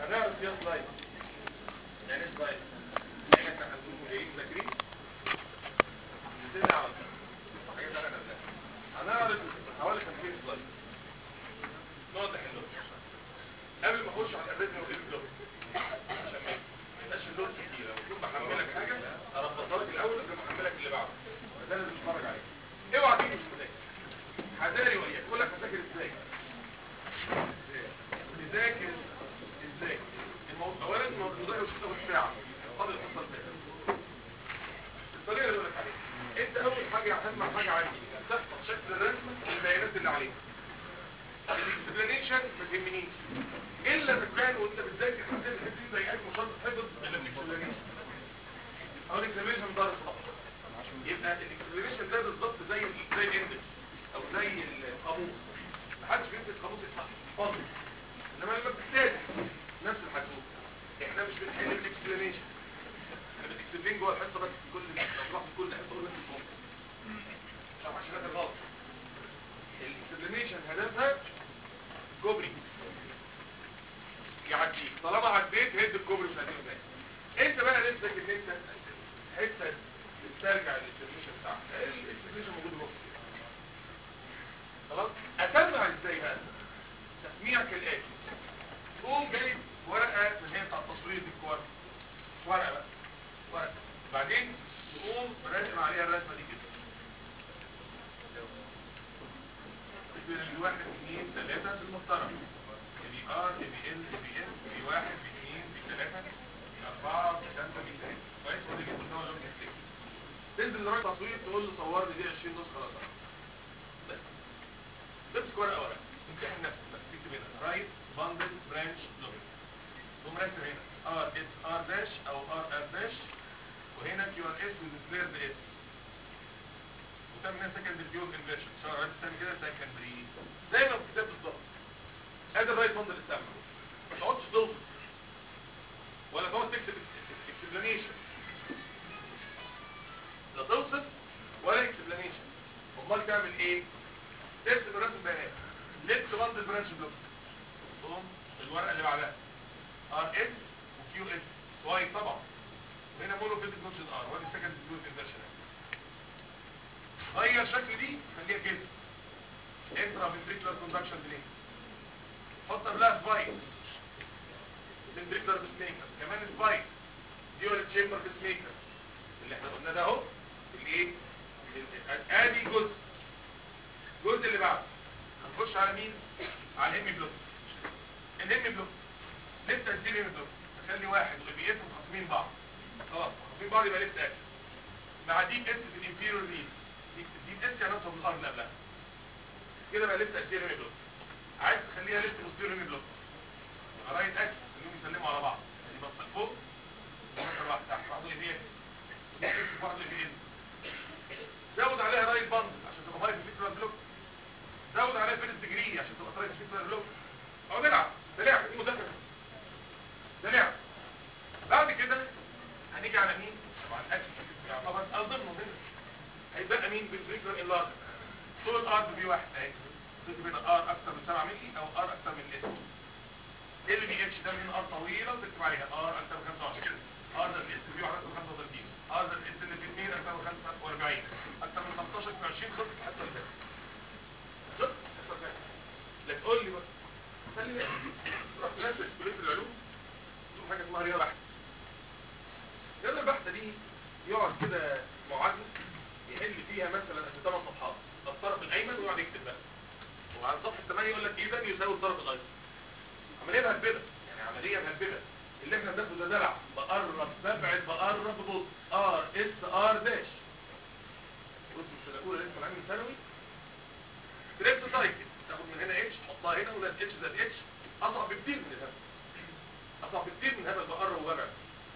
هنعرف فيها سلايد يعني ايه سلايد يعني احنا هنكون جايين مذاكرين نبتدي على طول حاجه ثانيه نبدا هنعرض حوالي 50 سلايد نوضح اللون قبل ما اخش على الابريد نقول اللون عشان ما يبقاش اللون كتير لما اكون بحملك حاجه اربطها لك الاول قبل ما احملك اللي بعده فده لازم تتفرج عليه اوعى تيجي مش مذاكر حذاري وياك اقول لك هذاكر ازاي تذاكر ازاي الموضوع اولا الموضوع مش هتاخد ساعه فاضل الحصه الثانيه الطريقه اللي بقول لك عليها انت اول حاجه اهم حاجه عندي تحفظ شكل الرسمه والبيانات اللي عليها الاكسبلانيشن ما تهمنيش الا اذا كان وانت بتذاكر حسيت ان في زي اي مشاركه حفظ الاكسبلانيشن او الاكسبلانيشن ده بالظبط يبقى الاكسبلانيشن ده بالظبط زي زي الاندكس او زي القاموس محدش بيمسك قاموس يصحح فاضي انما لما بتحتاج نفس الحدوته احنا مش بنحل الاكسبلانيشن احنا بنكسبلين جوه الحصه بس كل لو رحت كل حصه قول نفس الجمله عشان عشان هذا غلط الاكسبلانيشن هدفها كوبري يعديك طالما عديت هد الكوبري مش هتعمل ازاي انت بقى نفسك ان انت حته تسترجع الاكسبلانيشن بتاعك الاكسبلانيشن موجود نص خلاص اسمع ازاي بقى تسميع كالاتي تقوم جايب ورقه من هي بتاع تصوير الكوار ورقه بقى ورقه بعدين تقوم راسم عليها الرسمه دي كده تكتب واحد اثنين ثلاثة في المحترم بي ار بي ال بي ام بي واحد بي اثنين بي ثلاثة بي اربعة بي خمسة بي ستة كويس ودي جبت النوع اللي بتكتب تنزل لراجل تصوير تقول له صور لي دي 20 نسخة خلاص بس تمسك ورقة ورقة امتحن نفسك بس تكتب هنا رايت باندل برانش لوج تقوم راسم هنا ار اس ار داش او ار ار داش وهنا كيو ار اس وديسبلاير ده اس وتعمل هنا سكندري فيو انفيرشن سواء عايز تعمل كده سكندري زي ما في الكتاب بالظبط ادي الرايت باندل السمع ما تقعدش توصف ولا تقعد تكتب اكسبلانيشن لا توصف ولا اكسبلانيشن امال تعمل ايه ترسم الرسم بيانات ليفت باندل برانش بلوك تقوم الورقه اللي بعدها ار اس وكيو اس واي طبعا وهنا مونو فيزيك نوتشن ار وادي سكند فيو انفيرشن غير شكل دي خليها كده انترا فنتريكولار كوندكشن ديلي حط قبلها سبايك فنتريكولار بيس ميكر كمان سبايك ديول تشامبر بيس ميكر اللي احنا قلنا ده اهو اللي ايه ادي جزء الجزء اللي بعده هنخش على مين على الام بلوك الام بلوك لسه هتدير ام بلوك نخلي واحد والاي اس متخاصمين بعض خلاص متخاصمين بعض يبقى لسه اكس مع دي اس في الانفيرور ريل دي اس يعني نصب الارض اللي قبلها كده بقى لسه ادير ام بلوك عايز تخليها لسه بوستيرور ام بلوك رايت اكس انهم يسلموا على بعض يعني بص فوق ومثلا واحد تحت واحد اي بي اس واحد اي بي اس زود عليها رايت باند عشان تبقى رايت فيكتور بلوك زود عليها فيرست ديجري عشان تبقى رايت فيكتور بلوك اهو نلعب ده لعب دي مذاكره ده لعب بعد كده هنيجي على مين طبعا اكس يعتبر اضمنه هنا هيبقى مين بالفريكولار انلارج طول الار بي واحد اهي تكتب هنا ار اكتر من 7 مللي او ار اكتر من اس ال بي اتش ده من ار طويله وتكتب عليها ار اكتر من 25 ار ده الاس بي اكتر من 35 ار ده الاس اللي في 2 اكتر من 45 اكتر من 15 من 20 خلصت الحصه اللي فاتت خلصت الحصه اللي فاتت لا تقول لي بقى خلي بالك رحت نازل كليه العلوم تقول حاجه اسمها رياضه بحته الرياضه البحته دي يقعد كده معادله يحل فيها مثلا في ثمان صفحات الطرف الايمن ويقعد يكتب بقى وعلى صفحه 8 يقول لك اذا يساوي الطرف الايسر عمليه مهبله يعني عمليه مهبله اللي احنا بناخده ده دلع بقرب ببعد بقرب ببص ار اس ار داش بص مش الاولى لسه معايا من ثانوي تريبس سايكل تاخد من هنا اتش تحطها هنا وده اتش ده اتش اصعب بكتير من الهبل اصعب بكتير من هبل بقرب وببعد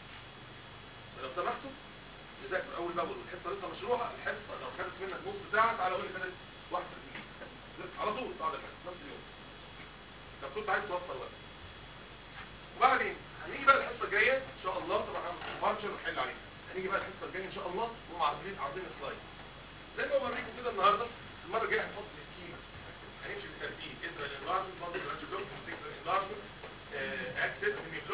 لو سمحتوا نذاكر اول باول والحصه لسه مشروحه الحصه لو خدت منك نص ساعه تعالى قول لي خدت واحد على طول بعد الحصه نفس اليوم لو كنت عايز توفر وقت وبعدين هنيجي بقى الحصه الجايه ان شاء الله طبعا مارشل ونحل عليها هنيجي بقى الحصه الجايه ان شاء الله ونقوم عارضين عارضين سلايد زي ما بوريكم كده النهارده المره الجايه هنحط السكيما هنمشي بالترتيب ازرع الانلارجمنت مالتي برانش بلوك انلارجمنت اكسس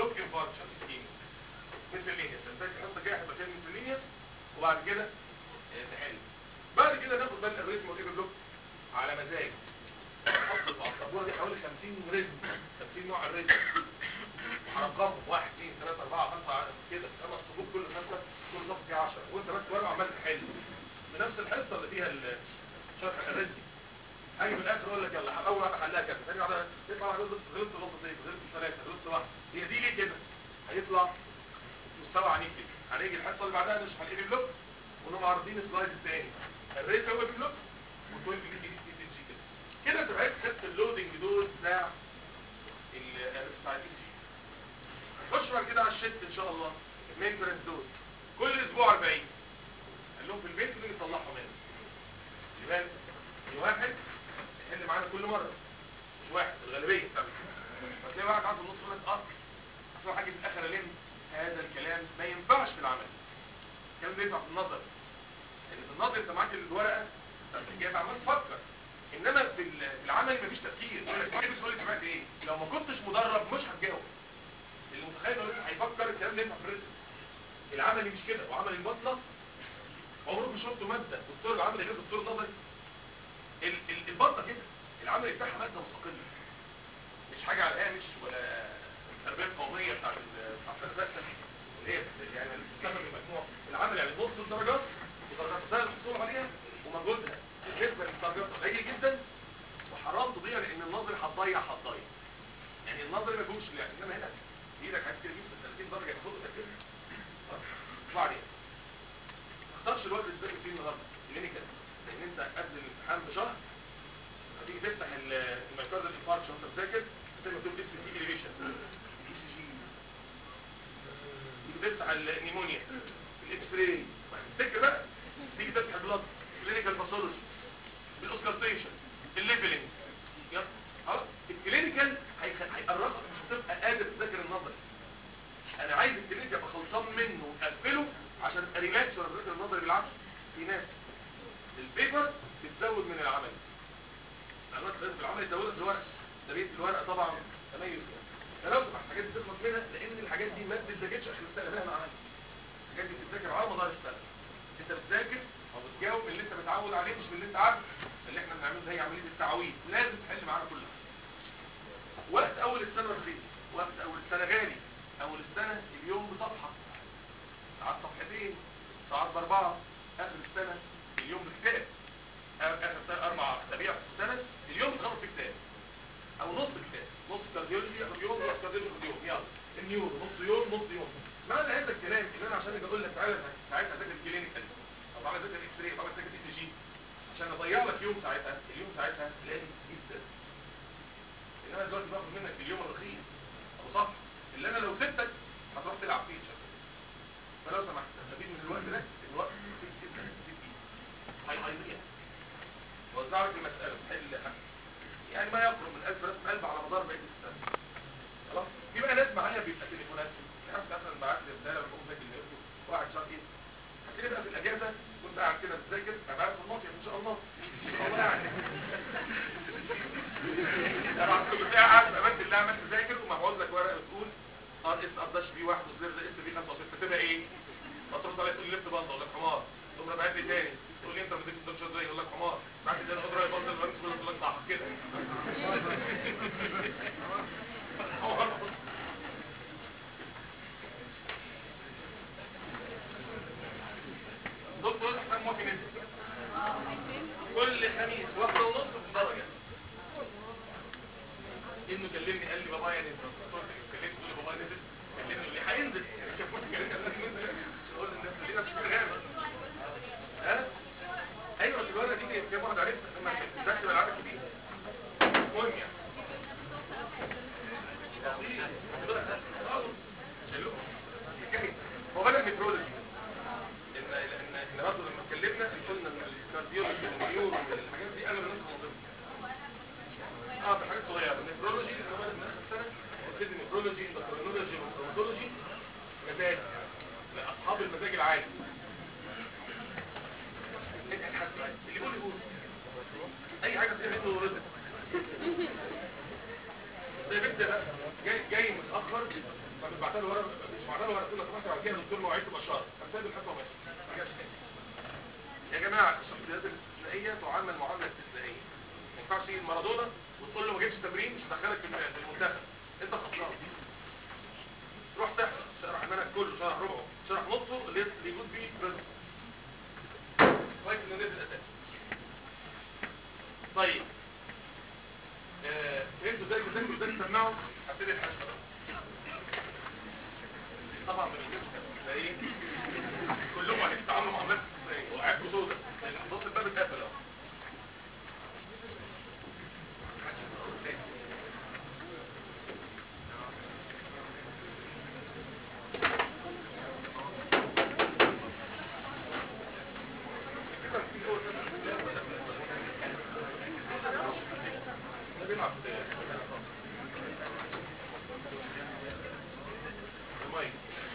ميسلينيوس هنذاكر الحصه الجايه هيبقى فيها ميسلينيوس وبعد كده آه، نحل بعد كده ناخد بقى الريتم والايفر بلوك على مزاج حط على السبوره دي حوالي 50 ريتم 50 نوع الريتم وهرقمهم 1 2 3 4 5 كده خمس صفوف كل خمسه كل صف فيه 10 وانت ماسك ورقه وعمال تحل بنفس الحصه اللي فيها ال- شرح الريتم هاجي في الاخر اقول لك يلا اول واحده حلها كذا ثاني واحده يطلع واحد غلط غلطت غلطتين غلطت ثلاثه غلطت واحده هي دي ليه كده هيطلع مستوى عنيف كده هنيجي الحصه اللي بعدها نشرح الاي بلوك ونقوم عارضين السلايد الثاني الريت هو بلوك و12 بي دي سي جي كده كده تبقى خدت اللودنج دول بتاع ال بتاع الاي جي نخش بعد كده على الشيت ان شاء الله المينترنس دول كل اسبوع 40 قال لهم في البيت ونيجي نصلحهم هنا لماذا؟ في واحد يحل معانا كل مره مش واحد الغالبيه بتاعته فتلاقي واحد عنده نص يقول لك اه اصل حاجه في الاخر الم هذا الكلام ما ينفعش في العمل الكلام ده ينفع في النظر لان في النظر انت معاك الورقه انت جايب عمال تفكر انما في ال- في العمل مفيش تفكير يقول لك واحد بيقول لي سمعت ايه لو ما كنتش مدرب مش هتجاوب اللي متخيل انه هيفكر الكلام ده ينفع في الرسم العملي مش كده وعمل البطنه عمرك ما شفتوا ماده دكتور العملي غير دكتور نظري ال- ال- البطنه كده العمل بتاعها ماده مستقله مش حاجه على الهامش ولا التربيه القوميه بتاعت ال- بتاعت الفلسفه اللي هي يعني اللي بتستخدم المجموع العمل يعني نص الدرجات ودرجات سهل الحصول عليها ومجهودها بالنسبه للدرجات قليل جدا وحرام تضيع لان النظري هتضيع هتضيع يعني النظري ما فيهوش يعني انما هنا ايدك عايز تجيب 30 درجه ياخدوا تركيز وبعدين ما تختارش الوقت اللي تذاكر فيه النهارده كلينيكال لان انت قبل الامتحان بشهر هتيجي تفتح ال- الميكاردال انفاركشن وانت بتذاكر هتلاقي مكتوب اس تي اليفيشن اي سي جي تيجي تفتح النيمونيا الاكس راي تفتكر بقى تيجي تفتح البلاد كلينيكال باثولوجي بالاوسكالتيشن الليفلنج يلا خلاص الكلينيكال هيخ- هيقربك مش هتبقى قادر تذاكر النظري انا عايز الكلينيكال ابقى خلصان منه وقفله عشان ابقى ريلاكس وانا بذاكر النظري بالعكس في ناس البيبر بتزود من العمل معلومات لازم العمل يزودها في الورق ده بيت الورقه طبعا تميز فلو سمحت الحاجات دي تخلص منها لان الحاجات دي ما بتتذاكرش اخر السنه مهما عملت الحاجات دي بتتذاكر على مدار السنه انت بتذاكر او بتجاوب من اللي انت متعود عليه مش من اللي انت عارفه اللي احنا بنعمله ده هي عمليه التعويض لازم تحل معانا كلها وقت اول السنه رخيص وقت اول السنه غالي اول السنه اليوم بصفحه ساعات صفحتين ساعات باربعه اخر السنه اليوم بكتاب اخر سنه اربع اسابيع في السنه اليوم بتخلص في كتاب او نص كتاب نص كارديولوجي ياخد يوم نص كارديولوجي ياخد يوم يلا النيورو نص يوم نص يوم معنى هذا الكلام ان انا عشان اجي اقول لك تعالى ساعتها اذاكر كلينيكال او تعالى اذاكر اكس راي او تعالى اذاكر اي سي جي عشان اضيع لك يوم ساعتها اليوم ساعتها قليل جدا انما دلوقتي باخد منك اليوم الرخيص ابو صح اللي انا لو سبتك هتروح تلعب فيه شكل فلو سمحت استفيد من الوقت ده الوقت رخيص جدا جدا هي هيضيع وزع لك المساله تحل حاجه يعني ما يقرب من 1000 رسم قلب على مدار بقيه السنه خلاص في بقى ناس معايا بيبقى تليفونات ناس مثلا بعت لي رساله بقوم ذاكر لنفسه واحد شهر ايه هتلاقي بقى في الاجازه وانت قاعد كده بتذاكر ابقى في المصيف ان شاء الله ان شاء الله يعني طبعا كنت قاعد امانه الله عمال تذاكر ومبعوث لك ورقه بتقول ار اس ار داش بي 1 وزر اس بي 65 فتبقى ايه؟ فترد عليا تقول لي لفت بنده اقول لك حمار تقوم رابعت لي تاني تقول لي انت ما اديتش الدكتور ازاي اقول لك حمار بعد كده خد راي بنده البنك يقول لك صح كده حمار. دكتور احنا موافق ننزل كل خميس واحدة ونص بدرجة انه كلمني قال لي بابايا نزل قلت له كلمت قلت له بابايا نزل كلمني اللي هينزل شافوه كلمني قال لي نزل قلت الناس خلينا في الغابة ها ايوه بس الورقة دي كام واحد عرفت لما تكتب العدد كبير المهم يعني شالوه حكاية هو بدأ مترولوجي ان ان ان برضه لما اتكلمنا قلنا ان الكارديولوجي والنيورو والحاجات دي اغلب الناس منظمه اه في حاجات صغيره النفرولوجي اللي هو من اخر السنه وكده النفرولوجي اندوكرينولوجي والروماتولوجي مزاج لاصحاب المزاج العالي انت حاسس اللي يقول يقول اي حاجه فيها منه رزق زي بنت بقى جاي جاي متاخر فبتبعت له ورقه مش بعت له ورقه لو سمحت بعد كده دكتور مواعيد تبقى شهر قام سايب الحصه وماشي ما رجعش تاني يا جماعه الشخصيات الاستثنائيه تعامل معامله استثنائيه ما ينفعش تيجي مارادونا وتقول له ما جبتش تمرين مش هدخلك في في المنتخب انت خسران روح تحفظ شرح المنهج كله شرح ربعه شرح نصه اللي اللي يجوز بيه رزق كويس انه نزل اساسا طيب آه، فهمتوا ازاي بتذاكروا ازاي تسمعوا هبتدي الحشره بقى طبعا ما بيجيبش ايه كلهم عايزين يتعاملوا مع الناس ازاي وعيبكم سودا لان بص الباب اتقفل اهو ده بيلعب المايك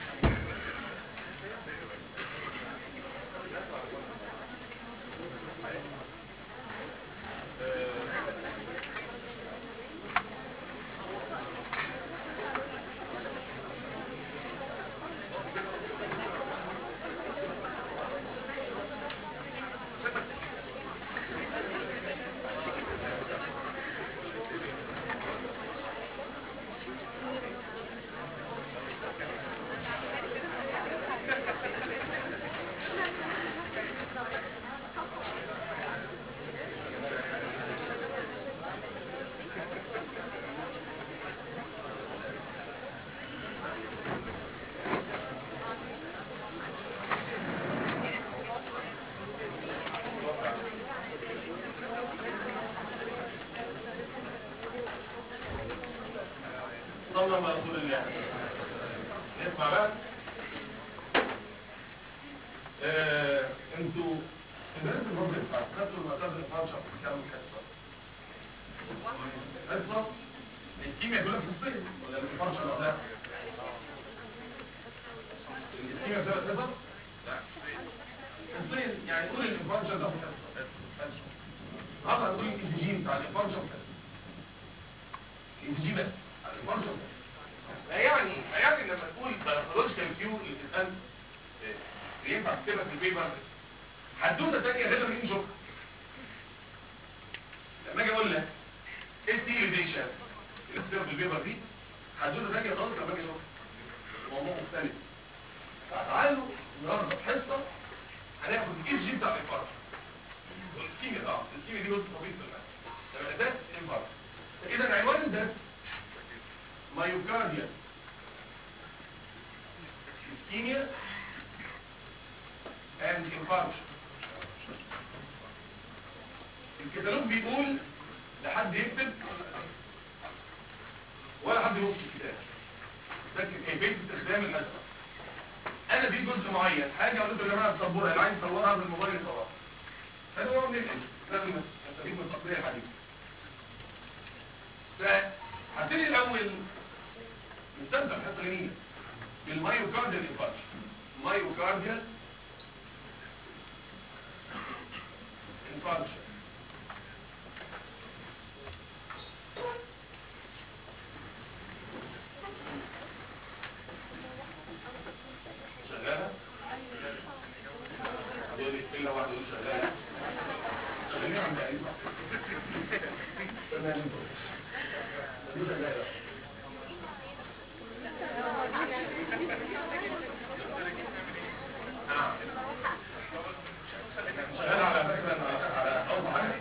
صلى الله على رسول الله نسمع بقى آه، انتوا الناس الموضوع بتاعت خدتوا المعتاد الفرشة في كام حصة حصة الكيمياء كلها في الصين ولا الفرشة لوحدها الكيمياء ثلاث حصص لا الصين يعني قول الفرشة ده في حصة حصة هذا هتقول الانتجين بتاع الفرشة في حصة الانتجين بس الفرشة بس يعني يعني لما تقول بيولوجيكال كيو اللي بتتقال آه، ينفع تكتبها في البيبر حدوته ثانيه غير مين شوف لما اجي اقول لك ايه ستيريزيشن اللي بتكتبها في البيبر دي حدوته ثانيه خالص لما اجي اشوف موضوع مختلف تعالوا النهارده في حصه هناخد الاي جي بتاع الانفاركت والكيمياء اه الكيمياء دي جزء طبيعي في المادة ده الانفاركت اذا عنوان الدرس مايوكارديا ischemia and infarction الكتالوج بيقول لحد يكتب ولا حد يبص في الكتاب ده كيفيه استخدام الازرق انا في جزء معين حاجه قلت يا جماعه السبوره اللي عايز يصورها بالموبايل يصورها فانا هو من الاسم لازم نستفيد من التقرير الحديث فهبتدي الاول نستمتع بحصه جميله بالمايوكارديال انفاركشن مايوكارديال انفاركشن شغاله دول الا واحد يقول شغاله شغالين عند ايوه تمام دي شغاله شغال على فكرة على أوضح حاجة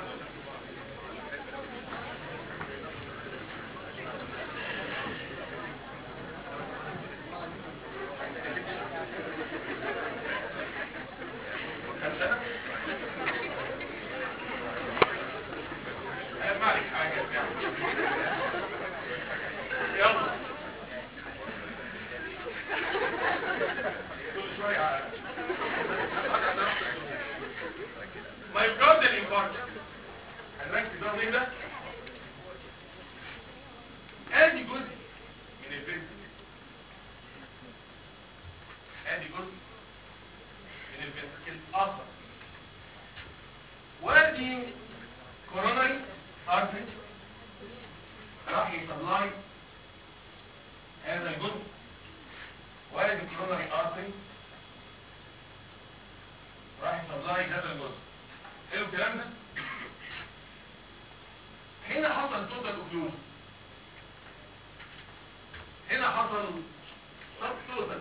كم سنة؟ أهم عليك حاجة يلا كل شوية على مايوكارديال انفاركشن هنركز بقى ونهدى ادي جزء من الفيزيك ادي جزء من الفيزيك الاخر وادي كوروناري ارتري راح يسبلاي هذا الجزء هنا حصل سب توتال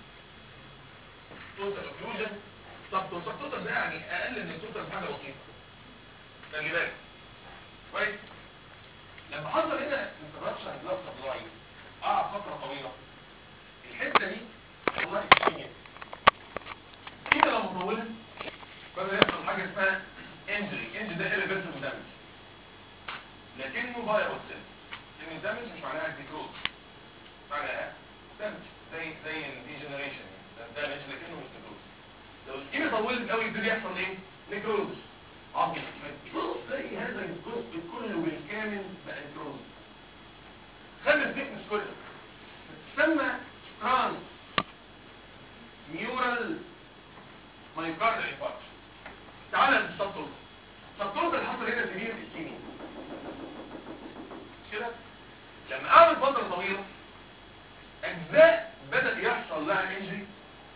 توتال اوكلوجن سب توتال سب توتال ده يعني اقل من التوتال بحاجه بسيطه خلي بالك كويس لما حصل هنا انترابشن بلاد سبلاي قعد فتره طويله الحته دي والله كتير كده لو مطولها بدأ يحصل حاجه اسمها انجري انجري ده irreversible damage لكنه فيروس لان الدمج مش معناها ديكروز معناها دمج زي زي الديجنريشن دامج لكنه مش ديكروز لو الكيمياء طولت قوي يبتدي يحصل ايه نيكروز عظيم زي هذا الجزء كله بالكامل بقى نيكروز خلي الثيكنس كله تسمى ترانس نيورال مايوكاردال انفاركشن تعالى للسبتوز السبتوز اللي حصل هنا سبيل الاسكيميا مش كده لما قعدت فتره طويله اجزاء بدا يحصل لها انجري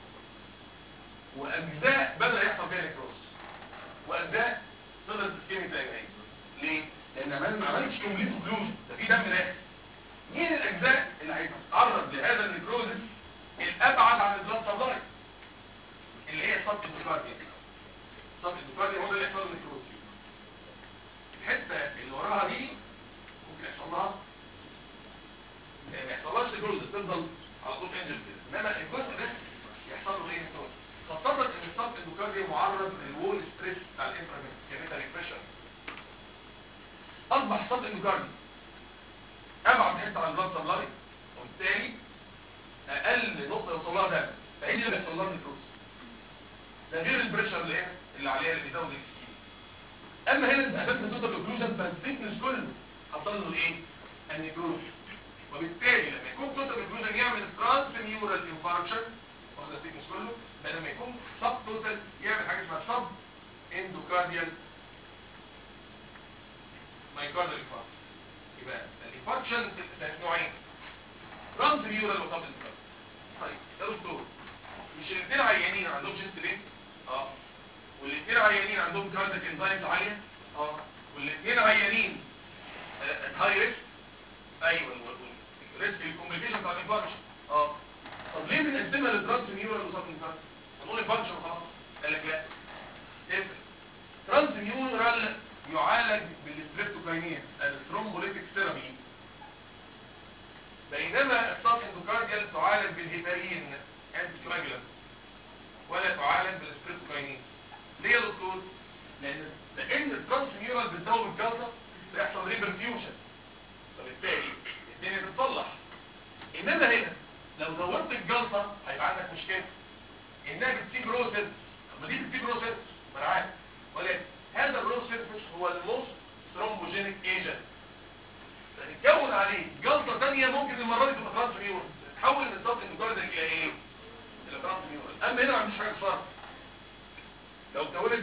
واجزاء بدا يحصل فيها نيكروز واجزاء فضلت اسكيميا زي ما هي ليه لان عمال ما عملتش كومبليت اوكلوجن ده في دم داخل مين الاجزاء اللي هيتعرض لهذا النيكروزس الابعد عن البلاد سبلاي اللي هي صب الدوكارديا صب الدوكارديا هو اللي يحصل له نيكروز الحته اللي وراها دي ممكن يحصل لها ما يحصلهاش نيكروز تفضل على طول انجل كده انما الجزء ده يحصل له ايه نيكروز خاصه ان الصب الدوكارديا معرض للوول ستريس بتاع الانفرامنت كميتال بريشر اصبح صب الدوكارديا ابعد حته عن البلاد سبلاي وبالتالي اقل نقطه يوصل لها دم فهي دي اللي بيحصل لها نيكروز ده غير البريشر اللي هنا اللي عليها اللي بيزود السكين اما هنا انت قابلت توتال اوكلوجن فالثيكنس كله حصل له ايه النيكروز وبالتالي لما يكون توتال اوكلوجن يعمل ترانس نيورال انفاركشن واخد الثيكنس كله بينما يكون سب توتال يعمل حاجه اسمها سب اندوكارديال مايكارديال انفاركشن يبقى الانفاركشن نوعين ترانس نيورال وسب اندوكارديال طيب يا دكتور مش الاثنين عيانين عندهم شيست بين اه والاثنين عيانين عندهم كاردياك انزايمز عاليه اه والاثنين عيانين هاي ريسك ايوه الريسك الكومبليكيشن بتاع الانفاركشن اه طب ليه بنقسمها لترانس نيورال وسب انفاركشن هنقول انفاركشن خلاص قال لك لا تفرق ترانس نيورال يعالج بالستريبتوكاينين الثرومبوليتيك ثيرابي بينما السب اندوكارديال تعالج بالهيبارين انتي ولا تعالج بالسبريتوكاينين ليه يا دكتور لان لان الترانس نيورال بتزود الجلطه بيحصل ريبرفيوجن فبالتالي الدنيا تتصلح انما هنا لو زودت الجلطه هيبقى عندك مشكله انها بتسيب روسيت طب ما دي بتسيب روسيت ما انا عارف ولكن هذا الروسيت هو الموست ثرومبوجينيك ايجنت فنتكون عليه جلطه ثانيه ممكن المره دي تبقى ترانس نيورال تتحول من الصف اندوكارديال الى ايه الى ترانس نيورال اما هنا ما عنديش حاجه صار لو تولد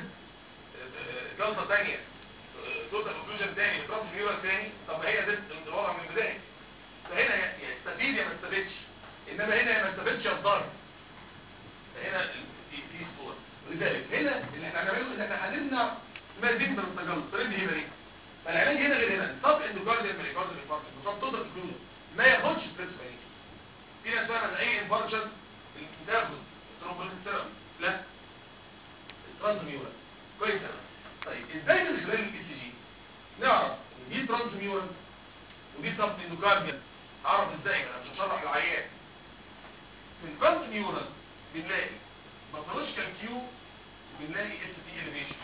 جلطه ثانيه توتال اوكلوجن ثاني ترانس نيورال ثاني طب ما هي ده الوضع من البدايه فهنا يا يستفيد يا ما يستفيدش انما هنا يا ما يستفيدش يا الضرر فهنا في في صوره ولذلك هنا اللي احنا هنعمله ان احنا هنمنع ما يزيد من التجلط طريق دي هنا فالعلاج هنا غير هنا صف اندوكارديال ميريكارديال انفاركشن وصف توتال اوكلوجن ما ياخدش ستريس فاينيك في ناس فعلا اي انفاركشن تاخد ترومبوليت ثيرابي لا ترانسميورال كويس طيب ازاي من خلال الاي سي جي نعرف ان دي ترانسميورال ودي سب اندوكارديال اعرف ازاي انا مش هشرح العيان في الترانسميورال بنلاقي باثولوجيكال كيو بنلاقي اس تي اليفيشن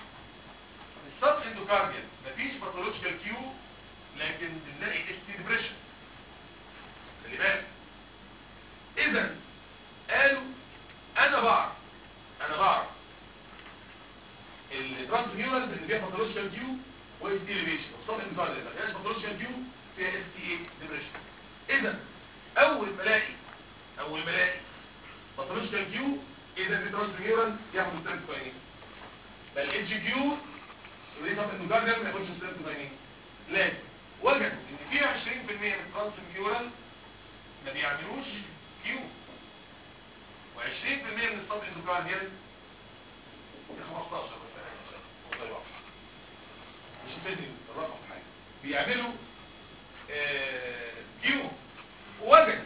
السب اندوكارديال مفيش باثولوجيكال كيو لكن بنلاقي اس تي ديبريشن خلي بالك اذا قالوا انا بعرف انا بعرف الترانسميورال اللي فيها باثولوجيكال كيو واس تي اليفيشن والصف اندوكارديال ما فيهاش باثولوجيكال كيو فيها اس تي اي ديبريشن اذا اول ما الاقي اول ما الاقي باثولوجيكال كيو اذا في ترانسميورال ياخد ستريبتوكاينين بل اتش كيو ودي صف اندوكارديال ما ياخدش ستريبتوكاينين لكن وجدوا ان في 20% من الترانسميورال ما بيعملوش كيو و20% من الصف اندوكارديال 15 مثلا مش تدري الرقم حاجه بيعملوا آه كيو ووجدوا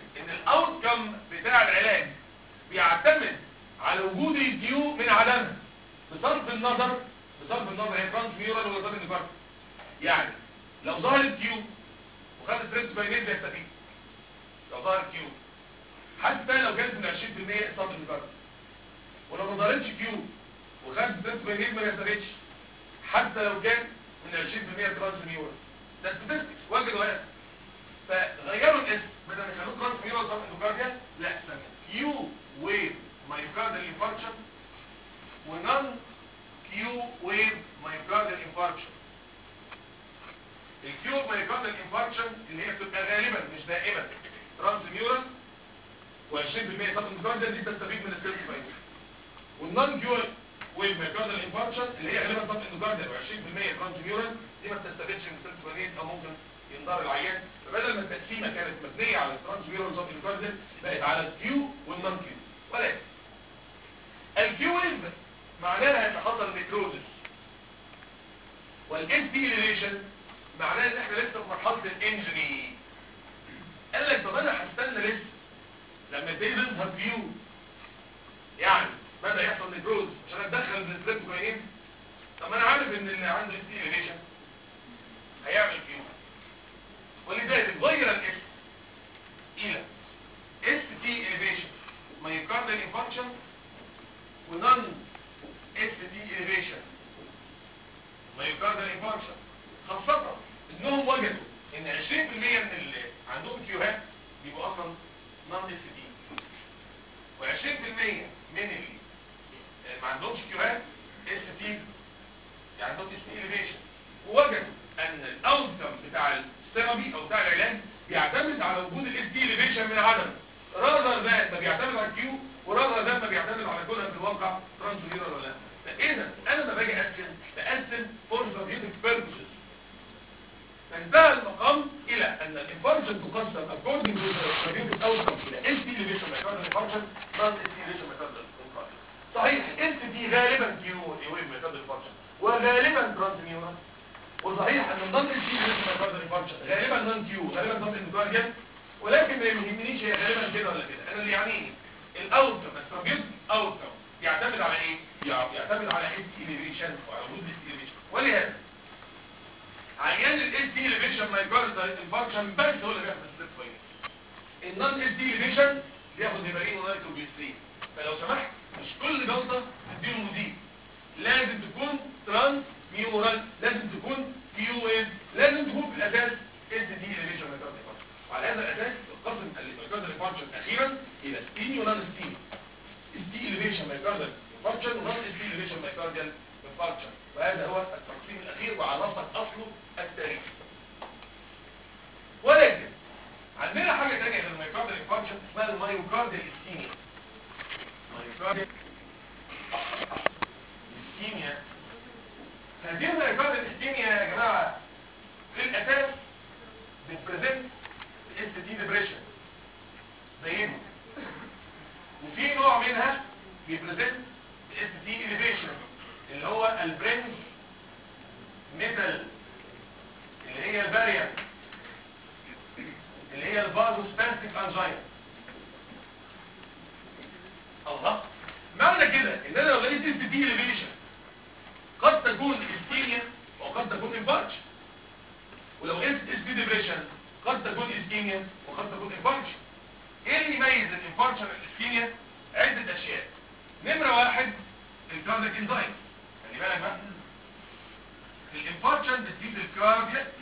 وجود الكيو من عدمها بصرف النظر بصرف النظر هي ترانس ميورال ولا ترانس انفاركت يعني لو ظهر الكيو وخد ستريبس باينيت يستفيد لو ظهر الكيو حتى لو كانت من 20% اصابه انفاركت ولو ما ظهرتش كيو وخد ستريبس باينيت ما يستفيدش حتى لو كان من 20% ترانس ميورال ده ستاتستكس وجدوا هذا فغيروا الاسم بدل ما يخلوه ترانس ميورال صف اندوكارديا لا سمي كيو ويف مايوكاردال انفاركشن ونون كيو ويف مايوكاردال انفاركشن الكيو مايوكاردال انفاركشن اللي هي بتبقى غالبا مش دائما ترانس ميورال و20% صف اندوكارديا دي تستفيد من السيلز باينيت والنون كيو ويف مايوكاردال انفاركشن اللي هي غالبا صف اندوكارديا و20% ترانس ميورال دي ما بتستفيدش من السيلز باينيت او ممكن ينضر العيان فبدل ما التقسيمه كانت مبنيه على الترانس ميورال صف اندوكارديا بقت على الكيو والنون كيو ولكن الكيو ويف معناها ان حصل نيكروزس والاس دي ريليشن معناها ان احنا لسه في مرحله الانجري قال لك طب انا هستنى لسه لما يبتدي يظهر كيو يعني بدا يحصل نيكروز عشان اتدخل بالستريبس كويس طب ما انا عارف ان اللي عنده اس دي ريليشن هيعمل كيو ولذلك غير الاس الى اس تي elevation مايوكاردال انفاركشن ونون اس تي elevation مايوكاردال انفاركشن خاصة انهم وجدوا ان 20% من اللي عندهم كيوهات بيبقوا اصلا نون اس تي و20% من اللي ما عندهمش كيوهات اس تي يعني عندهم اس تي elevation ووجدوا ان الاوتكم بتاع الثيرابي او بتاع العلاج بيعتمد على وجود الاس دي elevation من عدم رادر ذات ما بيعتمد على الكيو ورادر ذات ما بيعتمد على كونها في الواقع ترانسفيرال ولا لا فاذا انا لما باجي اقسم بقسم فور ثيرابيوتيك بيربسز فانتهى المقام الى ان الانفارجن تقسم according to the therapeutic outcome الى اس دي elevation method infarction non اس دي elevation method infarction صحيح اس دي غالبا كيو ويف ميثود infarction وغالبا ترانسميورال وصحيح ان النون اس دي elevation method infarction غالبا نون كيو غالبا نون اندوكارديال ولكن ما يهمنيش هي غالبا كده ولا كده انا اللي يعنيني الاوتكم الترابيوتيك اوتكم يعتمد على ايه يعتمد على اس دي elevation وعلى وجود اس دي elevation ولهذا عيان الاس دي elevation مايكاردال انفاركشن بس هو اللي بياخد ستيب فاينل النون اس دي elevation بياخد هيبرين ونايتروجليسرين فلو سمحت مش كل جلطه تديله مدير لازم تكون ترانس ميورال لازم تكون كيو ويف لازم تكون في الاساس اس دي elevation مايكاردال انفاركشن وعلى هذا الاساس تقسم المايكاردال انفاركشن اخيرا الى ستيمي ونون ستيمي اس دي elevation مايكاردال انفاركشن ونون اس دي elevation مايكاردال انفاركشن وهذا هو التقسيم الاخير وعرفت اصله التاريخي ولكن عندنا حاجة تانية غير المايوكاردال انفاركشن اسمها المايوكاردال اسكيميا مايوكاردال اسكيميا هذه المايوكاردال اسكيميا يا جماعة في الاساس بتبريزنت اس تي ديبريشن زينا وفي نوع منها بيبريزنت اس تي elevation اللي هو البرنس ميتال اللي هي الباريا اللي هي الفازوسباستيك انجينا الله معنى كده ان انا لو لقيت اس دي elevation قد تكون اسكيميا وقد تكون انفاركشن ولو اس اس دي ديبريشن قد تكون اسكيميا وقد تكون انفاركشن ايه اللي يميز الانفاركشن والاسكيميا عده اشياء نمره واحد الكاردياك انزايم خلي بالك بقى الانفاركشن بتزيد الكاردياك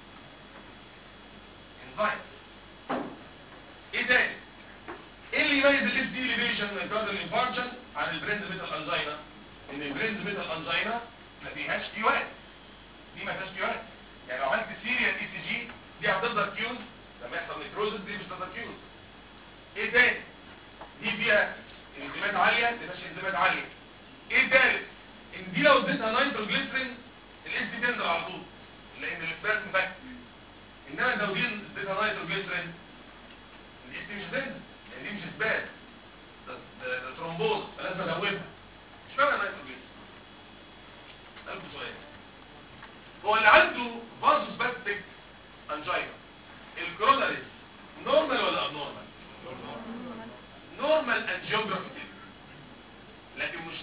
انزايم ايه تاني ايه اللي يميز الاس دي ليفيشن من الكاردياك انفاركشن عن البرينز ميتال انزاينا ان البرينز ميتال انزاينا ما فيهاش كيوات دي ما فيهاش كيوات يعني لو عملت سيريال اي سي جي دي هتقدر كيوز لما يحصل نيكروزس دي مش هتقدر كيوز ايه تاني دي فيها انزيمات عاليه دي مش انزيمات عاليه ايه تالت ان دي لو اديتها نيتروجليسرين الاس دي تنزل على طول لان الاسباس مفك انما لو دي اديتها نيتروجليسرين الاس دي مش هتنزل لان دي مش اسباس ده, ده, ده ترومبوز فلازم ادوبها مش معنى نيتروجليسرين قلبه سؤال هو اللي عنده فازوسباستيك انجينا الكروناريس نورمال ولا ابنورمال نورمال انجيوجرافي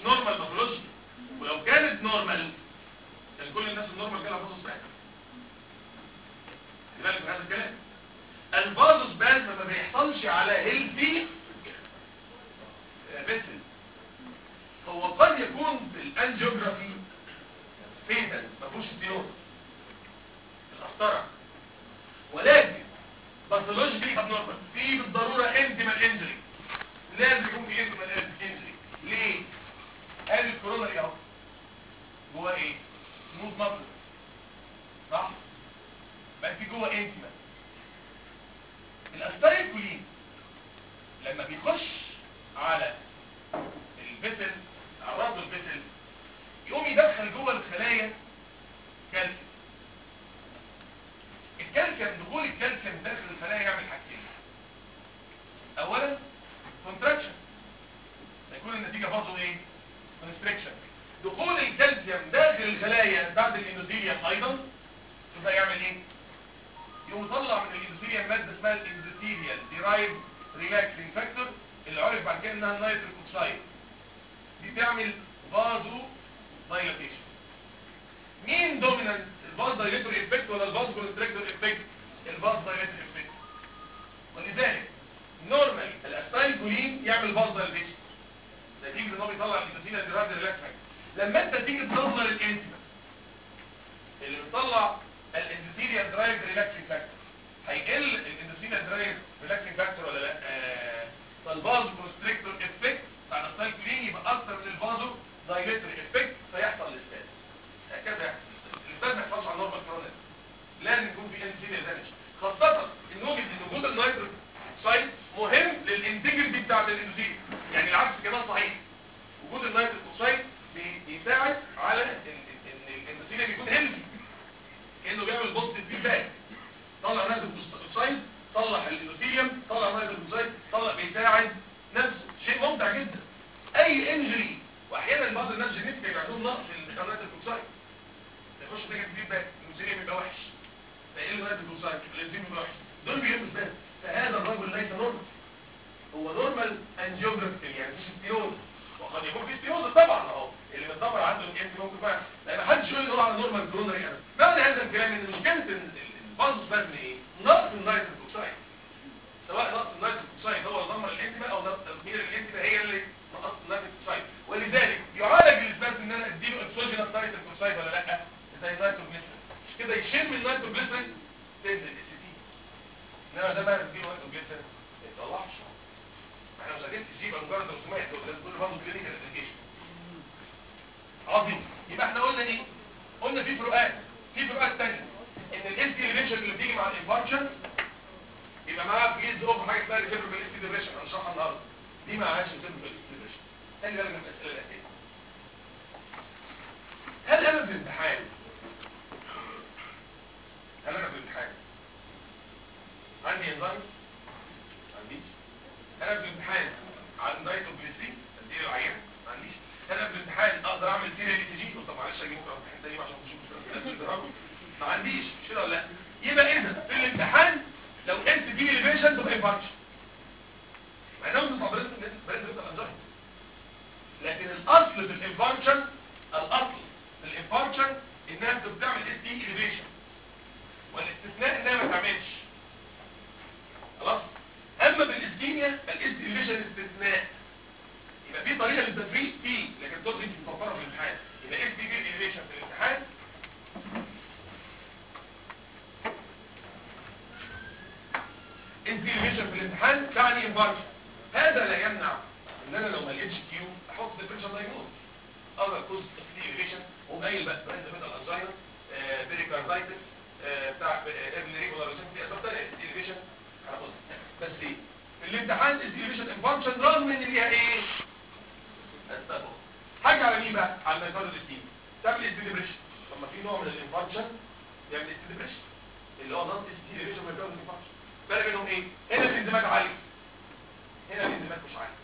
نورمال باثولوجي ولو كانت نورمال كان كل الناس النورمال كده فازوس بان خلي بالك من هذا الكلام الفازوس بان ما بيحصلش على هيلثي مثل هو قد يكون في الانجيوجرافي فيتال ما فيهوش ستينوز القسطره ولكن باثولوجيكلي ابنورمال في بالضروره انتيمال انجري لازم يكون في انتيمال انجري ليه ادي الكورونا اهو جوه ايه سموث ماسل صح بقى في جوه انتيمال الاستايل كولين لما بيخش على الفيسل اعراض الفيسل يقوم يدخل جوه الخلايا كالسيوم الكالسيوم دخول الكالسيوم داخل الخلايا يعمل حاجتين اولا كونتراكشن يكون النتيجه برضه ايه كونستريكشن دخول الكالسيوم داخل الخلايا بعد الاندوثيليوم ايضا شوف هيعمل ايه يقوم يطلع من الاندوثيليوم ماده اسمها الاندوثيليال ديرايف ريلاكسنج فاكتور اللي عرف بعد كده انها نايتريك اوكسايد دي تعمل فازو دايلاتيشن مين دومينانت الفاز دايليتور افكت ولا الفاز كونستريكتور افكت الفاز دايليتور افكت ولذلك نورمال الاستايل كولين يعمل فاز دايليتيشن نتيجه ان هو بيطلع الاندوثيليال ديرايف ريلاكس فاكتور لما انت تيجي تنظر الانتيما اللي بيطلع الاندوثيليال درايف ريلاكسنج فاكتور هيقل الاندوثيليال درايف ريلاكسنج فاكتور ولا لا آه فالفازو كونستريكتور افكت بتاع الستايل كلين يبقى اكتر من الفازو دايليتور افكت فيحصل الاستاذ هكذا يحصل الاستاذ ما يحصلش على النورمال كرونيك لازم يكون في اندوثيليال دامج خاصه ان وجد ان وجود النيتروك سايت مهم للانتجريتي بتاعت الاندوثيليال يعني العكس كمان صحيح وجود النيتروك سايت بيساعد على ان الاندوثيليال يكون هيلثي كانه بيعمل بوزيتيف فيدباك طلع نيتروك سايت طلع الاندوثيليوم طلع نيتروك سايت طلع بيساعد نفسه شيء ممتع جدا اي انجري واحيانا بعض الناس جينيتيكا يبقى عندهم نقص في النيتروك سايت يخش نيجاتيف فيدباك الاندوثيليوم يبقى وحش فيقل نيتروك سايت الانزيم يبقى وحش دول بيهموا ازاي فهذا الرجل ليس نورمال هو نورمال انجيوجرافيكال يعني مش ستيروز وقد يكون في ستيروز طبعا اهو اللي متدبر عنده الانت ممكن بقى لا ما حدش يقول ان هو على نورمال كورونري ابدا معنى هذا الكلام ان مشكله الباز بازم ايه نقص النيتروك اوكسايد سواء نقص النيتروك اوكسايد هو اللي دمر الانتما او نقص تدمير الانتما هي اللي نقص النيتروك اوكسايد ولذلك يعالج الاسباب ان انا اديله اكسوجينس نيتروك اوكسايد ولا لا زي نيتروجليسرين مش كده يشم النيتروجليسرين تنزل اس تي انما ده بقى نديله نيتروجليسرين ما يطلعش احنا مش عايزين تسيب مجرد رسومات لازم تقول برضه كلينيكال ابلكيشن عظيم يبقى احنا قلنا ايه قلنا في فروقات في فروقات ثانيه ان الاس دي ريليشن اللي بتيجي مع الانفاركشن يبقى معاها بيز اوف حاجه اسمها ريسيبر بالاس دي ريليشن هنشرحها النهارده دي معهاش ريسيبر بالاس دي ريليشن خلي بالك من الاسئله الاتيه هل انا في الامتحان هل انا في الامتحان عندي انزايم عنديش هل انا في الامتحان عن نايتروجليسرين اديله العيان ما عنديش انا في الامتحان اقدر اعمل سيريال اي تي جي طب معلش اجي بكره امتحان تاني عشان تشوف ما عنديش مش كده ولا لا يبقى اذا في الامتحان لو انت دي اليفيشن تبقى انفاركشن مع انهم مصابرين بريد الانزايم لكن الاصل في الانفاركشن الاصل في الانفاركشن انها بتعمل اس دي اليفيشن والاستثناء انها ما تعملش خلاص اما بالاسكيميا الاس دي اليفيشن استثناء يبقى في طريقه للتفريق فيه لكن دول انت مفكره في الامتحان يبقى اس دي بي اليفيشن في الامتحان اس دي اليفيشن في الامتحان تعني انفاركشن هذا لا يمنع ان انا لو ما لقيتش كيو احط ديفرنشال دايجنوز اقدر كوز اس دي اليفيشن ومقايل بقى براند ميتال انزايم بيريكاردايتس بتاع ايرلي ريجولاريزيشن في اسباب ثانيه اس دي اليفيشن هناخدها بس ايه في الامتحان اس دي اليفيشن انفاركشن رغم ان ليها ايه السبب حاجة على مين بقى على الميثود الستيم تعمل اس ديبريشن طب ما في نوع من الانفاركشن يعمل اس ديبريشن اللي هو نون اس ديبريشن ميثود الانفاركشن فرق بينهم ايه هنا الانزيمات عاليه هنا الانزيمات مش عاليه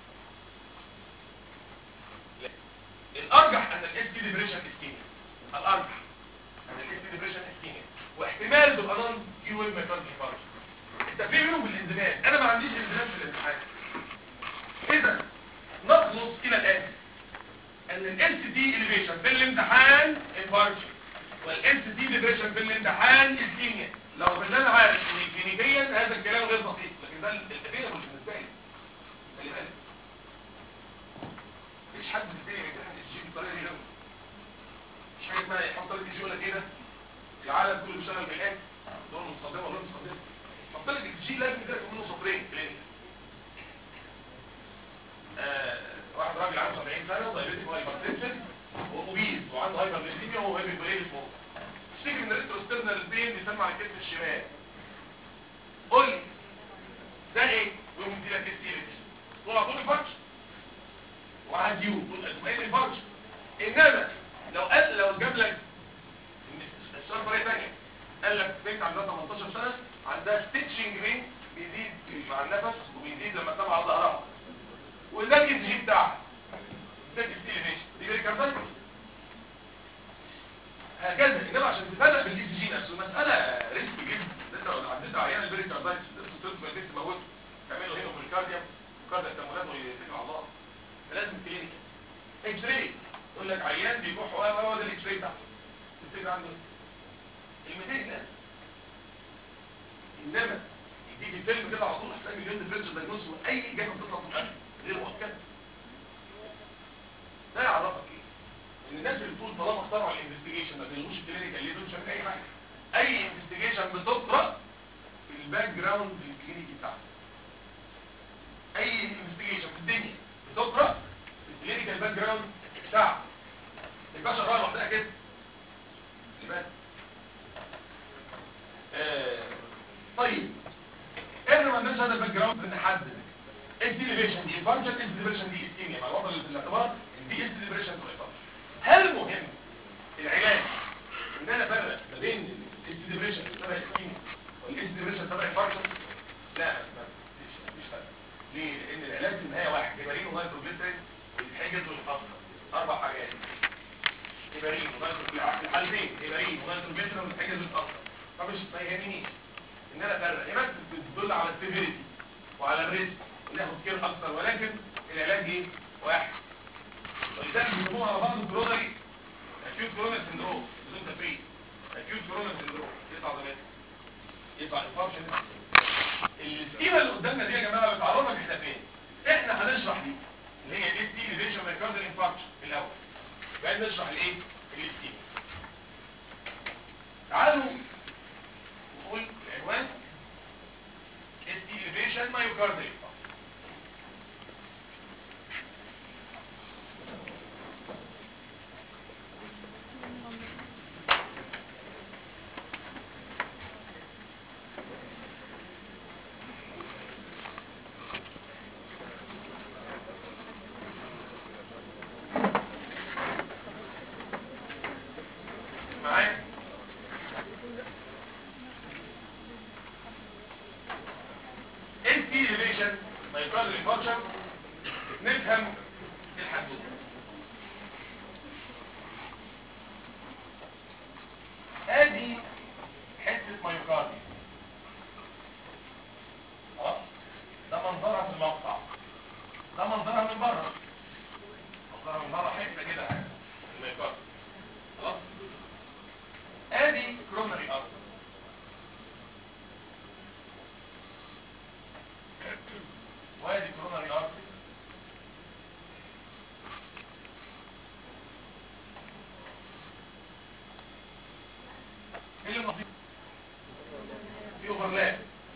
الارجح ان الاس دي ديبريشن اسكيميا الارجح ان الاس دي ديبريشن اسكيميا واحتمال تبقى نون كيو ميثود الانفاركشن التفريق بينهم بالانزيمات انا ما عنديش انزيمات في الامتحان اذا نخلص الى الآن ان الاس دي اليفيشن في الامتحان انفاركشن والاس دي ديبريشن في الامتحان اسكيميا لو كنا انا عارف ان كلينيكيا هذا الكلام غير دقيق لكن ده الافيلابل بالنسبه لي خلي بالك مفيش حد في الدنيا بيمتحن اس جي بالطريقه دي أبداً. مش حاجه اسمها يحط لك اس جي يقول لك ايه ده العالم كله بيشتغل بالان دول مستخدمه ولا مستخدمه حط لك اس جي لازم يدرك منه سطرين كلينيك آه، واحد راجل عنده 70 سنه ودايبيتيك هايبرتنشن ومبيز وعنده هايبرليزيميا وهو هيبي بريد فوق اشتكي من الريتروسترنال بين بيسمى على الكتف الشمال قول لي ده ايه ويقوم يدي لك السيريس طول على طول الفرش وقعد يو طول اسبوعين الفرش انما لو قال لو جاب لك السؤال طريقه ثانيه قال لك بنت عندها 18 سنه عندها ستيتشنج رينج بيزيد مع النفس وبيزيد لما تنام على ظهرها وده الاس جي بتاعها ده الستيليفيشن دي بيركبتك هكذا انما عشان تفرق بالاس جي نفسه المساله ريسك جدا انت لو عديت عيان البريكاردايتس تدخل البيت تموته تعمله هنا في الكارديوم كارديا تمويلات ويتكل على الله لازم كلينيك اكس راي يقول لك عيان بيكح هو هو ده الاكس راي بتاعته تفتكر عنده الميتين لا انما يديك فيلم كده على طول هتلاقي مليون ديفرنشال دايجنوز واي جهه بتطلع من القلب غير مؤكد ده يعرفك ايه ان الناس اللي بتقول طالما اخترعوا الانفستيجيشن ما بيلغوش الكلينيكال ليه دول مش اي حاجه اي انفستيجيشن بتقرا في الباك جراوند الكلينيكي بتاعها اي انفستيجيشن في الدنيا بتقرا في الكلينيكال باك جراوند بتاعها ما يبقاش اقرا لوحدها كده يبقى آه طيب احنا ما عندناش هذا الباك جراوند نحدد اس دي ليفيشن دي فانكشن اس ديبريشن دي اسكيميا مع الوضع اللي في الاعتبار دي اس ديبريشن تو هل مهم العلاج ان انا افرق ما بين الاس ديبريشن تبع اسكيميا والاس ديبريشن تبع فانكشن لا ما فيش مفيش فرق ليه لان العلاج في النهايه واحد هيبارين ونايتروجليسرين والحاجز والحصر اربع حاجات هيبارين ونايتروجليسرين في الحالتين هيبارين ونايتروجليسرين والحاجز والحصر فمش ما يهمنيش ان انا افرق هي بس بتدل على السيفيريتي وعلى الريسك ناخد كير اكتر ولكن العلاج ايه واحد ولذلك بيسموها على بعض الكرونري اكيوت كورونا سندروم بدون تفريق اكيوت كورونا سندروم يطلع زمان يطلع انفاركشن السكيمه اللي قدامنا دي يا جماعه بتعرفك احنا فين احنا هنشرح دي اللي هي الاس تي ليفيشن مايكاردال انفاركشن الاول بعدين نشرح الايه السكيمه تعالوا نقول العنوان اس تي ليفيشن مايوكاردال معايا اس تي ريليشن مايكروبيال انفكشن نفهم الحدوته ادي حته مايوكاردي خلاص ده منظرها في المقطع ده منظرها من بره منظرها من بره حته كده المايوكاردي خلاص ادي كرونري ارض وادي كرونري ارض ايه اللي نصيب في اوفرلاب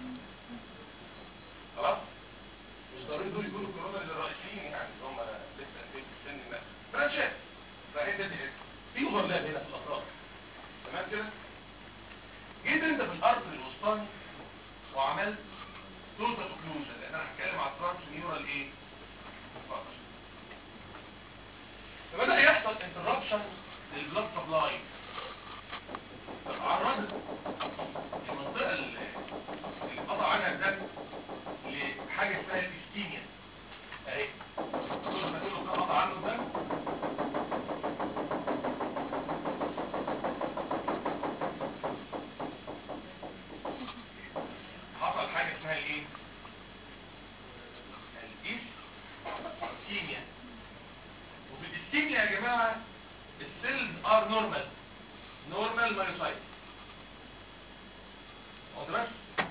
خلاص مش ضروري دول يكونوا كرونري الرئيسيين يعني هم لسه في السن ما برانشات فهي ده في اوفرلاب هنا في الاطراف تمام كده جيت انت في الارض الوسطاني وعملت توتال اوكلوجن لان انا هتكلم على الترانس نيورال ايه فانكشن فبدا يحصل انتربشن للبلاد سبلاي تعرضت المنطقه اللي اللي قطع عنها الدم لحاجه اسمها الاستيميا اهي كل ما تقول له قطع عنه الدم حصل حاجة اسمها الايه الايس اسكيميا وفي الاسكيميا يا جماعه السيلز ار نورمال نورمال مايوسايت هو ده بس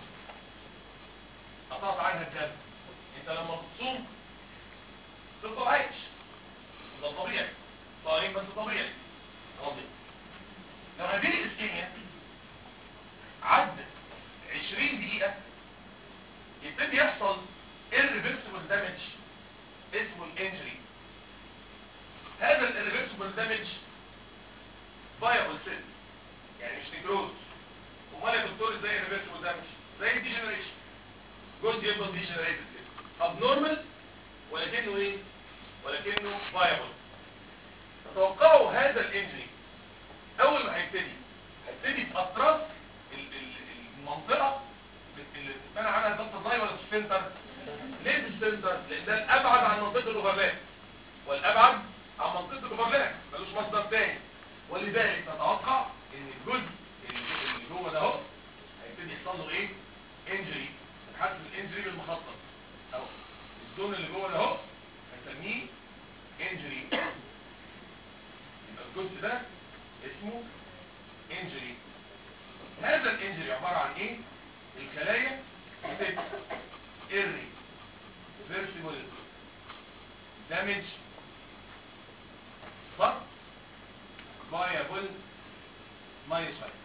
قطعت عينها الدم انت لما تصوم تفضل عايش ده طبيعي صايم بس طبيعي عظيم لو هذه الاسكيميا عدت 20 دقيقة يبتدي يحصل irreversible damage اسمه الانجري هذا الirreversible damage viable cell يعني مش نيكروز امال يا دكتور ازاي irreversible damage زي الديجنريشن جزء يفضل ديجنريتد كده abnormal ولكنه ايه ولكنه viable تتوقعوا هذا الانجري اول ما هيبتدي هيبتدي في اطراف ال- ال- المنطقه اللي اتمنع عنها ضغط الضي ولا في السنتر ليه في السنتر لان ده الابعد عن منطقه الاوفرلاب والابعد عن منطقه الاوفرلاب ملوش مصدر تاني ولذلك نتوقع ان الجزء اللي اللي جوه ده اهو هيبتدي يحصل له ايه انجري نحسب الانجري بالمخطط اهو الزون اللي جوه ده اهو هنسميه انجري يبقى الجزء ده اسمه انجري هذا الانجري عبارة عن ايه الخلايا بتبقى irreversible damage but viable myocyte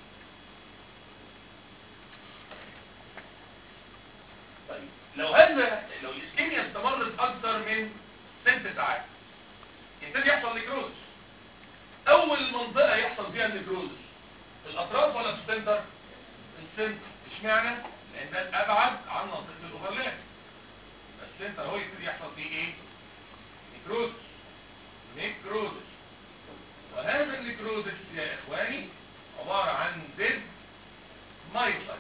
طيب لو هذا لو الاسكيميا استمرت اكثر من ست ساعات يبتدي يحصل نيكروزس اول منطقة يحصل فيها النيكروزس في الاطراف ولا في السنتر السنتر اشمعنى لان ده الابعد عن منطقة الاوفرلاب السنتر هو يبتدي يحصل فيه ايه نيكروزس نيكروزس وهذا النيكروزس يا اخواني عبارة عن ديد مايوسايت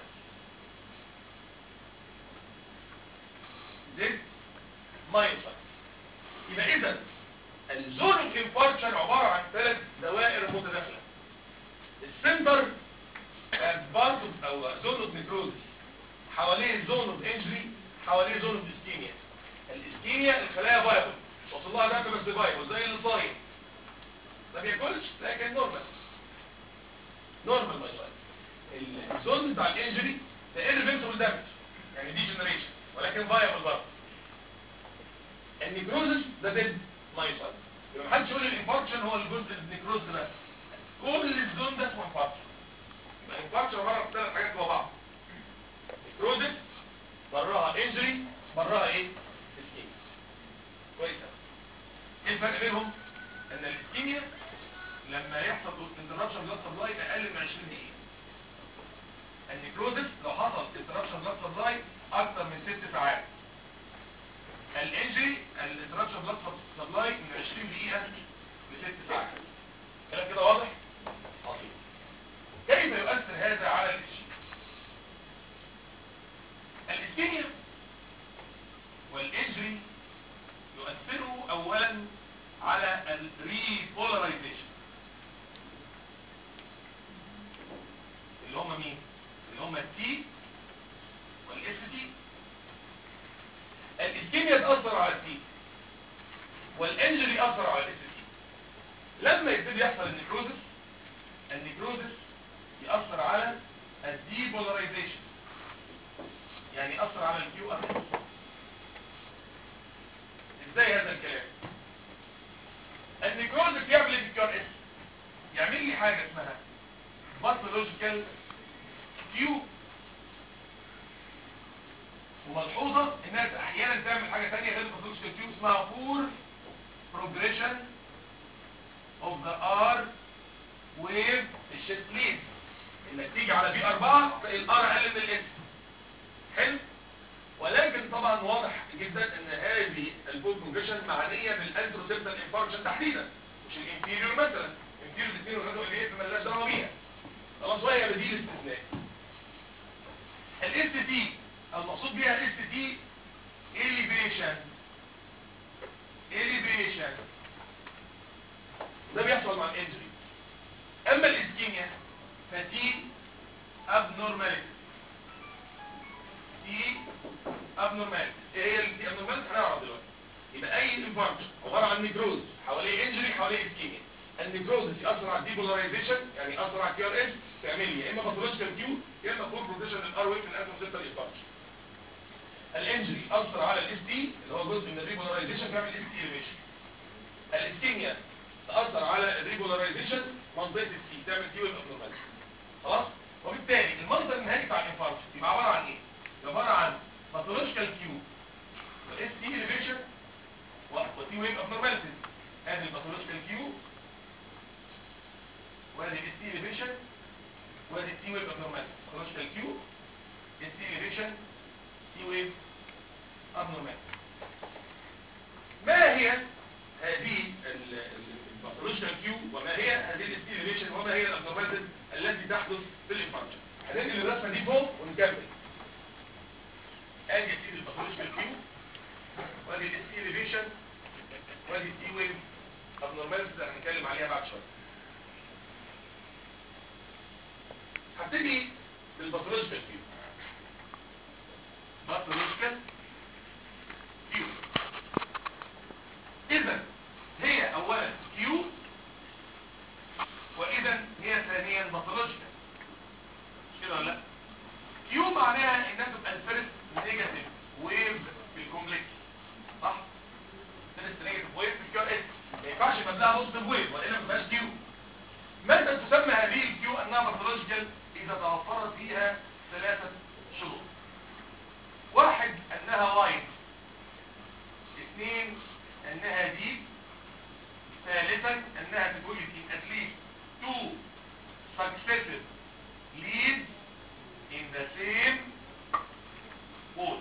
ديد مايوسايت يبقى اذا الزون اوف انفاركشن عبارة عن ثلاث دوائر متداخلة السنتر بارت او زون اوف نيكروزس حواليه زون اوف انجري حواليه زون اوف اسكيميا الاسكيميا الخلايا فايبل وصل لها دم بس فايبل زي اللي صايم ما بياكلش لكن نورمال نورمال ماي الزون بتاع الانجري ده irreversible دامج يعني دي جنريشن ولكن فايبل برضه النيكروزس ده ديد مايوسايت يبقى محدش يقول الانفاركشن هو الجزء النيكروز بس كل الزون ده اسمه انفاركشن يبقى الانفاركشن عباره عن ثلاث حاجات جوا بعض نيكروزس براها انجري براها ايه اسكيميا كويس أوي. ايه الفرق بينهم ان الاسكيميا لما يحصل انتربشن بلاد سبلاي اقل من 20 دقيقه النيكروزس لو حصل انتربشن بلاد سبلاي اكتر من 6 ساعات الانجري الانتربشن بلاد سبلاي من 20 دقيقة ل 6 ساعات كلام كده واضح؟ عظيم كيف يؤثر هذا على الاسكيميا؟ الاسكيميا والانجري يؤثروا اولا على الريبولاريزيشن اللي هم مين؟ اللي هم التي والاس تي الاسكيميا تأثر على التي والانجري يأثر على الاس تي لما يبتدي يحصل النيكروزس النيكروزس يأثر على الديبولاريزيشن يعني يأثر على الكيو ار ازاي هذا الكلام النيكروزس يعمل ايه في الكيو ار اس يعمل لي حاجة اسمها باثولوجيكال كيو وملحوظة انها احيانا تعمل حاجة تانية غير الباثولوجيكال كيو اسمها فور progression of the R wave الشيست ليد انك تيجي على بي 4 تلاقي الار اقل من الاس حلو ولكن طبعا واضح جدا ان هذه الفول بروجريشن معنيه بالانتروسيبتال انفاركشن تحديدا مش الانفيريور مثلا الانفيريور الاثنين والغدوه اللي هي مالهاش دعوه بيها خلاص وهي بديل استثناء الاس تي المقصود بيها الاس تي elevation elevation ده بيحصل مع الانجري اما الاسكيميا فتي abnormality تي abnormality ايه هي التي abnormality هنعرف دلوقتي يبقى اي انفاركشن عباره عن نيكروز حواليه انجري حواليه اسكيميا النيكروز ياثر على الديبولاريزيشن يعني ياثر على الكي ار اس تعمل لي يا اما باثولوجيكال كيو يا اما فول بروتيشن للار ويف الانتروسيتال انفاركشن الانجري اثر على الاس تي اللي هو جزء من الريبولاريزيشن بيعمل اس تي اليفيشن الاسكيميا تاثر على الريبولاريزيشن منطقه السي تعمل كيو الابنورماليتي خلاص وبالتالي المنظر النهائي بتاع الانفاركشن يبقى عباره عن ايه عباره عن باثولوجيكال كيو والاس تي اليفيشن وتي ويف ابنورماليتيز ادي الباثولوجيكال كيو وادي الاس تي اليفيشن وادي التي ويف ابنورماليتيز باثولوجيكال كيو اس تي اليفيشن تي ويف abnormality ما هي هذه الباثولوجيكال كيو وما هي هذه الاستيميليشن وما هي الابنورماليتيز التي تحدث في الانفاركشن هننقل الرسمه دي فوق ونكمل ادي سيدي الباثولوجيكال كيو وادي الاستيميليشن وادي التي ويف ابنورماليتيز اللي هنتكلم عليها بعد شويه هبتدي بالباثولوجيكال كيو باثولوجيكال كيو اذا هي اولا كيو واذا هي ثانيا باثولوجيكال مش كده ولا لا كيو معناها انها تبقى الفيرست نيجاتيف ويف في الكومبلكس صح فيرست نيجاتيف ويف في الكيو اس ما ينفعش يبقى لها بوزيتيف ويف والا ما تبقاش كيو متى تسمى هذه الكيو انها باثولوجيكال اذا توفرت فيها ثلاثه شروط واحد انها وايت اثنين انها ديب ثالثا انها تقول in at least two successive leads in the same wall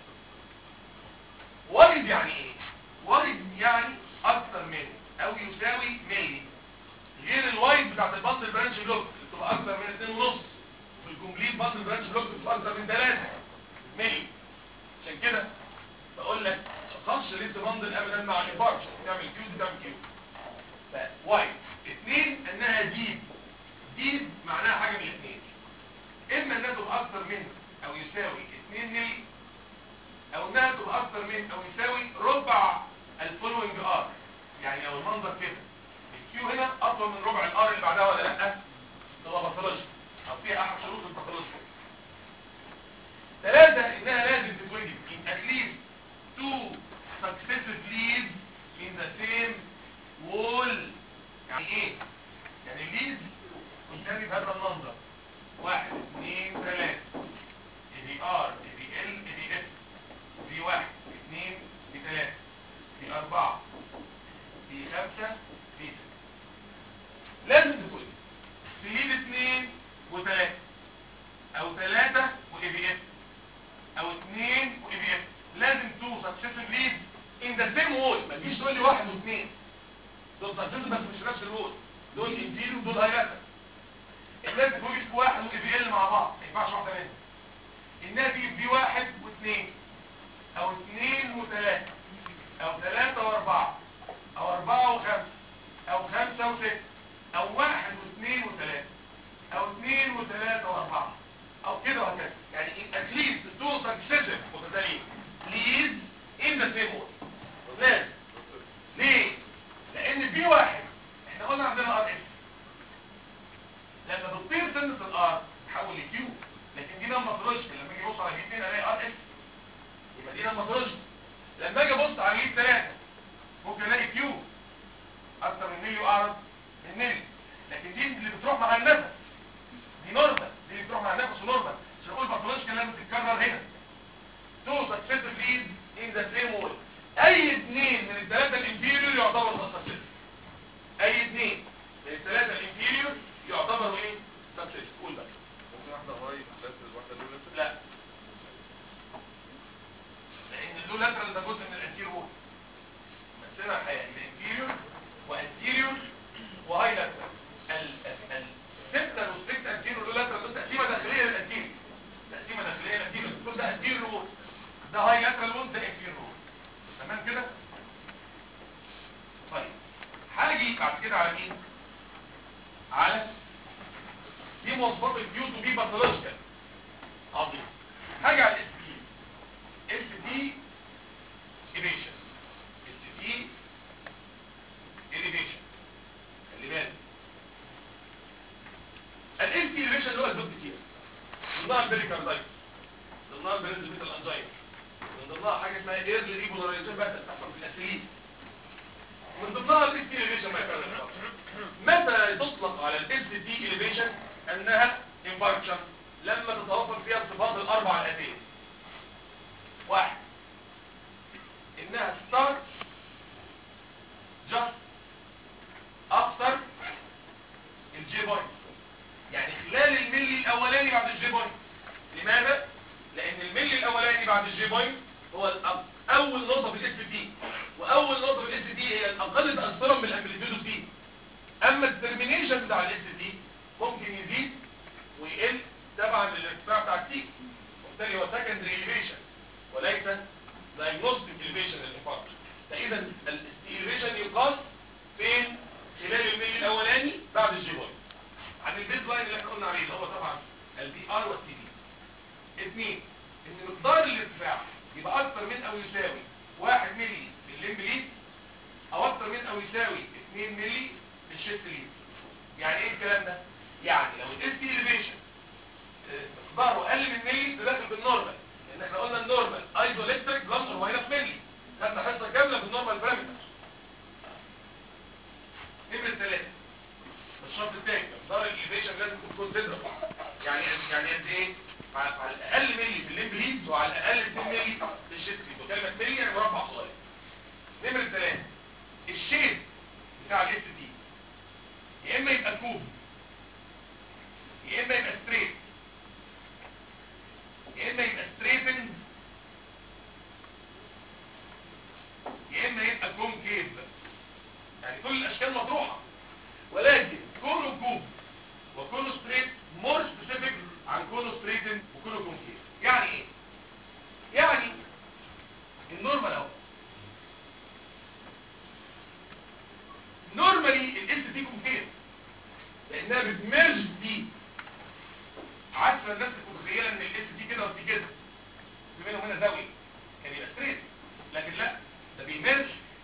وارد يعني ايه وارد يعني اكثر من او يساوي ملي غير الوايد بتاعت البندل برانش بلوك اللي بتبقى اكثر من 2 ونص في الكومبليت بندل برانش بلوك بتبقى اكثر من 3 ملي عشان كده بقول لك تخصش ليس بندل ابدا مع الانفاركشن تعمل كيو تعمل كيو وايد اثنين انها ديب ديب معناها حاجه من الاثنين اما انها تبقى اكثر من او يساوي 2 ملي او انها تبقى اكثر من او يساوي ربع الفولوينج ار يعني لو المنظر كده الكيو هنا اطول من ربع الار اللي بعدها ولا لا تبقى باثولوجي او فيها احد شروط الباثولوجي ثلاثة انها لازم تتوجد in at least two successive leads in the same wall يعني ايه يعني leads قدامي بهذا المنظر واحد اثنين ثلاثة دي ار دي ال دي اس دي واحد اثنين دي ثلاثة دي اربعة دي خمسة دي ستة لازم تكون في ليد اثنين وثلاثة او ثلاثة واي بي اس او اثنين واي بي اس لازم تو سكسيسيف ليد ان ذا سيم وول ما تجيش تقول لي واحد واثنين دول سكسيسيف بس مش نفس الوول دول انفيريو ودول هايلاتا الناس بتوجد في واحد واي بي ال مع بعض ما ينفعش واحده منهم الناس تجيب في واحد واثنين او اثنين وثلاثه او ثلاثه واربعه او اربعه وخمسه او خمسه وسته او واحد واثنين وثلاثه او اثنين وثلاثه واربعه او كده وهكذا يعني at least two successive متتاليين leads in the same way لازم ليه؟ لان في واحد احنا قلنا عندنا ار اس لما بتطير سنة الار تحول لكيو لكن دي نمبر لوجيكال لما اجي ابص على جيب 2 الاقي ار اس يبقى دي نمبر لوجيكال لما اجي ابص على جيب 3 ممكن الاقي كيو اكتر من ملي واعرض من ملي لكن دي اللي بتروح مع النفس دي نورمال دي اللي بتروح مع النفس ونورمال مش هقول باثولوجيكال لازم تتكرر هنا تو سكسيسيف ليد ان ذا سيم وول اي اثنين من الثلاثه الانفيريور يعتبروا سكسيسيف اي اثنين من الثلاثه الانفيريور يعتبروا ايه سكسيسيف قول بقى ممكن واحدة رايت لاترال واحدة لو لاترال لا لان اللو لاترال ده جزء من الانتيريور وول مقسمها الحقيقه الانتيريور وانتيريور وهاي لاترال السبتال والستريكت انتيريور واللو لاترال دول تقسيمه داخليه للانتيريور تقسيمه داخليه للانتيريور دول ده انتيريور وول ده هاي لاترال وول ده انتيريور وول تمام كده طيب هاجي بعد كده على مين على دي مواصفات الكيو تو بي باثولوجيكال عظيم حاجه على الاس بي اس دي ايفيشن اسمها ايرلي ريبولاريزيشن بس بتحصل في الاسيليت من ضمنها الاس تي اليفيشن ما يفعل متى تطلق على الاس تي اليفيشن انها انفاركشن لما تتوفر فيها الصفات الاربعه الاتيه واحد انها ستارت جاست افتر الجي بوينت يعني خلال الملي الاولاني بعد الجي بوينت لماذا لان الملي الاولاني بعد الجي بوينت هو الأق- اول نقطه في الاس تي واول نقطه في الاس تي هي الاقل تاثرا بالامبليتيود تي اما الترمينيشن بتاع الاس تي ممكن يزيد ويقل تبعا للارتفاع بتاع التي وبالتالي هو سكندري اليفيشن وليس دايجنوستيك اليفيشن للانفاركت فاذا الاليفيشن يقاس فين خلال الميل الاولاني بعد الجي بوينت عن البيز لاين اللي احنا قلنا عليه اللي هو طبعا البي ار والتي دي اثنين ان مقدار الارتفاع يبقى اكثر من او يساوي 1 ملي في الليمب ليد او اكثر من او يساوي 2 ملي في الشيست ليد يعني ايه الكلام ده يعني لو الاس تي اليفيشن مقداره اقل من ملي ده داخل بالنورمال لان احنا قلنا النورمال ايزوليكتريك بلس اور ماينس ملي خدنا حصه كامله بالنورمال بارامتر نمره ثلاثه الشرط الثاني مقدار الاليفيشن لازم تكون كونسيدربل يعني يعني قد ايه على على الاقل ملي في الليمب ليد وعلى الاقل 2 ملي في الشيست ليد وكلمه ملي يعني مربع صغير نمره ثلاثه الشيب بتاع الاس دي يا اما يبقى كوب يا اما يبقى ستريت يا اما يبقى ستريتن يا اما يبقى كونكيف يعني كل الاشكال مطروحه ولكن كونه كوب وكونه ستريت مور سبيسيفيك عن كونه ستريتن وكونه كونكيف يعني ايه يعني النورمال اهو نورمالي الاس دي كونكيف لانها بتمرج دي عكس ما الناس متخيله ان الاس دي كده ودي كده في بينهم هنا زاويه كان يبقى ستريت لكن لا ده بيمرج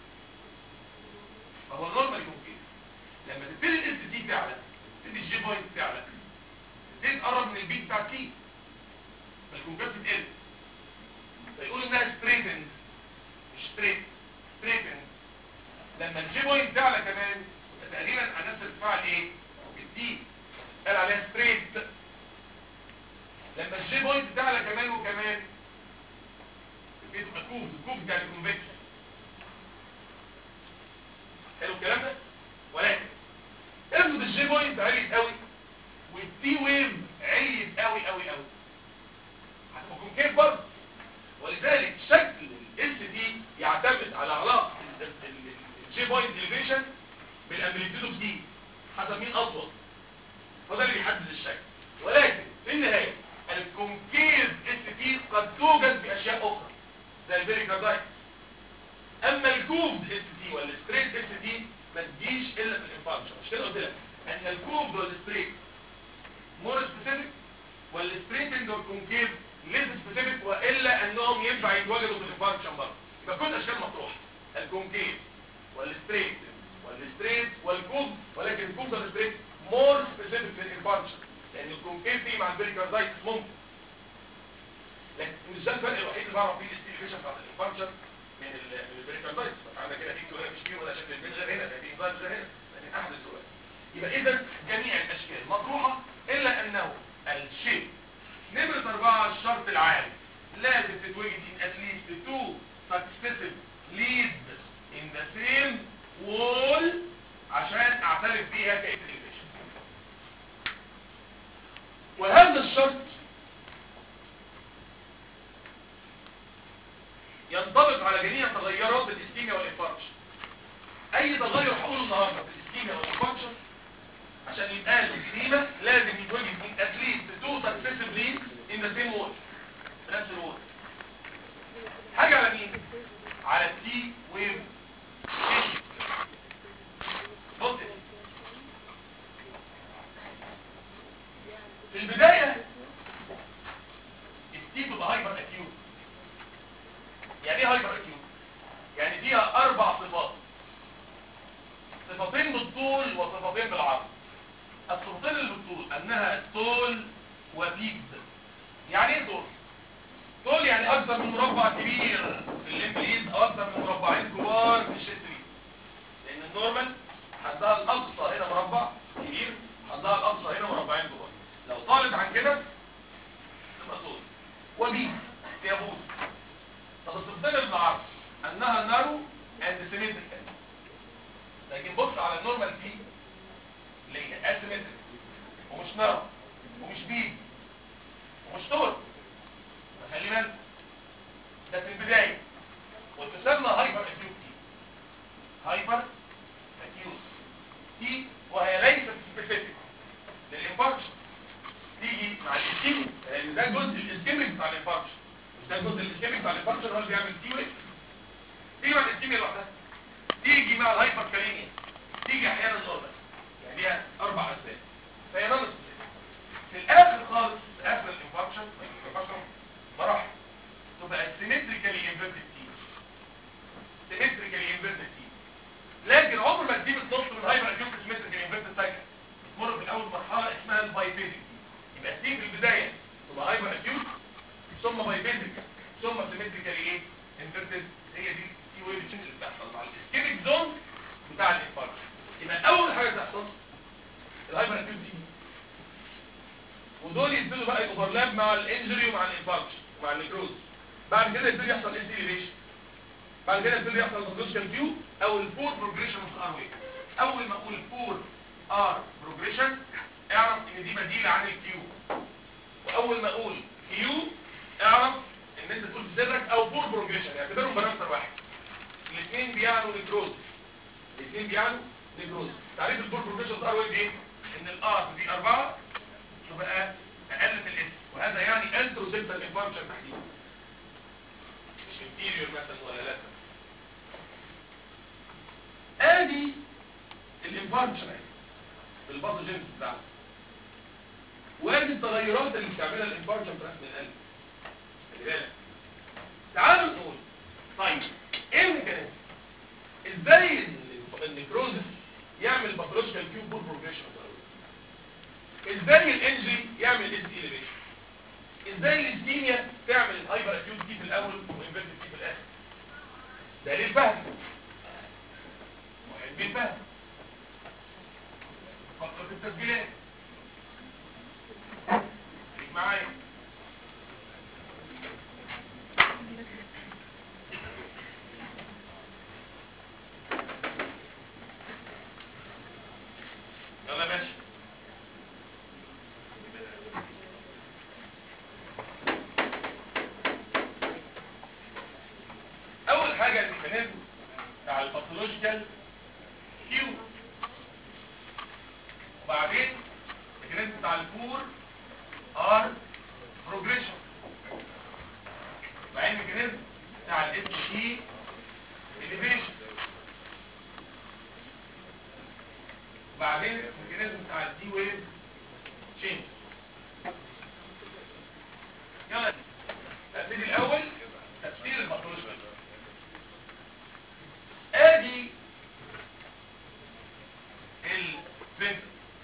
فهو النورمال يكون كده لما تبتدي الاس دي تعلى تبتدي الجي بوينت تعلى تبتدي تقرب من البيت بتاع تي فالكونكاف تقل فيقول انها ستريتند مش ستريت ستريتند لما الجي بوينت تعلى كمان يبقى تقريبا على نفس ارتفاع الايه الدي قال عليها ستريت لما الجي بوينت تعلى كمان وكمان بتبقى كوب الكوب بتاع الكونفكس حلو الكلام ده ولكن افرض الجي بوينت عليت قوي والتي ويف عليت قوي قوي قوي هتبقى كيف برضه ولذلك شكل الاس دي يعتمد على علاقه الجي بوينت اليفيشن بالامبليتيود اوف دي حسب مين اطول فده اللي بيحدد الشكل ولكن في النهايه الكونكيف اس تي قد توجد في اشياء اخرى زي البيريكاردايتس اما الكوب اس تي والستريت اس تي ما تجيش الا في الانفانكشن مش كده قلت لك ان الكوب والستريت مور سبيسيفيك والستريتنج والكونكيف ليس سبيسيفيك والا انهم ينفع يتواجدوا في الانفانكشن برضه يبقى كل الاشكال مطروحه الكونكيف والستريت والستريت والكوب ولكن الكوب والستريت مور سبيسيفيك في الانفانكشن لان الكونكيف دي مع البيريكاردايتس ممكن لكن مش ده الفرق الوحيد اللي بعرف فيه الاستيفيشن بتاعت الانفانكشن من ال- من البريكاردايتس عندك هنا في هنا مش فيه ولا شكل البين غير هنا في انفانكشن غير هنا لكن احد السؤال يبقى اذا جميع الاشكال مطروحه الا انه الشيء نمرة أربعة الشرط العام لازم تتوجد in at least two successive leads in the same wall عشان اعترف بيها كإنتريفيشن وهذا الشرط ينطبق على جميع تغيرات الاستيميا والانفاركشن اي تغير هقوله النهارده في الاستيميا والانفاركشن عشان يبقى له قيمه لازم يتوجد من اتليست تو سكسيسيف ليد ان ذا سيم وول في نفس الوول حاجه على مين على التي ويف بص في البدايه التي تبقى هايبر اكيوت يعني ايه هايبر اكيوت يعني فيها اربع صفات صفتين بالطول وصفتين بالعرض الصفتين اللي بالطول انها طول وبيكد يعني ايه طول طول يعني اكثر من مربع كبير في انها نارو اند سيمتريكال لكن بص على النورمال في اللي هي اسيمتريك ومش نارو ومش بيج ومش طول فخلي بالك ده في البدايه وتسمى هايبر اكيوت تي هايبر اكيوت تي وهي ليست سبيسيفيك للانفاركشن تيجي مع الاسكيميك لان ده جزء الاسكيميك بتاع الانفاركشن مش ده الجزء الاسكيميك بتاع الانفاركشن هو اللي بيعمل تي ويف تيجي مع الاسكيميا لوحدها تيجي مع الهايبر كاليميا تيجي احيانا نورمال يعني ليها اربع اسباب فهي نون في الاخر خالص في اخر الانفاركشن الانفاركشن مراحل تبقى سيمتريكالي انفيرتد تي سيمتريكالي انفيرتد تي لكن عمر ما تجيب النص من هايبر اكيوت سيمتريكالي انفيرتد سايكل تمر في الاول مرحله اسمها البايفيزيك يبقى تيجي في البدايه تبقى هايبر اكيوت ثم بايفيزيك ثم سيمتريكالي ايه انفيرتد هي دي التي ويف تشينج اللي بتحصل مع الاسكيميك زون بتاع الانفاركشن يبقى اول حاجه تحصل الهايبر اكيوت دي ودول يبتدوا بقى اوفرلاب مع الانجري ومع الانفاركشن ومع النيكروز بعد كده يبتدي يحصل اس اليفيشن بعد كده يبتدي يحصل بروجريشن كيو او الفور بروجريشن اوف ار ويف اول ما اقول فور ار بروجريشن اعرف ان دي بديله عن الكيو واول ما اقول كيو اعرف ان انت تقول في سرك او فور بروجريشن اعتبرهم بارامتر واحد الاثنين بيعنوا نيكروز الاثنين بيعنوا نيكروز تعريف الفور بروجريشن ار ويف ايه ان الار دي 4 تبقى اقل من الاس وهذا يعني انتروسيبتال انفاركشن تحديدا مش انتيريور مثلا ولا لا ادي الانفاركشن اهي بالباثوجينز بتاعته وادي التغيرات اللي بتعملها الانفاركشن في رسم القلب خلي بالك تعالوا نقول طيب ايه الميكانيزم ازاي ال- النيكروزس يعمل باثولوجيكال كيو بول بروجريشن ازاي الانجري يعمل اس اليفيشن ازاي الاسكيميا تعمل الهايبر اكيوت دي في الاول والانفيرتد دي في الاخر ده ليه الفهم محبين الفهم فقط التسجيلات خليك معايا يلا يا باشا اول حاجه الميكانيزم بتاع الباثولوجيكال كيو وبعدين الميكانيزم بتاع الفور ار بروجريشن وبعدين الميكانيزم بتاع الاس تي اليفيشن وبعدين الميكانيزم بتاع الدي ويف تشينج يلا نبتدي الاول تفسير الباثولوجيكال ادي الفنتر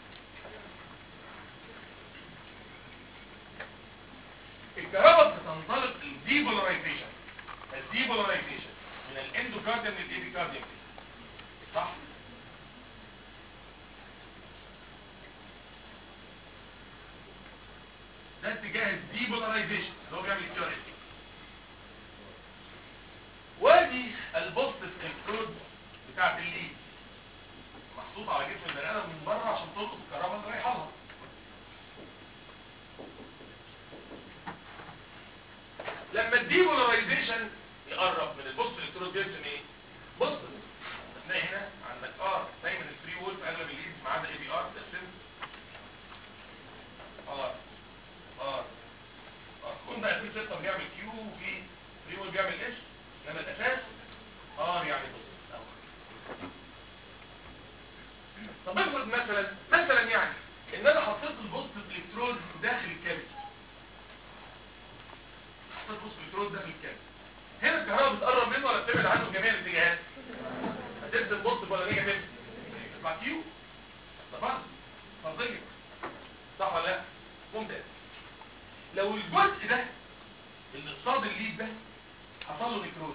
الكهرباء بتنطلق الديبولاريزيشن الديبولاريزيشن من الاندوكارديوم للايبيكارديوم صح ده اتجاه الديبولاريزيشن اللي هو بيعمل الكيوريتي وادي البوستيف الكترود بتاعت الليد محطوط على جسم البني ادم من بره عشان تلقط الكهرباء اللي رايحه لها لما الديبولاريزيشن يقرب من البوست الكترود بيرسم ايه بص هتلاقي هنا عندك ار دايما الفري وول في اغلب الليد ما عدا اي بي ار ده سن ار ار ار كون بقى في سيستم بيعمل كيو وفي فري وول بيعمل ايش لما الاساس ار يعني بص أول. طب افرض مثلا مثلا يعني ان انا حطيت البوست الكترود داخل الكابل حطيت بوست الكترود داخل الكابل هنا الكهرباء بتقرب منه ولا بتبعد عنه في جميع الاتجاهات هترسم بوست ولا نيجاتيف تطلع كيو ده فرض فرضيه صح ولا لا ممتاز لو الجزء ده اللي قصاد الليد ده حصل له نيكروز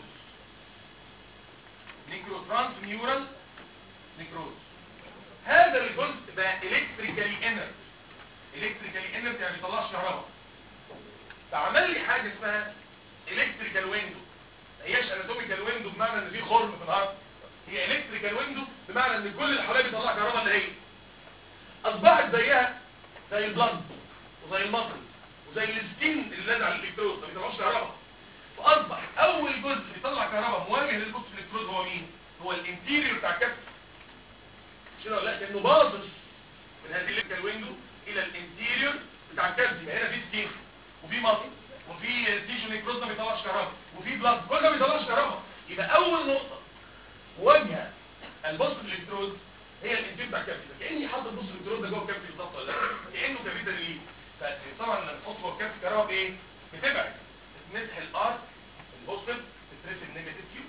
نيكروترانس نيورال نيكروز هذا الجزء بقى الكتريكالي انرت الكتريكالي انرت يعني بيطلعش كهرباء فعمل لي حاجه اسمها الكتريكال ويندو ما هياش اناتوميكال ويندو بمعنى بمعنى ان في خرم في الارض هي الكتريكال ويندو بمعنى ان كل اللي حواليها بيطلع كهرباء اللي هي اصبحت زيها زي البلد وزي المصل وزي السكين اللي لازق على الالكترود ما بيطلعوش كهرباء فاصبح اول جزء بيطلع كهرباء مواجه للبوكس الالكترود هو مين هو الانتيريور بتاع الكبسه شنو لا كانه باصص من هذه الالكتريكال ويندو الى الانتيريور بتاع الكبسه يبقى هنا في سكين وفي مصل وفي تيشو نيكروز ما بيطلعش كهرباء وفي بلاد كل ده ما بيطلعش كهرباء يبقى اول نقطه مواجهه البوست الالكترود هي الانتيريور بتاع الكبسه كاني حاطط البوست الالكترود ده جوه الكبسه بالظبط ولا لا كانه كابيتال ليه فطبعا لما تحط جوه الكبسه كهرباء بايه بتبعد بتمسح الار البوستيف بترسم نيجاتيف كيو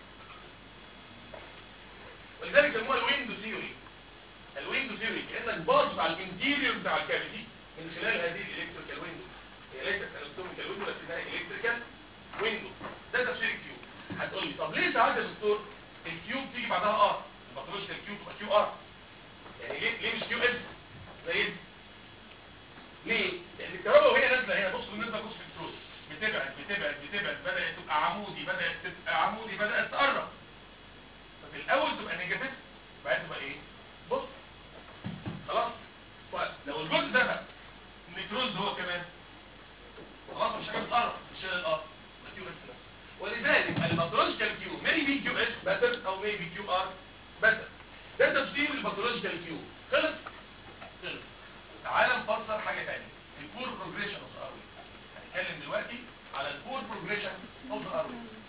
ولذلك سموها الويندو ثيوري الويندو ثيوري كانك باص على الانتيريور بتاع الكافيتي من خلال هذه الالكتريكال ويندو هي ليست الكترونيكال ويندو لكنها الكتريكال ويندو ده تفسير الكيو هتقول لي طب ليه ساعات يا دكتور الكيو بتيجي بعدها ار البطريشة الكيو تبقى كيو ار يعني ليه ليه مش كيو اس زي دي ليه لان الكهرباء وهي نازله هنا بص بالنسبه بص في الكترون بتبعد بتبعد بتبعد بدات تبقى عمودي بدات تبقى عمودي بدات تقرب ففي الاول تبقى نيجاتيف بعدين تبقى ايه بص خلاص لو الجزء ده بقى النيوترونز هو كمان خلاص مش حاجه بتقرب مش الار كيو اس بس ولذلك الباثولوجيكال كيو maybe كيو اس better او maybe كيو ار better ده تفسير الباثولوجيكال كيو خلص خلص تعال نفسر حاجه ثانيه البور بروجريشن اوف ار هنتكلم دلوقتي على البور بروجريشن اوف ار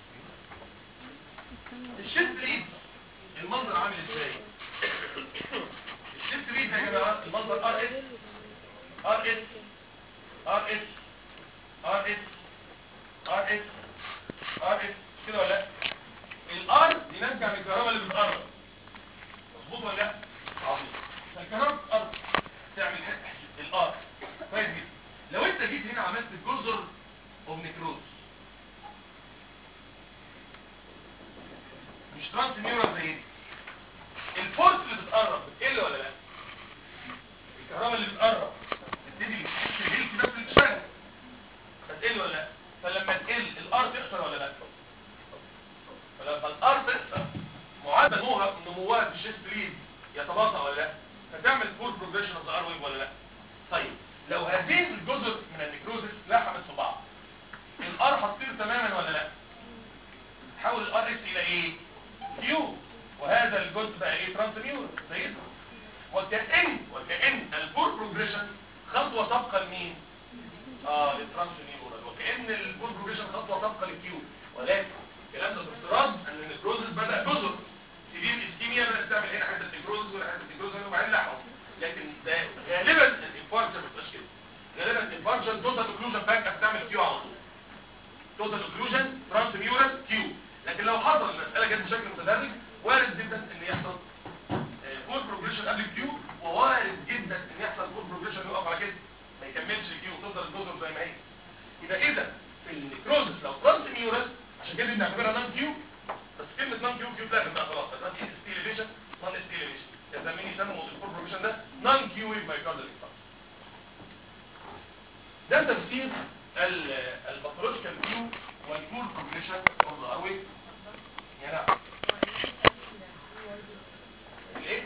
الشيفت ريد المنظر عامل ازاي الشيفت ريد يا جماعه المنظر ار اس ار اس ار اس ار اس ار اس ار اس كده ولا لا الار دي ناتجه من الكهرباء اللي بتقرب مظبوط ولا لا عظيم فالكهرباء بتقرب تعمل الار كويس جدا لو انت جيت هنا عملت جزر اوف نيكروز مش ترانس نيورال زي دي الفورس اللي بتقرب بتقل ولا لا الكهرباء اللي بتقرب تبتدي تهيل كده في الشغل بتقل ولا لا فلما تقل الار تخسر ولا لا فلما الار تخسر معدل نموها نموها في الشيست ليد يتباطأ ولا لا فتعمل فول بروجريشن اوف ار ويف ولا لا طيب لو هذه الجزر من النيكروزس لحمت في بعض الار هتطير تماما ولا لا تحول الار اكس الى ايه كيو وهذا الجزء بقى ايه ترانسميور زي وكأن وكأن الفول بروجريشن خطوه تبقى لمين اه للترانسميور وكأن الفول بروجريشن خطوه تبقى للكيو ولكن الكلام ده بافتراض ان النيكروزس بدا جزر سيفير اسكيميا بدات تعمل هنا حته نيكروزس ولا حته نيكروزس وبعدين لحمه لكن ده غالبا الانفاركشن ما بتبقاش كده غالبا الانفاركشن توتال اوكلوجن باك بتعمل كيو على طول توتال اوكلوجن ترانسميورال كيو لكن لو حصل المساله جت بشكل متدرج وارد جدا ان يحصل فول بروجريشن قبل الكيو ووارد جدا ان يحصل فول بروجريشن يقف على كده ما يكملش الكيو تفضل الجزر زي ما هي يبقى اذا في النيكروزس لو ترانسميورال عشان كده بنعتبرها نون كيو بس كلمه نون كيو كيو بلاك بقى خلاص نون ستيليشن نون ستيليشن يسميني يسموا الفول بروجريشن ده نون كيو ويف مايكاردال ده تفسير الباثولوجيكال كيو والفول بروجريشن اوف ذا اروي يا نعم ليه؟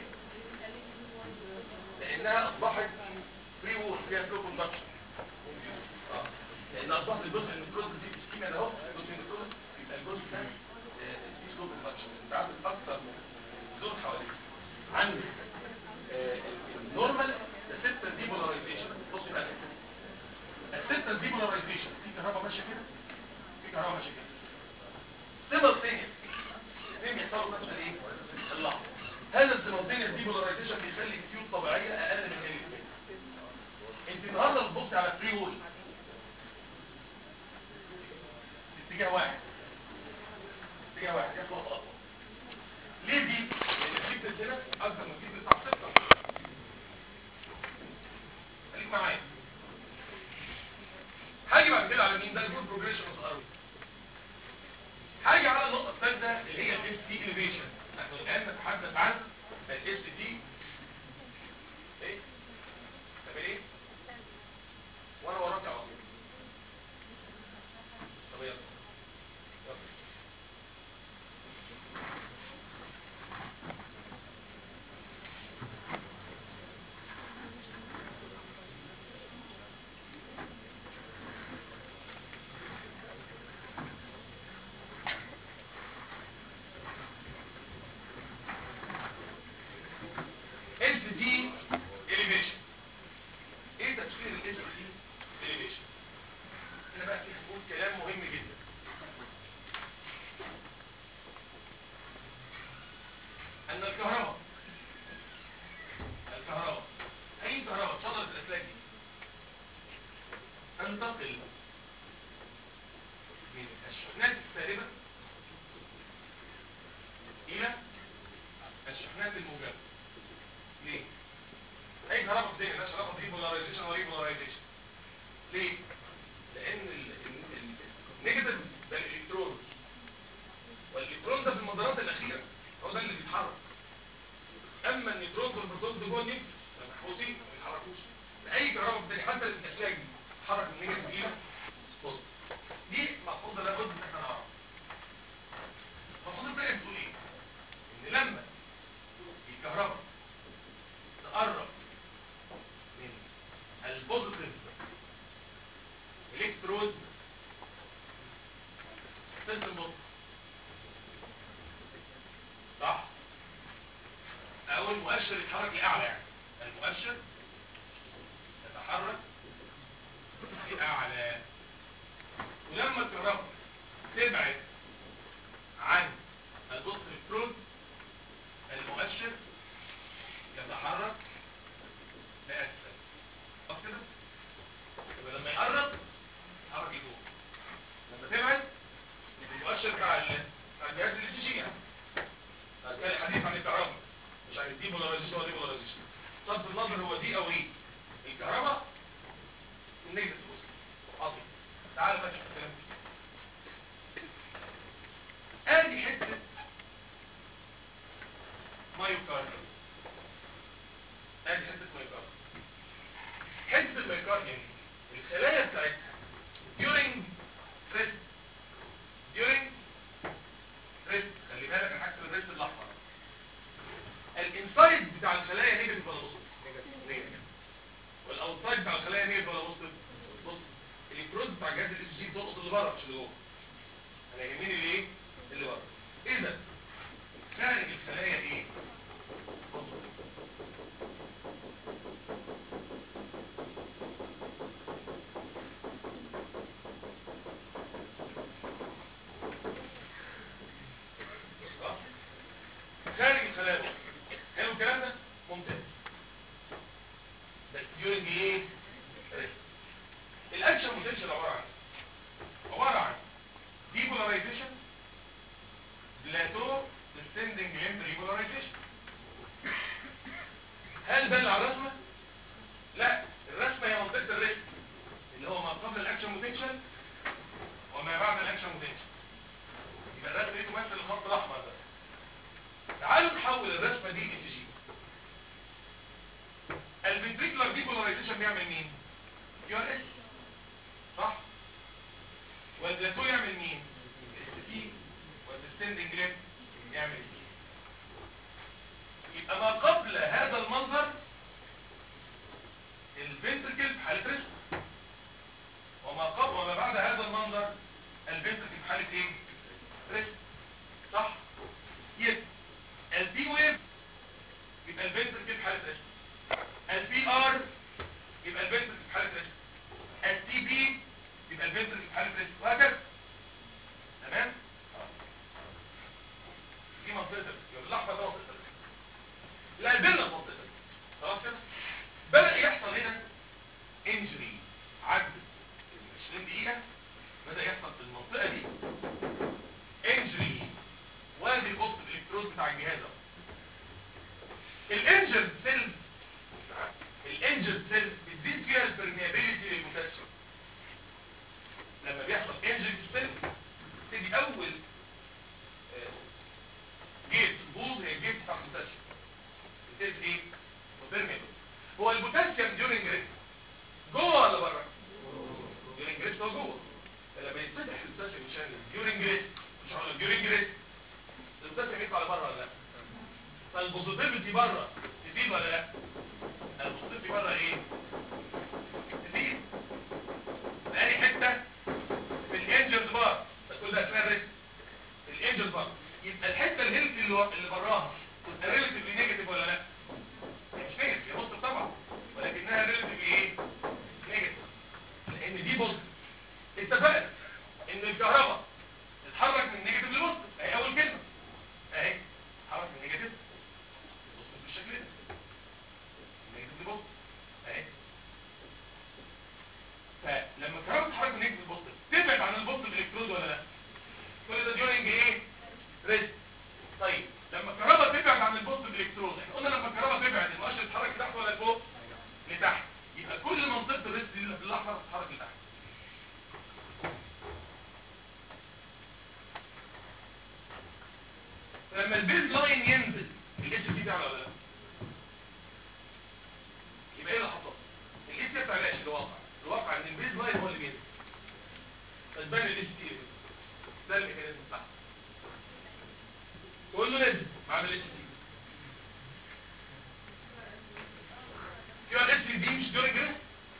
لانها اصبحت فري وول فيها فلو كوندكشن لان اصبحت الجزء اللي الكروز دي سكيما ده اهو الجزء اللي الكروز يبقى الجزء ده في فلو كوندكشن انت عارف اكتر زون حواليك عندك النورمال السيستم دي بولاريزيشن بص بقى السيستم دي بولاريزيشن في كهرباء ماشيه كده في كهرباء ماشيه كده سيمالتينيوس الاثنين بيحصلوا نفس الايه اللحظه هذا السيمالتينيوس دي بولاريزيشن بيخلي الكيو الطبيعيه اقل من الاثنين انت النهارده بتبص على فري وول اتجاه واحد اتجاه واحد ياخد وقت اطول ليه دي؟ لان الفكره هنا اكثر من الفكره بتاع السيستم خليك معايا هاجي بعد كده على مين ده الجود بروجريشن اوف الارض هاجي على النقطه الثالثه اللي هي الاس تي انوفيشن نحن الان نتحدث عن الاس تي ايه تعمل ايه وانا وراك على طول طب يلا يلا ان الكهرباء الكهرباء اي كهرباء شجره الاسلاك دي تنتقل من الشحنات السالبه الى الشحنات الموجبه ليه اي كهرباء في الدنيا مالهاش علاقه بولاريزيشن ولا بولاريزيشن ليه لان ال- ال- ال- النيجاتيف ده الالكترون والالكترون ده في المدارات الاخيره هو ده اللي بيتحرك اما النيوترون والبروتون دول جوه النيوكليس محبوسين ما بيتحركوش اي كهرباء في الدنيا حتى الاسلاك دي تتحرك من نيجاتيف الى بص دي مفروض لابد ان احنا نعرف المفروض الفرق بتقول ايه ان لما الكهرباء تقرب من البوزيتيف الكترود تنزل بطء صح اول مؤشر يتحرك لاعلى يعني المؤشر يتحرك لاعلى ولما الكهرباء تبعد عن البوزيتيف الكترود المؤشر يتحرك لأسفل خلاص كده يبقى لما يقرب يتحرك لفوق لما تبعد المؤشر بتاع ال- بتاع الجهاز اللي تيجي يعني هتلاقي الحديث عن الكهرباء مش عن الدي بولاريزيشن ولا دي بولاريزيشن صرف النظر هو دي او دي الكهرباء النيجاتيف بص عظيم تعال بقى نشوف الكلام ده ادي حته مايوكارديوم ادي حته مايوكارديوم حته المايوكارديوم الخلايا بتاعتها during rest during rest خلي بالك من حاجه الريست الاحمر الانسايد بتاع الخلايا نيجاتيف ولا بوزيتيف نيجاتيف والاوتسايد بتاع الخلايا نيجاتيف ولا بوزيتيف بوزيتيف الالكترود بتاع جهاز الاس جي بتنقص اللي بره مش اللي جوه انا يهمني اللي ايه اللي بره اذا خارج الخلايا ايه بوزيتيف صح؟ خارج الخلايا حلو الكلام ده ممتاز بس during ايه rest. الاكشن بوتنشال عباره عن إيه؟ عباره عن depolarization بلاتو descending limb repolarization هل ده اللي على الرسمه لا الرسمه هي منطقه الريست اللي هو ما قبل الاكشن بوتنشال وما بعد الاكشن بوتنشال يبقى الرسمه دي تمثل الخط الاحمر ده تعالوا نحول الرسمه دي لتي جي الفنتريكولار ديبولاريزيشن بيعمل مين كيو ار اس صح والبلاتو يعمل مين اس تي والديستندنج ليب يعمل سي يبقى ما قبل هذا المنظر الفنتركل في حاله ريست وما قبل وما بعد هذا المنظر الفنتركل في حاله ايه ريست صح يبقى البي ويف يبقى الفنتركل في حاله ريست البي ار يبقى الفنتركل في حاله ريست التي بي يبقى الفنتركل في حاله ريست وهكذا تمام دي منطقه الريست يبقى الاحمر ده منطقه الريست لا البنه منطقه الريست خلاص كده بدأ يحصل هنا انجري عدد ال 20 دقيقة بدأ يحصل في المنطقة دي انجري وادي بوست الالكترود بتاع الجهاز اهو. الانجرد سيلز الانجرد سيلز بتزيد فيها البرميابيليتي للبوتاسيوم لما بيحصل انجري في السيل تبتدي اول آه، جيت تبوظ هي الجيت بتاع البوتاسيوم بتبتدي ايه؟ permeable هو البوتاسيوم during rest جوه ولا بره during rest هو جوه لما يتفتح البوتاسيوم شانل during rest مش هقول during rest البوتاسيوم يطلع لبره ولا لا فالبوزيتيفيتي بره تزيد ولا لا البوزيتيفيتي بره ايه تزيد تاني حته في الانجلز بار ده كل ده اسمها الريست الانجلز بار يبقى الحته الهيلثي اللي اللي براها تبقى ريليتيفلي نيجاتيف ولا لا هي مش نيجاتيف هي بوزيتيف طبعا ولكنها ريليتيفلي ايه نيجاتيف لان دي بوزيتيف اتفقنا ان الكهرباء تتحرك من نيجاتيف لبوزيتيف اهي اول كلمه اهي تتحرك من نيجاتيف طيب لما الكهرباء تبعد عن البوست الالكترون احنا قلنا لما الكهرباء تبعد المؤشر يتحرك لتحت ولا لفوق لتحت يبقى كل منطقه الريست دي اللي في الاحمر تتحرك لتحت لما البيز لاين ينزل الاس تي تعلى ولا لا يبقى ايه اللي حصل الاس تي بتاع الواقع الواقع ان البيز لاين هو اللي بينزل فالبان الاس تي ده الميكانيزم بتاعه تقول له نزل مع الاس تي يبقى الاس تي دي مش دوري جريس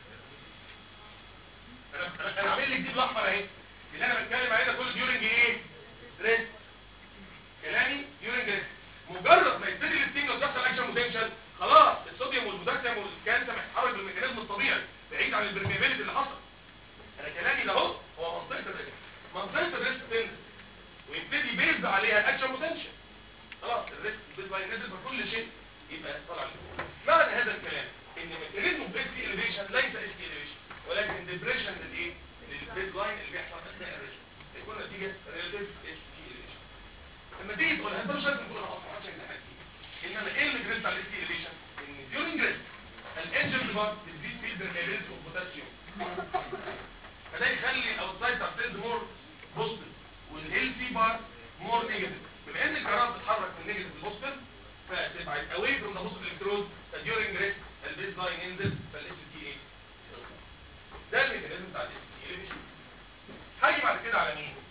انا أنا- انا عامل لك دي بالاحمر اهي اللي انا بتكلم عليه ده كله ديورنج ايه ريست كلامي ديورنج ريست مجرد ما يبتدي الستيم وتحصل اكشن بوتنشال خلاص الصوديوم والبوتاسيوم والكالسيوم هيتحرك بالميكانيزم الطبيعي بعيد عن البرميابيلتي اللي حصل انا كلامي ده اهو هو منطقه الريست منطقه الريست تنزل ويبتدي بيز عليها الاكشن بوتنشال خلاص الريست البيز لاين نزل فكل شيء يبقى طالع لفوق معنى هذا الكلام ان ميكانيزم الاس تي اليفيشن ليس اس تي اليفيشن ولكن ديبريشن للايه للبيز لاين اللي بيحصل اثناء الريست يكون نتيجه ريليتيف اس تي اليفيشن لما تيجي تقول انت مش لازم تقول انا اصلا عشان الحاجات دي انما ايه اللي جريت على الاس تي اليفيشن ان ديورنج ريست الانجن بارت بتزيد في البرميابيلتي والبوتاسيوم فده يخلي الاوتسايد بتاع السيلز مور بوزيتيف والهيلثي بارت مور نيجاتيف بما ان الكهرباء بتتحرك من نيجاتيف لبوزيتيف فتبعد اواي فروم ذا بوزيتيف الكترود فديورنج ريست البيز لاين ينزل فالاس تي ايه ده الميكانيزم بتاع الاس تي اللي هاجي بعد كده على مين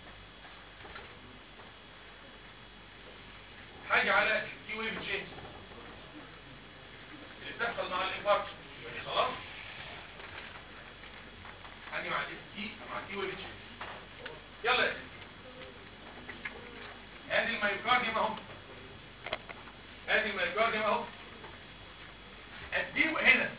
هاجي على التي ويف تشينج اللي بتحصل مع الانفاركشن خلاص هاجي مع الاس تي مع التي ويف تشينج يلا يا سيدي ادي المايوكارديوم اهو ادي المايوكارديوم اهو الديو هنا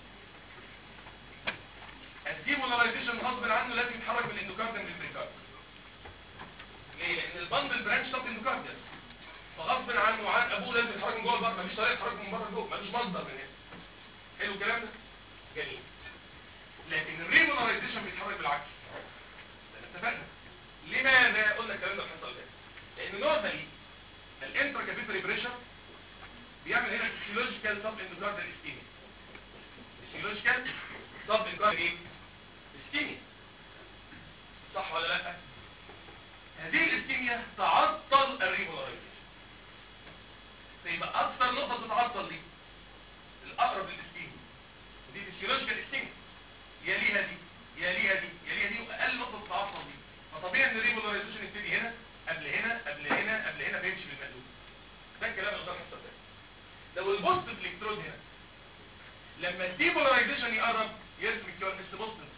الديمولاريزيشن غصب عنه لازم يتحرك من الاندوكارديوم للبريكارديوم ليه لان البندل برانش طب اندوكارديوم فغصب عنه وعن ابوه لازم يتحرك من جوه البطن مفيش طريقه يتحرك من بره لجوه ملوش مصدر من هنا حلو الكلام ده جميل لكن الريمولاريزيشن بيتحرك بالعكس ده اتفقنا لماذا قلنا الكلام ده الحصه اللي فاتت لان نورمالي الانترا كابيتري بريشر بيعمل هنا فيسيولوجيكال سب اندوكاردال اسكيميا فيسيولوجيكال سب اندوكاردال ايه اسكيميا صح ولا لا هذه الاسكيميا تعطل الريبولاريزيشن فيبقى اكثر نقطه تتعطل دي الاقرب للاسكيميا ودي فيسيولوجيكال اسكيميا يليها دي يليها دي يليها دي واقل نقطه تتعطل دي فطبيعي ان الريبولاريزيشن يبتدي هنا قبل هنا قبل هنا قبل هنا بيمشي بالمقلوب ده الكلام اللي قدام الحصه لو البوزيتيف الكترون هنا لما الديبولاريزيشن يقرب يرسم الكيو اس بوزيتيف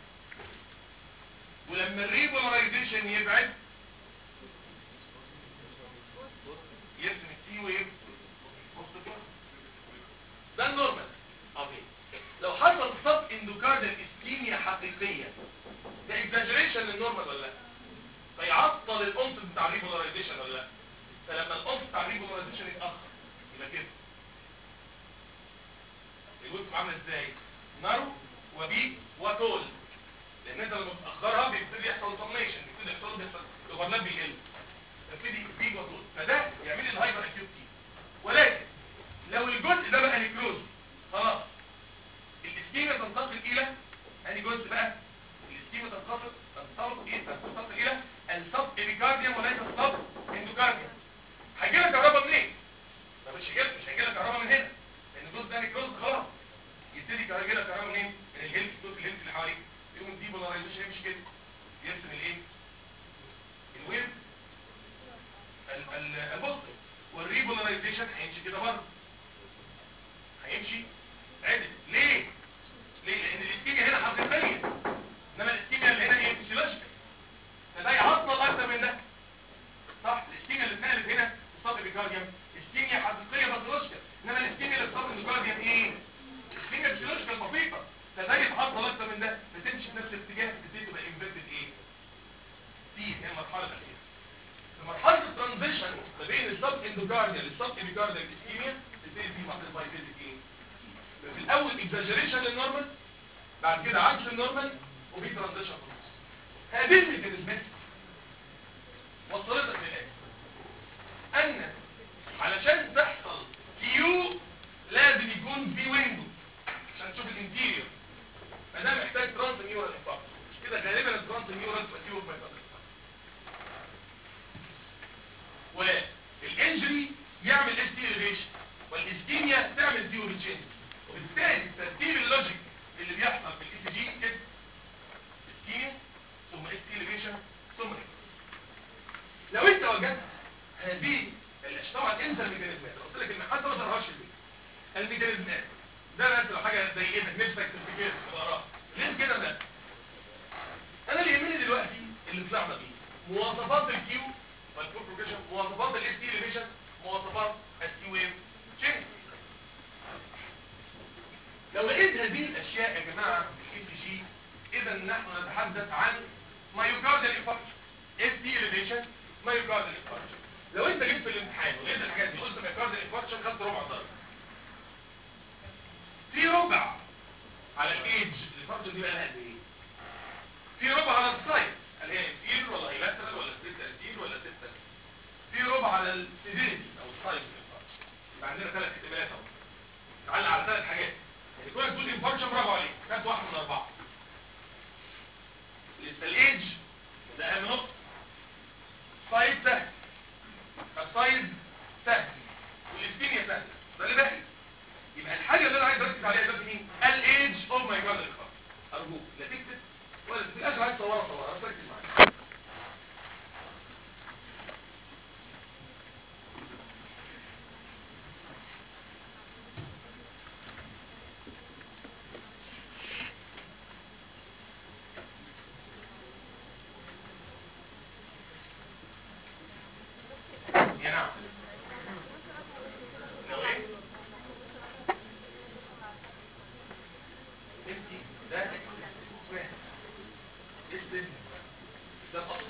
ولما الريبولاريزيشن يبعد يرسم التي ويف بوزيتيف ده النورمال عظيم لو حصل سب اندوكاردال اسكيميا حقيقيه ده اكزاجريشن للنورمال ولا لا فيعطل الانس بتاع الريبولاريزيشن ولا لا فلما الانس بتاع الريبولاريزيشن يتاخر يبقى كده الويف عامله ازاي نارو وبيك وتول لان انت لما بتاخرها بيبتدي يحصل سميشن بيبتدي يحصل بيحصل الاوفرلاب بيقل تبتدي بيك وتول فده يعمل لي الهايبر اكيوتي ولكن لو الجزء ده بقى نيكروز خلاص الاسكيميا تنتقل الى انهي جزء بقى الاسكيميا تنتقل تنتقل ايه تنتقل الى السب ايبيكارديوم وليس السب اندوكارديوم هيجي لك كهرباء منين ده مش هيجي مش هيجي لك كهرباء من هنا لان الجزء ده نيكروز خلاص يبتدي يجي لك كهرباء منين من الهيلث الجزء الهيلث اللي حواليك يقوم دي بولاريزيشن يمشي كده يرسم الايه الويف ال- ال- البوزيتيف والريبولاريزيشن هيمشي كده برضه هيمشي عدل ليه ليه لان الاسكيميا هنا حقيقيه انما الاسكيميا اللي هنا ايه فيسيولوجيكال فده يعطل اكتر من ده صح الاسكيميا اللي اتنقلت هنا الصدر بيكارديوم اسكيميا حقيقيه باثولوجيكال انما الاسكيميا اللي الصدر بيكارديوم ايه اسكيميا فيسيولوجيكال بسيطه فده يتعطل اكتر من ده بتمشي في نفس الاتجاه بتبتدي تبقى انفيرتد ايه دي هي المرحله الاخيره في مرحله الترانزيشن ما بين السب اندوكارديال للسب ايبيكارديال اسكيميا تبتدي في مرحله البايفيزيك ايه في الاول اكزاجريشن للنورمال بعد كده عكس النورمال وفي ترانزيشن في النص هذه الميكانيزمات وصلتك للاخر ان يعمل اس تي اليفيشن والاسكيميا تعمل ديو تشينج وبالتالي الترتيب اللوجيك اللي بيحصل في الاي سي جي اسكيميا ثم اس تي اليفيشن ثم نيكروز لو انت وجدت هذه الاشياء طبعا انسى الميكانيزمات قلت لك ان حتى ما تقراش البيت الميكانيزمات ده بس لو حاجه ضايقتك نفسك تفتكرها تقراها ليه كده ده انا اللي يهمني دلوقتي اللي طلعنا بيه مواصفات الكيو والكيو بروجريشن مواصفات الاس تي اليفيشن مواصفات السي ويف تشينج لو لقيت هذه الاشياء يا جماعه في الاي سي جي اذا نحن نتحدث عن مايوكارديال انفاركشن اس تي اليفيشن مايوكارديال انفاركشن لو انت جيت في الامتحان ولقيت الحاجات دي قلت مايوكارديال انفاركشن خدت ربع درجه في ربع على الايدج الانفاركشن دي بقى لها قد ايه في ربع على السايد هل هي انتير ولا هيلاترال ولا ستيت انتير ولا ستة في ربع على السيفيريتي او السايز يبقى عندنا ثلاث احتمالات اهو تعلق على ثلاث حاجات يعني كونك تقول انفاركشن برافو عليك خدت واحد من اربعه لسه الايدج ده اهم نقطه سايز سهل السايز سهل والاسكيميا سهل ده اللي باقي يبقى الحاجه اللي انا عايز اركز عليها دلوقتي مين الايدج اوف ماي جاد ارجوك لا تكتب ولا في الاخر عايز تصورها صورها بس ركز معايا يا نعم لو ايه انت ده اسمها اسم ده الاصل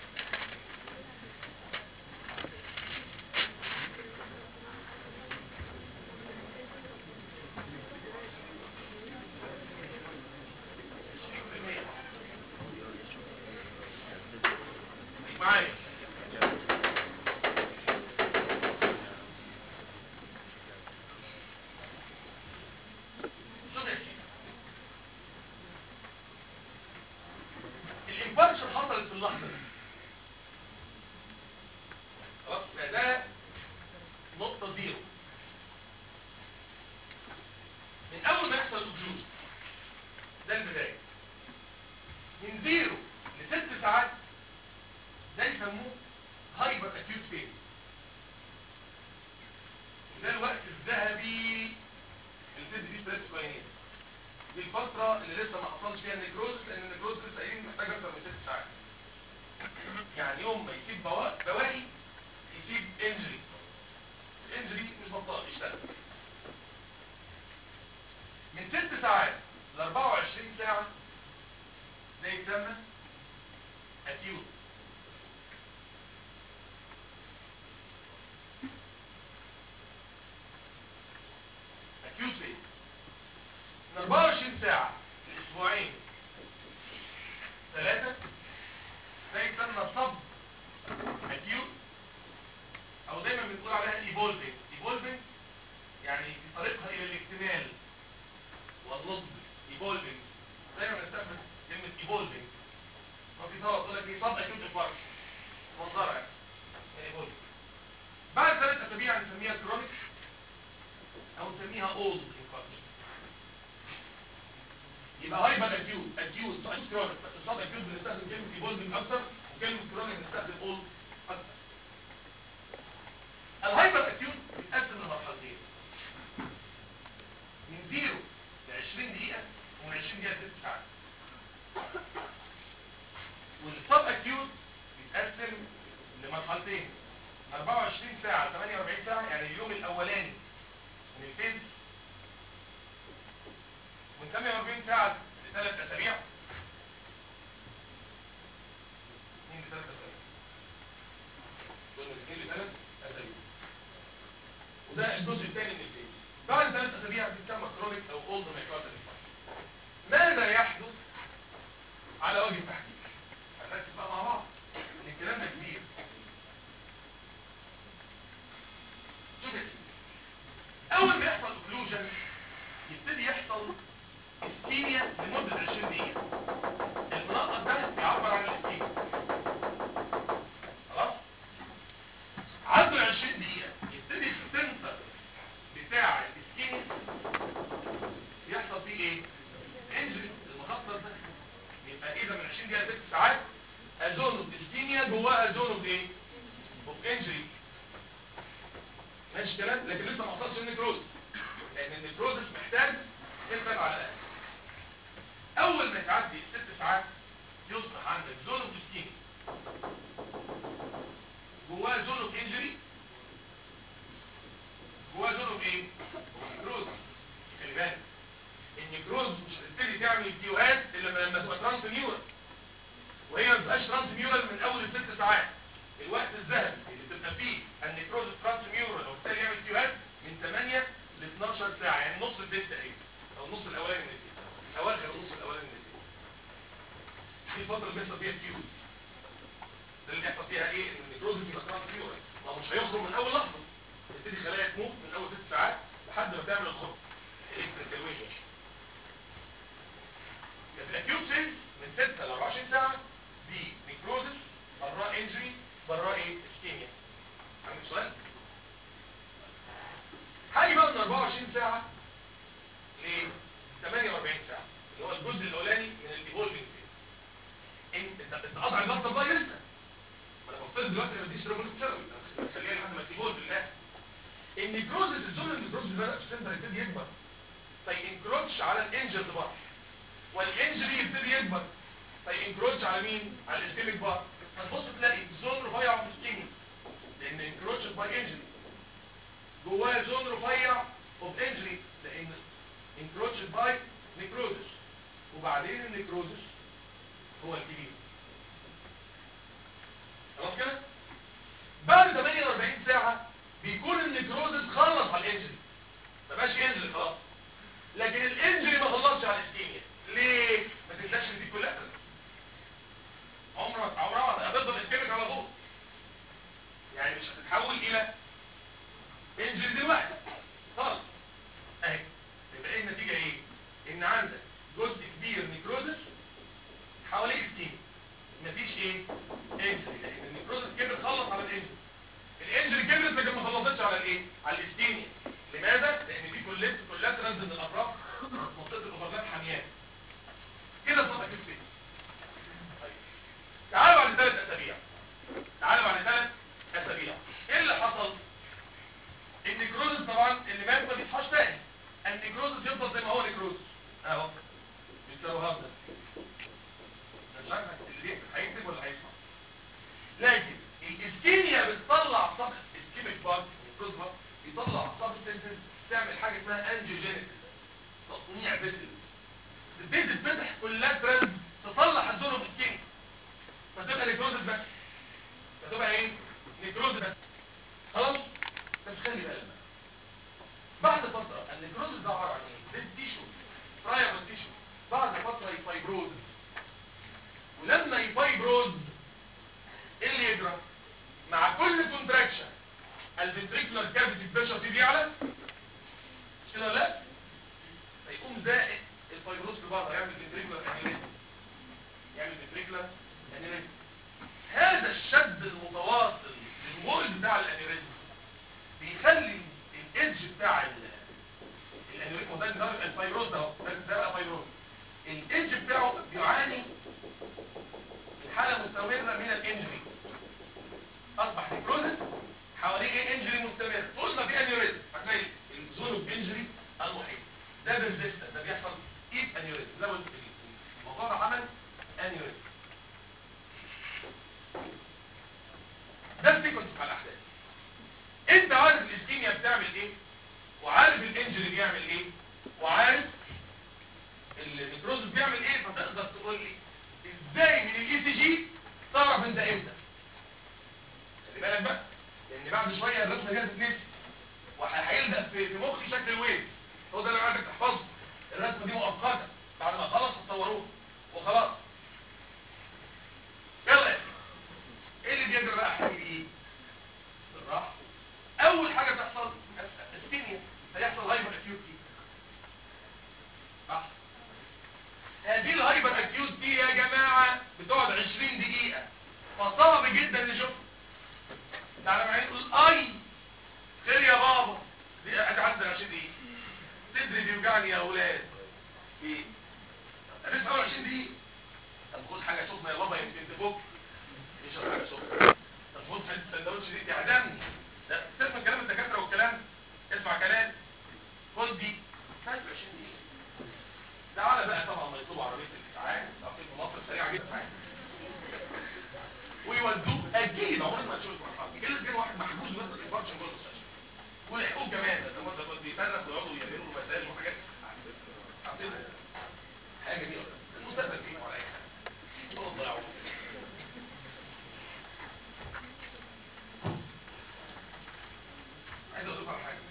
معايا شوف يا سيدي الانفاركشن حصلت في اللحظه دي خلاص يبقى ده نقطه زيرو من اول ما يحصل الجلوس ده البدايه من زيرو لست ساعات ده يسموه هايبر اكيوت فيز وده الوقت الذهبي اللي تدي فيه ستريس كوينين دي الفترة اللي لسه ما حصلش فيها النكروز لان النكروز لسه قايلين محتاج اكتر من ست ساعات يعني يوم ما يسيب بوا- بواقي يسيب انجري الانجري مش بطال يشتغل من ست ساعات ل 24 ساعة ده يسمى اكيوت اكيوت فيز من 24 ساعة لأسبوعين ثلاثة ده يسمى صب أكيوت أو دايما بنقول عليها ايفولفنج ايفولفنج يعني في طريقها إلى الاكتمال والنضج ايفولفنج دايما بنستخدم كلمة ايفولفنج وفي طبعا تقول لك ايه صب أكيوت انفاركت منظرها يعني ايفولفنج بعد ثلاث أسابيع نسميها كرونيك أو نسميها اولد انفاركت يبقى هايبر اكيوت اكيوت اكيوت كرونيك بس الصاد اكيوت بنستخدم كلمه ايفولفنج اكتر وكلمه كرونيك بنستخدم اول اكتر الهايبر اكيوت بيتقسم لمرحلتين من 0 ل 20 دقيقه ومن 20 دقيقه ل 6 ساعات والصاب اكيوت بيتقسم لمرحلتين من 24 ساعه ل 48 ساعه يعني اليوم الاولاني من الفيز من 48 ساعة لثلاث أسابيع اثنين لثلاث أسابيع قلنا اثنين لثلاث أسابيع وده الجزء الثاني من الفيز بعد ثلاث أسابيع بيتسمى كرونيك أو أولد مايكروتال ماذا يحدث على وجه التحديد؟ هنركز بقى مع بعض ان الكلام ده كبير شوف يا سيدي أول ما يحصل اوكلوجن يبتدي يحصل اسكيميا لمدة 20 دقيقة المنقط ده بيعبر عن الاسكيميا خلاص عدوا ال 20 دقيقة يبتدي ماشي الكلام لكن لسه ما حصلش النكروز لان النكروزس محتاج ست ساعات على الاقل اول ما تعدي ست ساعات يصبح عندك زون اوف سكين جواه زون اوف انجري جواه زون اوف ايه نكروز خلي بالك النكروز مش هتبتدي تعمل فيوهات الا لما تبقى ترانس نيورال وهي ما بتبقاش ترانس نيورال من اول الست ساعات الوقت الذهبي اللي بتبقى فيه النكروز ترانس نيورال وبالتالي يعمل فيوهات من 8 ل 12 ساعه يعني نص الليل تقريبا او النص الاولاني من الليل اواخر النص الاولاني من الليل دي الفتره اللي بيحصل فيها فيوز ده اللي بيحصل فيها ايه ان النكروز بيبقى ترانس نيورال ما هو مش هيخرج من اول لحظه تبتدي خلايا تموت من اول ست ساعات لحد ما تعمل الخرم الكتريكال في الاكيوت فيز من 6 ل 24 ساعه دي نيكروزس براه انجري براه ايه اسكيميا عندك سؤال هاجي بقى من 24 ساعه ل 48 ساعه اللي هو الجزء الاولاني من الايفولفنج فيز انت انت قطع البطه بقى لسه ما انا بفترض دلوقتي ما بديش ريفولف ثيرابي خليها لحد ما تيفولف بالله النيكروزس الزون النيكروزس بدا في السنتر يبتدي يكبر فينكروتش على الانجل بار والانجري يبتدي يكبر فينكروتش على مين على الاسكيميك بار هتبص تلاقي زون رفيع في السكيمي لان انكروتش باي انجري جواه زون رفيع اوف انجري لان انكروتش باي نيكروزس وبعدين النيكروزس هو الكبير خلاص كده بعد 48 ساعه بيكون النيكروزس خلص على الانجري ما بقاش انجري خلاص لكن الانجري ما خلصش على الاسكيميا ليه ما تنساش ان دي كلها عمرك عمرها ما هتفضل اسكيميك على طول يعني مش هتتحول الى انجري دلوقتي خلاص اهي يبقى ايه النتيجه ايه ان عندك جزء كبير نيكروزس حواليه اسكيميا مفيش ايه انجري لان النيكروزس كبر خلص على الانجري الانجري كبرت لكن ما خلصتش على الايه على الاسكيميا لماذا لان في كلات كولاترالز من الاطراف منطقه الاوفرلاب حاميات كده صوتك كده طيب تعالوا بعد ثلاث اسابيع تعالوا بعد ثلاث اسابيع ايه اللي حصل النيكروزس طبعا اللي مات ما بيصحاش تاني النيكروزس يفضل زي ما هو نيكروزس اهو بالكروهات ده مش عارف اللي هيكتب ولا هيسمع لكن الاسكيميا بتطلع صخر اسكيميك بارت النيكروز بارت بيطلع سبستنسز تعمل حاجه اسمها انجيوجينيك تصنيع بيسل البيز تفتح كولاترال تطلع الزون اوف سكين فتبقى نيكروز بس فتبقى ايه نيكروز بس خلاص بس خلي بالك بعد فتره النيكروز ده عباره عن ايه ديد تيشو فرايبل تيشو بعد فتره يفايبروز ولما يفايبروز ايه اللي يجرى مع كل كونتراكشن الفنتريكولار كافيتي بريشر فيه بيعلى مش كده ولا لا فيقوم زائد الفايبروز في بعض يعمل فنتريكولار انيوريزم يعمل فنتريكولار انيوريزم هذا الشد المتواصل للمول بتاع الانيوريزم بيخلي الايدج بتاع الانيوريزم ده ده الفايبروز ده ده بقى فايبروز الايدج بتاعه بيعاني من حاله مستمره من الانجري اصبح نيكروزس حواليه ايه انجري مستمر طول ما في انيوريزم هتلاقي الزون اوف انجري المحيط ده بالزيستا ده بيحصل ايد انيوريزم لو الموضوع ده عمل انيوريزم ده السيكونس بتاع الاحداث انت عارف الاسكيميا بتعمل ايه وعارف الانجري بيعمل ايه وعارف النيكروزس بيعمل ايه فتقدر تقول لي ازاي من الاي سي جي تعرف انت امتى خلي بالك بقى لان بعد شويه الرسمه دي هتتنسي وهيلزق في في مخي شكل الويف هو ده اللي انا عايزك تحفظه الرسمه دي مؤقته بعد ما خلص تصوروه وخلاص يلا يا سيدي. ايه اللي بيجري بقى حبيبي ايه بالراحه اول حاجه تحصل السينيا هيحصل هايبر اكيوتي صح هذه الهايبر اكيوتي يا جماعه بتقعد 20 دقيقه فصعب جدا نشوفها تعالى معايا تقول اي خير يا بابا دي اتعدى 20 دقيقه صدري بيوجعني يا اولاد ايه لسه اول 20 دقيقه طب خد حاجه سخنه يا بابا يمكن تفك اشرب حاجه سخنه طب خد حته سندوتش دي تعدمني ده تسمع كلام الدكاتره والكلام كمان هم بيفرق ويقعدوا يعملوا مسائل وحاجات عارفين حاجه جميله المستقبل فيه ولا اي حاجه والله يعوض. عايز اقول لكم على حاجه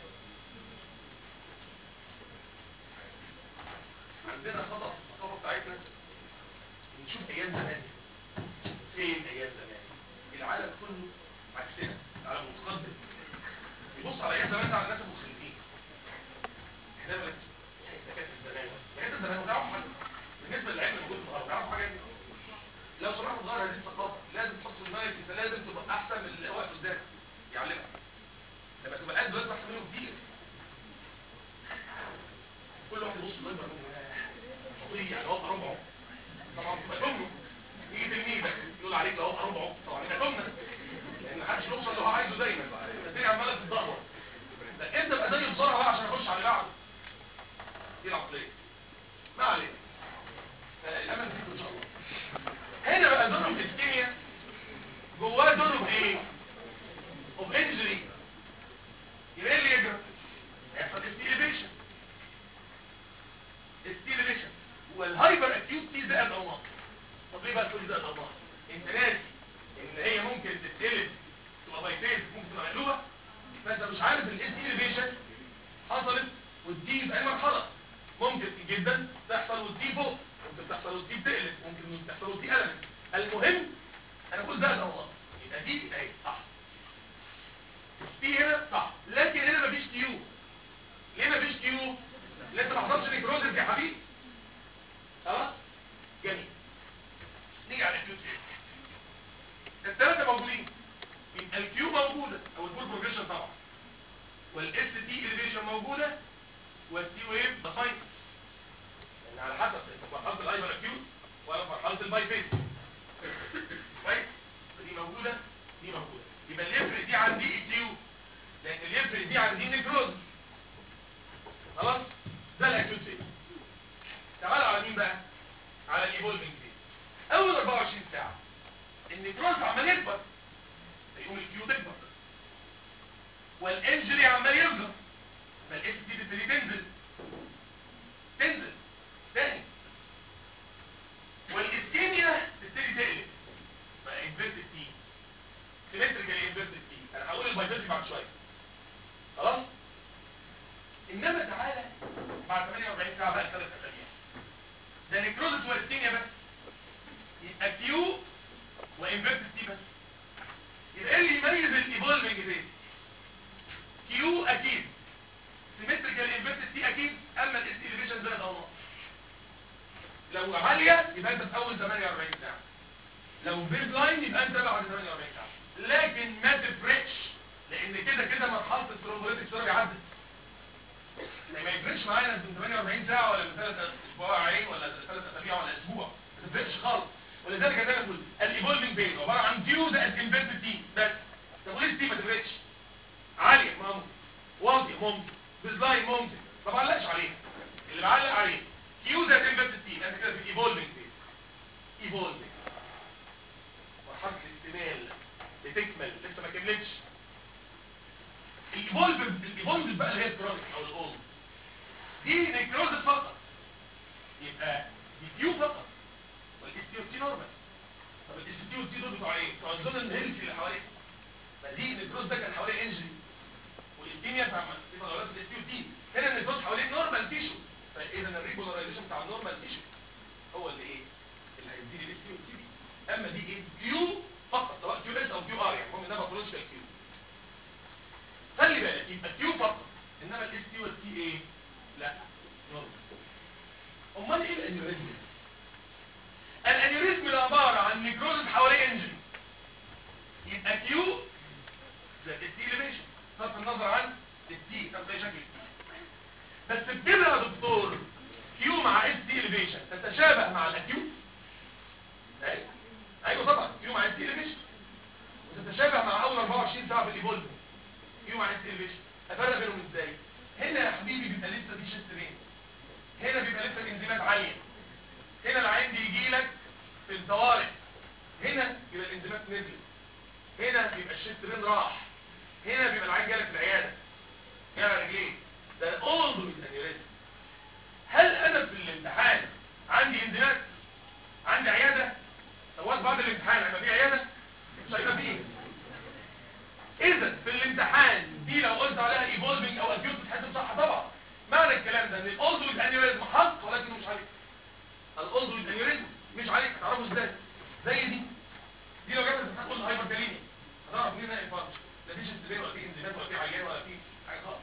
عندنا خطأ في الثقافة بتاعتنا نشوف أيام زمان فين أيام زمان العالم كله عكسنا العالم متقدم يبص على أيام زمان ده على الناس المخلفين احنا بقى ده كانت زمان يعني انت زمان ما تعرفش حاجة بالنسبة للعلم اللي موجود النهارده تعرفوا حاجة دي لو سمحت تغير هذه الثقافة لازم تحط في دماغك انت لازم تبقى أحسن من اللي واقف قدامك يعلمك لما تبقى قاعد دلوقتي أحسن منه كتير كل واحد يبص للمنبر خطية يعني وقع ربعه طبعا تبقى تمه يجي تلميذك يقول عليك لو وقع ربعه طبعا يبقى تمه لان محدش يوصل اللي هو عايزه دايما الدنيا عماله تتدهور ده انت بقى زي بسرعه بقى عشان اخش على اللي بعده دي العقليه ما علينا آه، الامل فيكم ان شاء الله هنا بقى دورهم في الكيمياء جواه دورهم ايه؟ اوف انجري يبقى ايه اللي يجرى؟ هيحصل استيليفيشن ستيليشن والهايبر اكيوت دي زائد الانماط طب ليه بقى تقول زائد الانماط انت ناسي ان هي ممكن تتقلب تبقى بايفيز ممكن تبقى مقلوبه فانت مش عارف الاستيليشن حصلت والدي في اي مرحله ممكن جدا تحصل والدي فوق ممكن تحصل والدي بتقلب ممكن تحصل والدي قلبت المهم انا بقول زائد الانماط يبقى دي اهي صح دي هنا صح لكن هنا مفيش تيو ليه مفيش تيو لسه ما حصلش نيكروزس يا حبيبي خلاص جميل نيجي على الكيو الثلاثه موجودين يبقى الكيو موجوده او البول بروجريشن طبعا والاس تي اليفيشن موجوده والتي ويف ده فاين لان على حسب انت في مرحله الايبر اكيوت ولا في مرحله الباي فيز كويس دي موجوده دي موجوده يبقى اللي يفرق دي عن دي الكيو لان اللي يفرق دي عن دي نيكروزس خلاص ده الاكيوت فيز تعال على مين بقى على الايفولفنج فيز اول 24 ساعه النيكروز عمال يكبر يقوم الكيو تكبر والانجري عمال يصغر فالاس تي تبتدي تنزل تنزل تاني والاسكيميا تبتدي تقلب بقى انفيرتد تي سيمتريكال انفيرتد تي انا هقول البايبرتي بعد شويه خلاص انما تعالى بعد 48 ساعه بقى ثلاث اسابيع ده نيكروزس والاسكيميا بس يبقى كيو وانفيرتد تي بس يبقى ايه اللي يميز الايفولفنج فيز كيو اكيد سيمتريكال انفيرتد تي اكيد اما الاس اليفيشن زي ده لو عاليه يبقى انت في اول 48 ساعه لو بيز لاين يبقى انت بعد 48 ساعه لكن ما تفرقش لان كده كده مرحله الثرومبوليتيك ثيرابي عدت يعني ما يفرقش معانا من 48 ساعه ولا من 3 اسبوعين ولا 3 اسابيع ولا اسبوع ما تفرقش خالص ولذلك انا بقول الايفولفنج فيز عباره عن فيو زائد انفيرتد تي بس طب وليه التي ما تفرقش عاليه ما ممكن واطيه ممكن بزلاين ممكن ما بعلقش عليها اللي بعلق عليه كيو زائد انفيرتد تي انت كده في الايفولفنج فيز ايفولفنج مرحله الاكتمال بتكمل لسه ما كملتش الايفولف الايفولف بقى اللي هي الكرونيك او الاولد دي نيكروزس فقط يبقى دي كيو فقط والاس تي والتي نورمال طب الاس تي والتي دول بتوع ايه؟ بتوع الزون الهيلثي اللي حواليه فدي النيكروز ده كان حواليه انجري والاستيميا بتاع في تغيرات الاس تي والتي هنا النيكروز حواليه نورمال تيشو فاذا الريبولاريزيشن بتاع النورمال تيشو هو اللي ايه؟ اللي هيديني الاس تي والتي دي اما دي ايه؟ كيو فقط سواء كيو اس او كيو ار يعني المهم انها باثولوجيكال كيو خلي بالك يبقى كيو فقط انما الاس تي والتي ايه؟ لا نورمال امال ايه الانيوريزم الانيوريزم اللي عباره عن نيكروزس حواليه انجري يبقى كيو زي التيليفيشن بصرف النظر عن التي طب زي شكل التي بس بكده يا دكتور كيو مع اس تي اليفيشن تتشابه مع الاكيوت ايوه ايوه طبعا كيو مع اس تي اليفيشن وتتشابه مع اول 24 ساعه في الايفولف كيو مع اس تي اليفيشن افرق بينهم ازاي هنا يا حبيبي بيبقى لسه في شيست رين هنا بيبقى لسه الانزيمات عاليه هنا العين بيجي لك في الطوارئ هنا بيبقى الانزيمات نزلت هنا بيبقى الشيست رين راح هنا بيبقى العين جالك في العياده هنا مش عليك هتعرفه ازاي زي دي دي لو جت الامتحان كله هايبر كاليميا هتعرف مين نائب فرش مفيش استبان ولا في انزيمات ولا في عيان ولا في حاجه خالص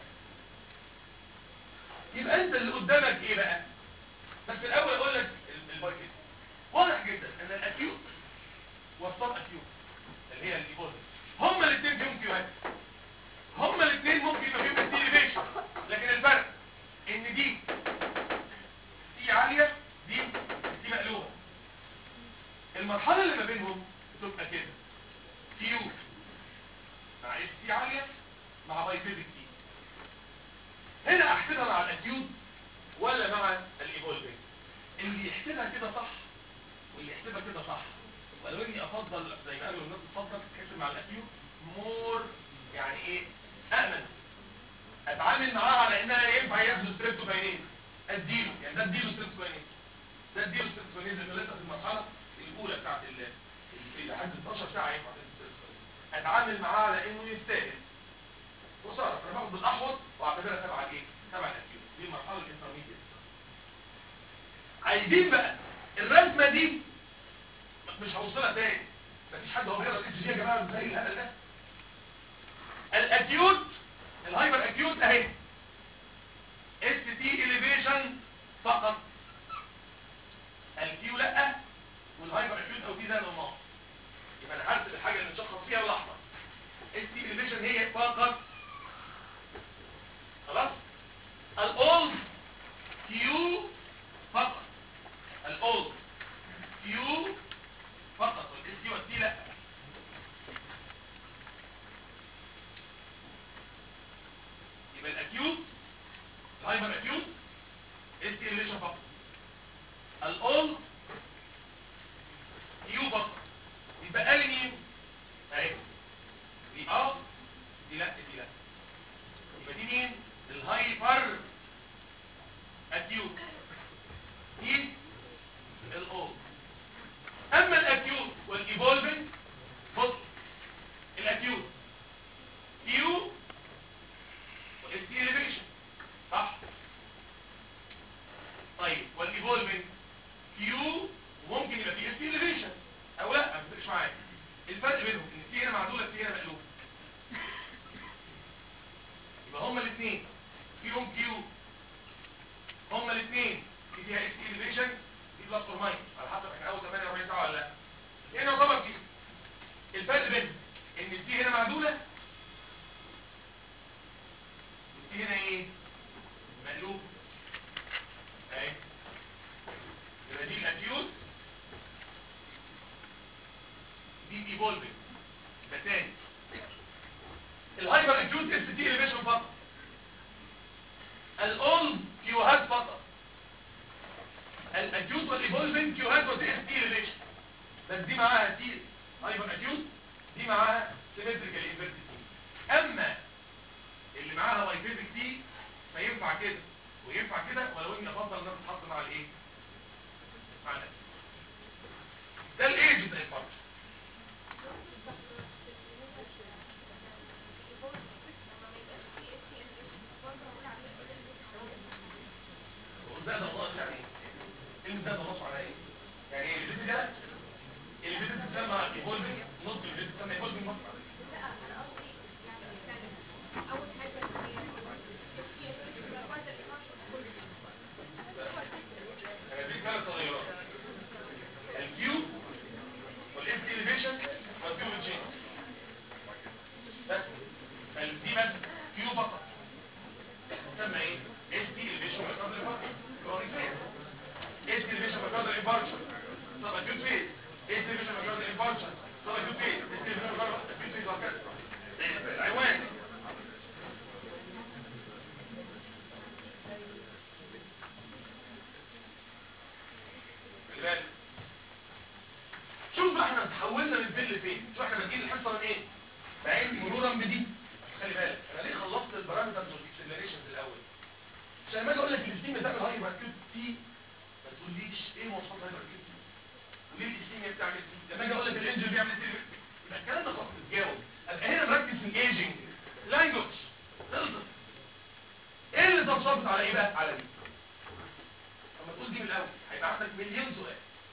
يبقى انت اللي قدامك ايه بقى بس الاول اقول لك ال- البايكيت واضح جدا ان الاكيوت والصاب اكيوت اللي هي الايبوزا هما الاثنين فيهم كيوهات هما الاثنين ممكن يبقى فيهم استيليفيشن لكن الفرق ان دي دي عاليه دي دي مقلوبه المرحله اللي ما بينهم بتبقى كده كيو مع اس تي عاليه مع بايفيزيك تي هنا احسبها مع الاكيوت ولا مع الايفولفنج اللي يحسبها كده صح واللي يحسبها كده صح ولو اني افضل زي ما قالوا الناس تفضل تتحسب مع الاكيوت مور يعني ايه امن اتعامل معاها على انها ينفع ياخدوا ستريبتوفاينين اديله يعني ده اديله ستريبتوفاينين ده اديله ستريبتوفاينين لانه لسه في المرحله الاولى بتاعت ال ال- لحد 12 ساعه ينفع تدي ستريبتوفاينين اتعامل معاه على انه يستاهل وصار انا باخد بالاحوط واعتبرها تبع الايه تبع الاكيوت دي المرحله الانترميديت عايزين بقى الرسمه دي مش هوصلها تاني مفيش حد هو بيقرا الاس جي يا جماعه زي الهبل ده الاكيوت الهايبر اكيوت اهي اس تي اليفيشن فقط الكيو لا والهايبر اكيوت او تي زي النار يبقى انا هرسم الحاجه اللي نشخص فيها بالاحمر اس تي اليفيشن هي فقط خلاص الاولد كيو فقط الاولد كيو فقط والاس تي والتي لا يبقى الاكيوت الهايبر اكيوت اس تي اليفيشن فقط الاولد كيو فقط يبقى لي مين اهي دي اه دي لا دي لا يبقى دي مين الهايبر اكيوت دي الاولد اما الاكيوت والايفولفنج بص الاكيوت كيو واس تي اليفيشن صح طيب والايفولفنج كيو وممكن يبقى فيه اس تي اليفيشن او لا ما تفرقش معايا الفرق بينهم ان في هنا معدوله في هنا مقلوبه يبقى هما الاثنين فيهم كيو هما الاثنين في فيها اس تي اليفيشن دي بلس اور ماينس على حسب احنا اول 48 ساعه ولا لا هنا طبعا في الفرق بينهم ان التي هنا معدوله والتي هنا ايه مقلوب اهي يبقى دي الاكيوت دي ايفولفنج ده تاني الهايبر اكيوت اس تي اليفيشن فقط الاولد كيوهات فقط الاكيوت والايفولفنج كيوهات ودي اس تي اليفيشن بس دي معاها تي هايبر اكيوت دي معاها سيمتريكال انفيرتد تي اما اللي معاها بايفيزيك تي فينفع كده وينفع كده ولو اني افضل انها تتحط مع الايه مع الاكيوت ده الايج بتاع الفرق وزاد الله يعني ايه اللي زاد الله على ايه يعني اللي بيت ده اللي بيت تسمى ايفولفنج نص اللي بيت تسمى ايفولفنج نص دي ثلاث تغيرات الكيو والاس تي اليفيشن والكيو تشينج بس فدي بس كيو فقط تسمى ايه اس تي اليفيشن والكيو فقط كرونيك فيز اس تي اليفيشن والكيو انفاركشن طب اكيوت فيز اس تي اليفيشن والكيو انفاركشن طب اكيوت فيز اس تي اليفيشن والكيو اكيوت فيز وهكذا العنوان خلي بالك شوف بقى احنا تحولنا من فين لفين شوف احنا بادئين الحصه من ايه بعين مرورا بدي خلي بالك انا ليه خلصت البارامترز والاكسلريشنز الاول عشان لما اجي اقول لك الستيم بتعمل هاي ماركت تي ما تقوليش ايه مواصفات هاي ماركت تي وليه الستيم بتعمل تي لما اجي اقول لك الانجن بيعمل تي يبقى الكلام ده خلاص متجاوب ابقى هنا مركز في الايجنج لانجوج خلصت ايه اللي تنصبت على ايه بقى على دي لما تقول دي من الاول هيبقى عندك مليون سؤال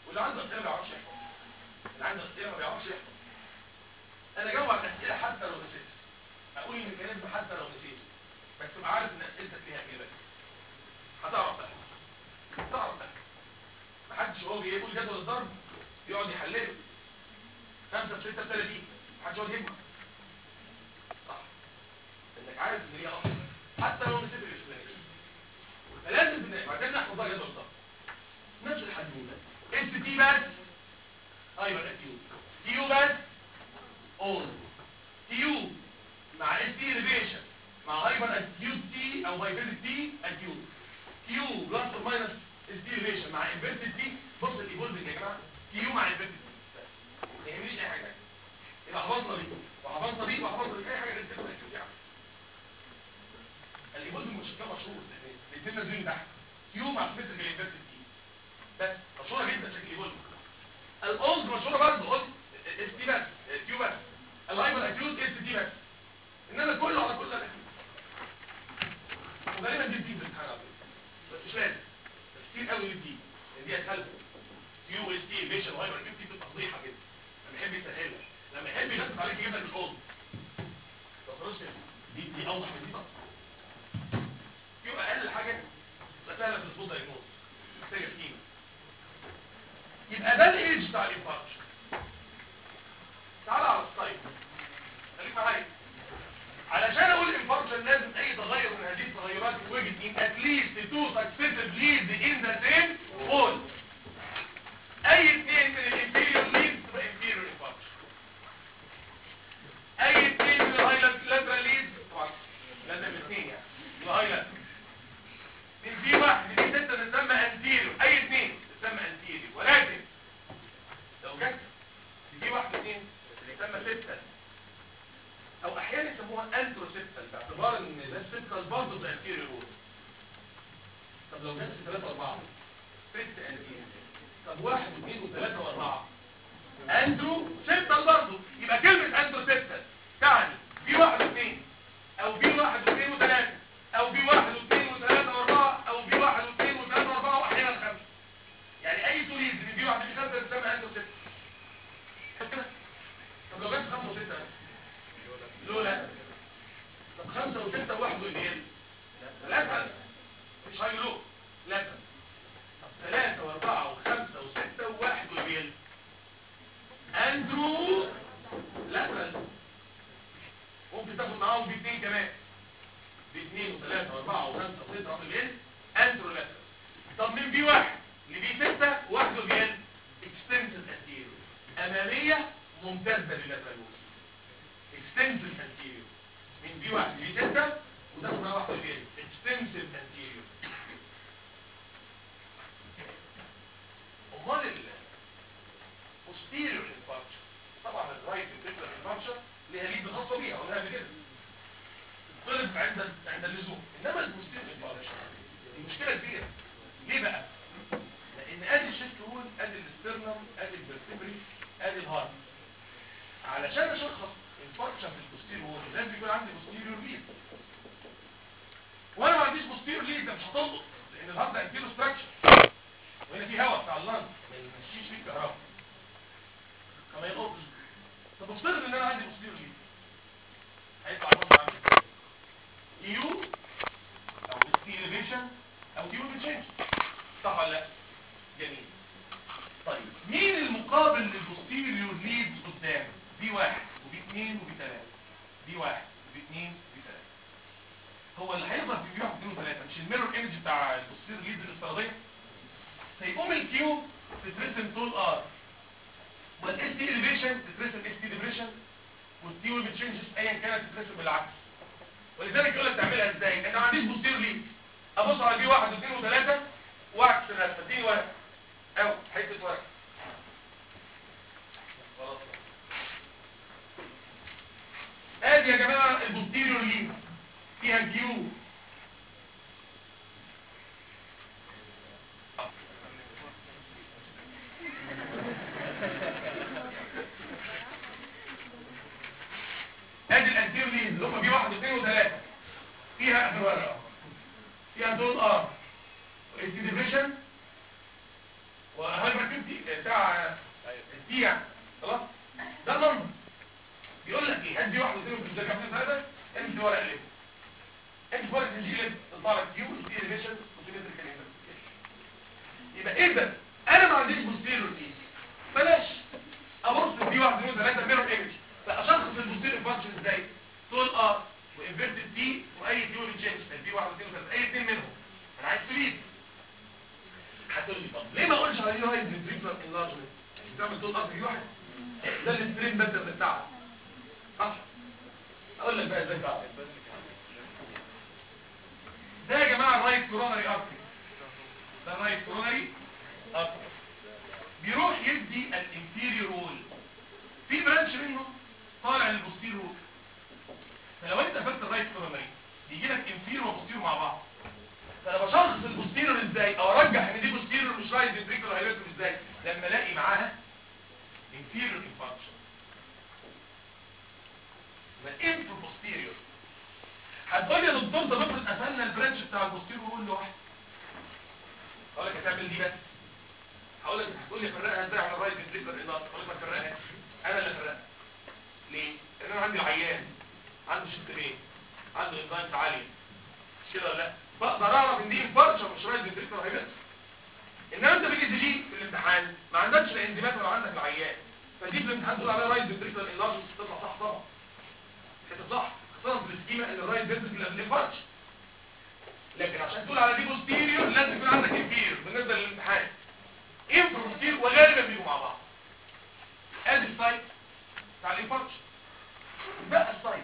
واللي عنده اسئله ما بيعرفش يحفظ اللي عنده اسئله ما بيعرفش يحفظ انا جاوب على الاسئله حتى لو نسيت اقول الميكانيزم حتى لو نسيت بس تبقى عارف ان اسئلتك ليها اجابات هتعرف تحفظ تعرف تحفظ محدش هو بيقول جدول الضرب يقعد يحلله خمسة في ستة بثلاثين محدش يقعد يجمع صح انك عارف ان هي اصلا حتى لو نسيت الاكسبلانيشن فلازم بن- بعدين نحفظ بقى جدول الضرب نفس الحدوته اس تي بس ايوه تيو تيو بس اون تيو مع اس تي ريليشن مع هايبر اكيوت تي او هايبر تي اكيوت كيو بلس اور ماينس اس تي ريليشن مع انفيرتد تي بص الايفولفنج يا جماعه كيو مع انفيرتد تي بس ما يهمنيش اي حاجه يبقى حفظنا دي وحفظنا دي وحفظنا دي اي حاجه غير كده ما ينفعش. الايفولفنج مش كده مشهور الاثنين نازلين تحت كيو مع سيمتريك انفيرتد تي بس مشهوره جدا شكل الايفولفنج الاولد مشهوره برضه قلت اس تي بس كيو بس الهايبر اكيوت اس تي بس انما كله على كل الاكيوت وغالبا دي بتيجي في الامتحان على فكرة. بس مش لازم بس كتير قوي دي لان دي اسهل كيو اس تي فيشن هايبر اكيوت دي بتبقى فضيحه كده لما يحب يسهلها لما يحب يخفف عليك يجيب لك الاولد ما خلاص كده. دي دي اوضح من دي طبعا كيو اقل حاجه تبقى سهله في الفوضى دايجنوز محتاجه سكيما يبقى ده الايدج بتاع الانفاركشن تعال على السلايد خليك معايا علشان اقول انفاركشن لازم اي تغير من هذه التغيرات يتوجد in at least two successive leads in the same hole اي اثنين من الانفيريور ليدز تبقى انفيريور انفاركشن اي اثنين من الهايلاترال ليدز طبعا لازم اثنين يعني الهايلاترال من في واحد من ستة تسمى انتيريور اي اثنين تسمى انتيريور ولكن لو جت في واحد اثنين تسمى ستة او احيانا يسموها انتروسيبتال باعتبار ان ده السيبتال برضه زي الانتيريور وول طب لو جت ثلاثة واربعة ست انتيريور طب واحد واثنين وثلاثة واربعة اندرو سيبتال برضه يبقى كلمة اندرو سيبتال تعني في واحد واثنين او في واحد واثنين وثلاثة او في واحد واثنين وثلاثة واربعة او في واحد واثنين وثلاثة واربعة واحيانا خمسة يعني اي توليد من في واحد في خمسة تسمى اندرو سيبتال شوف كده طب لو جت خمسة وستة بس لولا طب خمسة وستة وواحد واثنين ثلاثة مش هيلو ثلاثة طب ثلاثة واربعة وخمسة وستة وواحد واثنين اندرو لاترال ممكن تاخد معاهم باثنين كمان باثنين وثلاثة واربعة وخمسة وستة واثنين اندرو لاترال طب من بي واحد لبي ستة واحد واثنين اكستنسل انتيريور امامية ممتدة للاترال extensive anterior من بي واحد لبي ستة وتاخد معاه واحدة واثنين extensive anterior امال ال posterior infarction طبعا الرايت ventricular infarction ليها ليد خاصة بيها قلناها قبل كده طلب عند عند اللزوم انما البوستيريور infarction دي مشكلة كبيرة ليه بقى؟ لان ادي الشيست هول ادي الاسترنم ادي الفرتبري ادي الهارت علشان اشخص انفاركشن في البوستيريور وول لازم يكون عندي بوستيريور ليد وانا ما عنديش بوستيريور ليد ده مش هتلقط لان الهارت ده انتيرو ستراكشر وهنا في هواء بتاع اللنج ما يمشيش فيه كهرباء فما يلقطش طب افترض ان انا عندي بوستيريور ليد هيطلع الوضع عامل ازاي؟ يو او ستيليفيشن او ديو بتشينج صح ولا لا؟ جميل طيب مين المقابل للبوستيريور ليد قدام دي واحد وبي اثنين وبي ثلاثة دي واحد وبي اثنين وبي ثلاثة هو اللي هيظهر في بي واحد واثنين وثلاثة مش الميرور ايمج بتاع البوستيريور ليد الافتراضية هيقوم الكيو تترسم طول ار والاس تي اليفيشن تترسم اس تي ديبريشن والتيو بتشينجز ايا كانت تترسم بالعكس ولذلك يقول لك تعملها ازاي انا ما عنديش بوستيريور ليد ابص على دي واحد واثنين وثلاثة واعكس الرسمة اديني ورقة او حتة ورقة خلاص ادي يا جماعة البوستيريور لين فيها الكيو ادي الانتيريور لين اللي هم بي واحد واثنين وثلاثة فيها اخر ورقة فيها دول ار والاس ديفيشن وهايبرتنسي بتاع الديع خلاص ده منظر بيقول لك ايه ادي واحد واثنين في الزكاه من هذا امشي ورق ليه امشي ورق تجي لك تطلع لك كيو ودي ريليشن وسيمتريكال يبقى اذا انا ما عنديش بوستيريور دي بلاش ابص دي واحد اثنين ثلاثه ميرور ايمج فاشخص البوستيريور فانكشن ازاي طول ار وانفيرتد دي واي ديوري تشينج دي واحد اثنين ثلاثه اي اثنين منهم انا عايز تريد هتقول لي طب ليه ما اقولش على رايز فنتريكولار انلارجمنت تعمل طول ار دي واحد ده الستريم باترن بتاعك صح اقول لك بقى ازاي تعمل ده يا جماعه الرايت كورونري ارتري ده الرايت كورونري ارتري بيروح يدي الانفيريور وول في برانش منه طالع للبوستيريور وول فلو انت قفلت الرايت كورونري بيجي لك انفيريور وبوستيريور مع بعض فانا بشخص البوستيريور ازاي او ارجح ان دي بوستيريور مش رايت فنتريكولار هايبرتروفي ازاي لما الاقي معاها inferior infarction يبقى انتو posterior هتقول لي يا دكتور ده افرض قفلنا البرانش بتاع البوستيريور وقول لوحده اقول لك هتعمل دي بس هقول لك هتقول لي فرقها ازاي على الرايت فنتريكولار انلارج اقول لك فرقها انا اللي فرقها ليه؟ لان انا عندي عيان عنده شترين عنده انزيمز عاليه مش كده ولا لا بقدر اعرف ان دي انفاركشن مش رايت فنتريكولار هايبرتروفي انما انت بالاي جي في الامتحان ما عندكش الانزيمات ولا عندك العيان فدي في الامتحان تقول عليها رايت فنتريكولار انلارج تطلع صح طبعا كده صح خصوصا في السكيما ان الرايت فنتريكولار قبل الفرش لكن عشان تقول على دي بوستيريور لازم يكون عندك انفير بالنسبه للامتحان انفر بوستير وغالبا بيجوا مع بعض ادي السايت بتاع الانفرش بقى السايز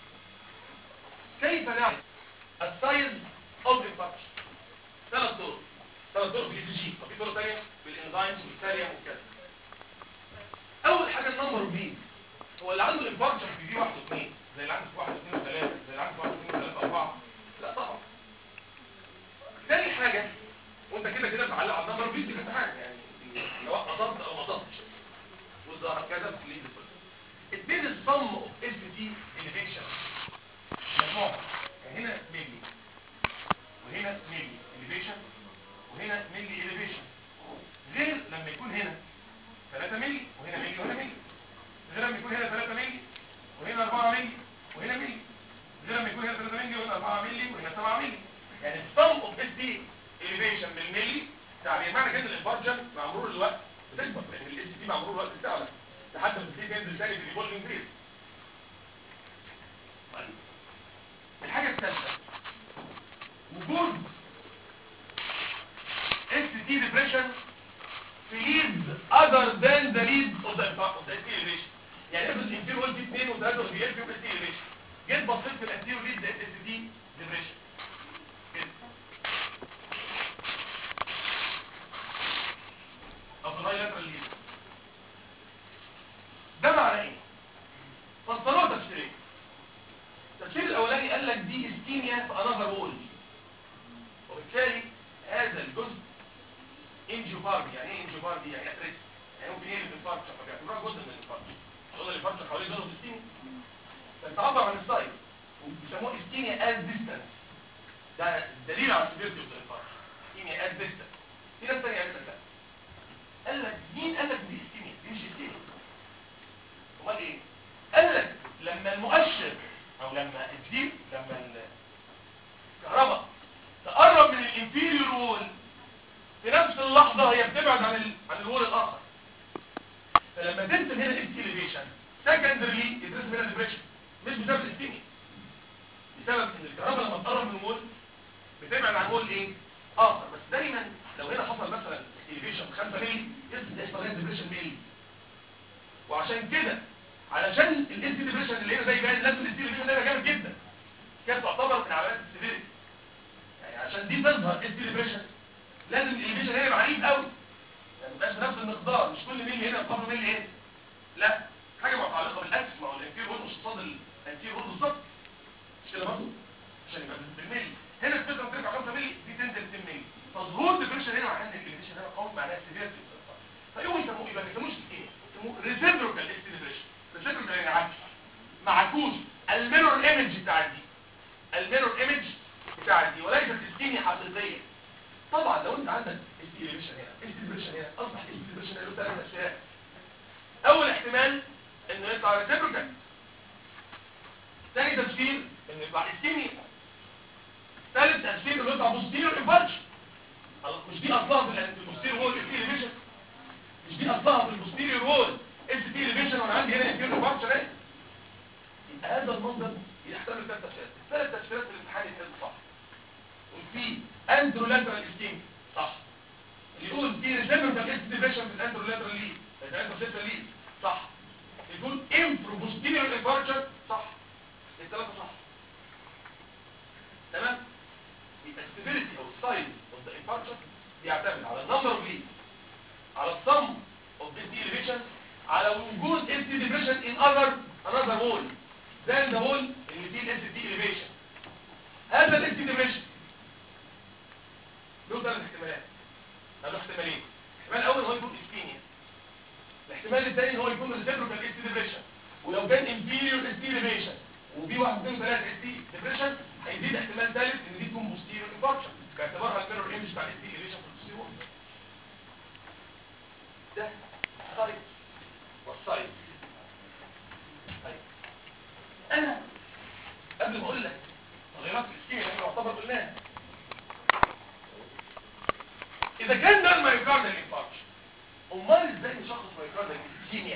كيف نعرف السايز اوف الانفرش ثلاث طرق ثلاث طرق بالاي وفي طرق ثانيه بالانزيمز والساليوم وكذا اول حاجه النمبر بي هو اللي عنده انفاركشن في دي واحد واثنين زي اللي عنده في واحد واثنين وثلاثه زي اللي عنده في واحد واثنين وثلاثه اربعه لا طبعا ثاني حاجه وانت كده كده بتعلق على النمبر بي في الامتحان يعني سواء قصدت او ما قصدتش والظاهر كذا في الليد اثنين الصم اوف اس تي اليفيشن مجموعه يعني هنا ميلي وهنا ميلي اليفيشن وهنا ميلي اليفيشن غير لما يكون هنا 3 مللي وهنا مللي وهنا مللي غير لما يكون هنا 3 مللي وهنا 4 مللي وهنا مللي غير لما يكون هنا 3 مللي وهنا 4 مللي وهنا 7 مللي يعني الصم اوف اس دي اليفيشن بالملي يعني معنى كده الانفارجن مع مرور الوقت بتكبر لان الاس دي مع مرور الوقت بتعلى لحد ما تبتدي تنزل تاني في الايفولفنج فيز الحاجه الثالثه وجود اس دي ديبريشن في leads other than the leads of the of the elevation يعني افرض الانتيرو قلت 2 و3 وبيقل فيهم اس elevation جيت بصيت في الانتيرو ليد ده اس دي ديبريشن او في الهايلاترال ليد ده معناه ايه؟ فسروه تفسيرين التفسير الاولاني قال لك دي اسكيميا في انذر وول وبالتالي هذا الجزء انجيوباردي يعني ايه انجيوباردي يعني اتريس يعني ممكن يقلب الفرش فبيعتبروها جزء من الفرش الشغل اللي فرش حواليه جزء ستين فبتعبر عن السايز وبيسموه اسكيميا از ديستانس ده دليل على السيفيرتي اوف الفرش اسكيميا از ديستانس في ناس ثانيه قالت لك لا قال لك مين قال لك دي اسكيميا دي مش اسكيميا امال ايه قال لك لما المؤشر او لما الديب لما الكهرباء تقرب من الانفيريور وول في نفس اللحظة هي بتبعد عن ال... عن الوول الآخر فلما ترسم هنا اس elevation سكندري يترسم هنا ديبريشن مش بسبب الاستيميا بسبب ان الكهرباء لما تقرب من الوول بتبعد عن وول ايه اخر بس دايما لو هنا حصل مثلا elevation 5 مللي يحصل هنا ديبريشن مللي وعشان كده علشان الاس ديبريشن اللي هنا ده يبان لازم الاس ديبريشن ده يبقى جامد جدا كده تعتبر من علامات السيفيريتي يعني عشان دي تظهر اس ديبريشن لازم الانيبيشن هنا يبقى عنيف قوي يعني مبقاش بنفس المقدار مش كل ملي هنا قبل ملي هنا لا حاجه متعلقه بالاكس ما هو الانتير هول مش قصاد الانتير هول بالظبط مش كده برضه عشان يبقى بالملي هنا الفكره بترجع 5 ملي دي تنزل 2 ملي فظهور ديبريشن هنا معناه ان الانيبيشن هنا قوي معناه سيفيرتي فيقوموا يسموه يبقى ما يسموش ايه يسموه ريسيبروكال ديبريشن ريسيبروكال يعني عكس معكوس الميرور ايمج بتاع دي الميرور ايمج بتاع دي وليست السكيميا حقيقيه طبعا لو انت عندك استيليشن هنا استيليشن هنا اصبح استيليشن له ثلاث اشياء اول احتمال انه يطلع ريسيبروكال ثاني تفسير انه يطلع استيميا ثالث تفسير انه يطلع بوستيريور انفاركشن مش دي اصلها في البوستيريور وول استيليشن مش دي اصلها في البوستيريور وول استيليشن وانا عندي هنا استيليور انفاركشن اهي يبقى هذا المنظر يحتمل ثلاث تفسيرات الثلاث تفسيرات في الامتحان يتحل صح وفي اندرولاترال استيم صح اللي يقول في ريسيبروكال استيليشن في الاندرولاترال ليد الاندرولاترال ليد صح يقول انفرو بوستيريور انفاركشن صح الثلاثه صح تمام يبقى stability او size of the infarction بيعتمد على number of leads على sum of the elevation على وجود ST depression in other another wall than the wall اللي فيه ST elevation هذا ال ST depression له ثلاث احتمالات له احتمالين الاحتمال الاول هو يكون ischemia الاحتمال الثاني هو يكون reciprocal ST depression ولو كان inferior ST elevation وفي واحد اثنين ثلاثة ST depression هيزيد احتمال ثالث ان دي تكون posterior infarction باعتبارها الميرور ايمج بتاع ST elevation في البوستيريور ده السايز والسايز طيب انا قبل ما اقول لك تغيرات الاسكيميا اللي يعتبر قلناها اذا كان ده المايوكاردال انفاركشن امال ازاي نشخص مايوكاردال اسكيميا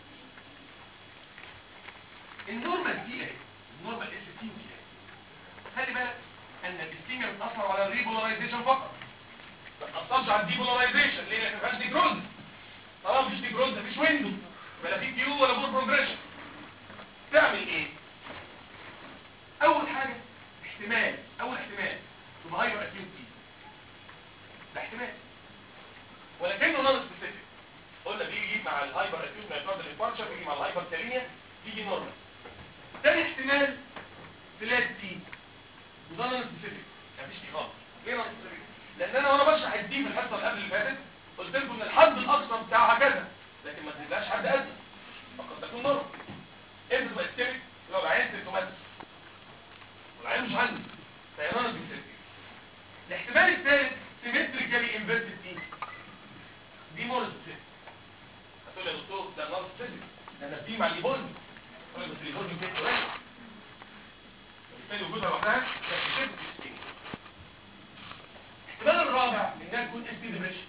النورمال دي ايه النورمال اس تي دي ايه خلي بالك ان الاسكيميا بتاثر على الريبولاريزيشن فقط ما بتاثرش على الديبولاريزيشن ليه لان ما فيهاش ديكروز طالما مفيش ديكروز مفيش ويندو ولا في كيو ولا بور بروجريشن تعمل ايه اول حاجه احتمال اول احتمال تبقى هايبر اكيوت دي ده احتمال ولكنه نون سبيسيفيك قلنا بيجي مع الهايبر اكيوت مايوكاردال انفاركشن بيجي مع الهايبر كالينيا بيجي نورمال تاني احتمال فلات تي وده نون سبيسيفيك مفيش تي خالص ليه نون سبيسيفيك لان انا وانا بشرح الدي في الحصه اللي قبل اللي فاتت قلت لكم ان الحد الاقصى بتاعها كذا لكن ما تبقاش حد ادنى فقد تكون نورمال انت تبقى استمك لو العين سيمتوماتيك والعين مش عندي فهي نون سبيسيفيك الاحتمال الثالث سيمتريكالي انفيرتد دي دي مور سبيسيفيك هتقول يا دكتور ده نون سبيسيفيك ده انا دي مع الايبون بس الايبون دي كده واحد وبالتالي وجودها لوحدها ده سبيسيفيك الاحتمال الرابع انها تكون اس دي ديبريشن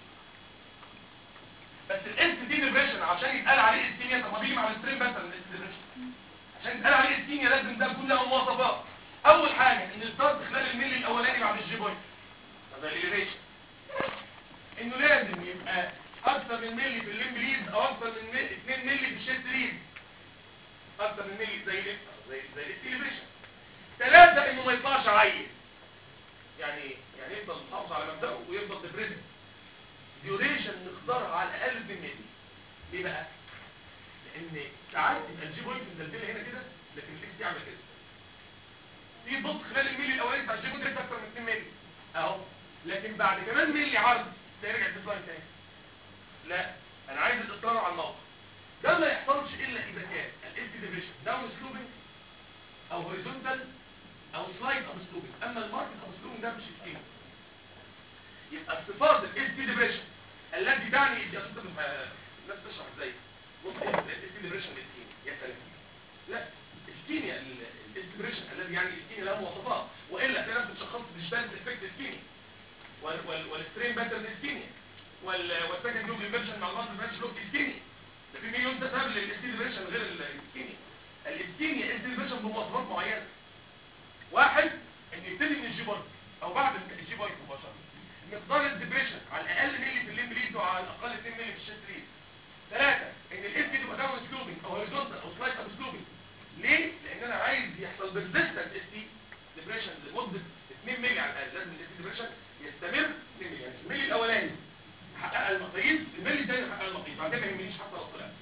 بس الاس دي ديبريشن عشان يتقال عليه استيميا طب ما بيجي مع الستريم مثلا الاس ديبريشن عشان يتقال عليه استيميا لازم ده يكون له مواصفات اول حاجه ان الستارت خلال الملي الاولاني بعد الجي بوينت طب الاليفيشن انه لازم يبقى اكثر من ملي في الليمب ليد او اكثر من ملي 2 ملي في الشيست ليد اكثر من ملي زي ال زي زي الاليفيشن ثلاثه انه ما يطلعش عيل يعني ايه؟ يعني يفضل محافظ على مبدأه ويفضل ديبريسد ديوريشن نختارها على الاقل 2 ملي ليه بقى لان ساعات يبقى الجي بوينت مدلدله هنا كده لكن الاكس يعمل كده تيجي تبص خلال الملي الاولاني بتاع الجي بوينت اكتر من 2 ملي اهو لكن بعد كمان ملي عرض ترجع الديزاين تاني لا انا عايز الاصرار على الموقع ده ما يحصلش الا اذا كان الاس ديفيشن داون سلوبنج او هوريزونتال او سلايد اب سلوبنج اما الماركت اب سلوبنج ده مش ستيل يبقى الصفات الاس دي ديبريشن التي تعني دي اصلا الناس تشرح ازاي ممكن الاس دي ديبريشن الاستيميا يا سلام لا استيميا الاس ديبريشن الذي يعني الاستيميا له مواصفات والا في ناس بتشخص ديجيتال افكت استيميا والسترين باترن استيميا والسكند لوب انفيرجن مع المالتي برانش لوب استيميا ده في مليون سبب للاس دي ديبريشن غير الاستيميا الاستيميا اس دي ديبريشن بمواصفات معينه واحد ان يبتدي من الجي بوينت او بعد الجي بوينت مباشره مقدار الديبريشن على الاقل ملي في الليمب ليد وعلى الاقل 2 ملي في الشيست ليد ثلاثة ان الاس دي تبقى داون سلوبنج او هوريزونتال او سلايد اب سلوبنج ليه؟ لان انا عايز يحصل بيرزيستنت اس دي ديبريشن لمده 2 ملي على الاقل لازم الاس دي ديبريشن يستمر 2 ملي يعني الملي الاولاني حقق المقاييس الملي الثاني حقق المقاييس بعد كده ما يهمنيش حتى لو طلع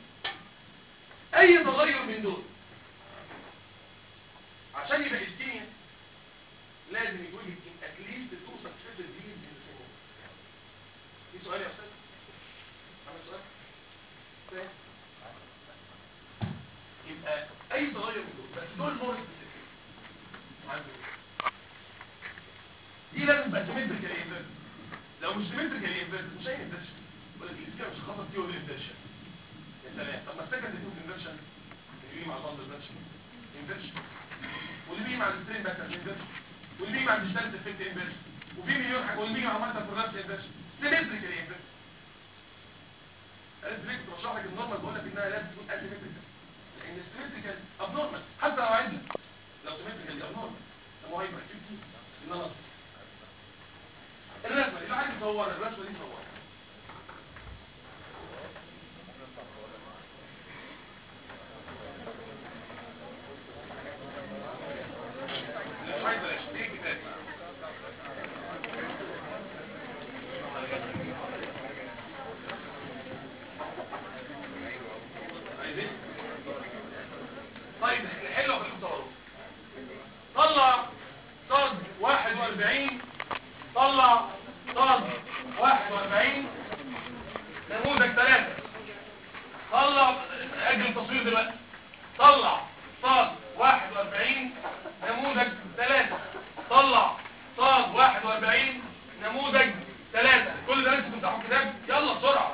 اي تغير من دول عشان يبقى استيميا لازم يكون يمكن اتليست تو سكسيسيف ديز ان في سؤال يا استاذ عمل سؤال فاهم؟ يبقى اي تغير من دول بس دول مور سبيسيفيك دي لازم تبقى سيمتريكال ايه لو مش سيمتريكال انفيرتد مش اي انفيرشن يقول لك الاسكيميا مش خاصه فيه ولا انفيرشن يا سلام طب ما السكند يكون انفيرشن اللي بيجي مع الباند انفيرشن انفيرشن واللي بيجي مع السترين باكر انفيرشن واللي بيجي مع الديجيتال افكت انفيرشن وفي مليون حاجه واللي بيجي مع مالتا برودكت انفيرشن سيمتريكال انفيرشن انا دريك بشرح لك النورمال بقول لك انها لازم تكون اسيمتريكال لان السيمتريكال ابنورمال حتى لو عندك لو سيمتريكال دي ابنورمال طب هو هيبقى كيف النمط الرسمه اللي عايز يصور الرسمه دي صورها لا، عايز بلاش دي كتاب عايزين طيب حلوه في الصور طلع صاد 41 طلع صاد 41 نموذج 3 طلع اجل التصوير دلوقتي طلع صاد 41 نموذج 3 طلع صاد 41 نموذج 3 كل ده لسه بتفتحوا كتاب يلا بسرعه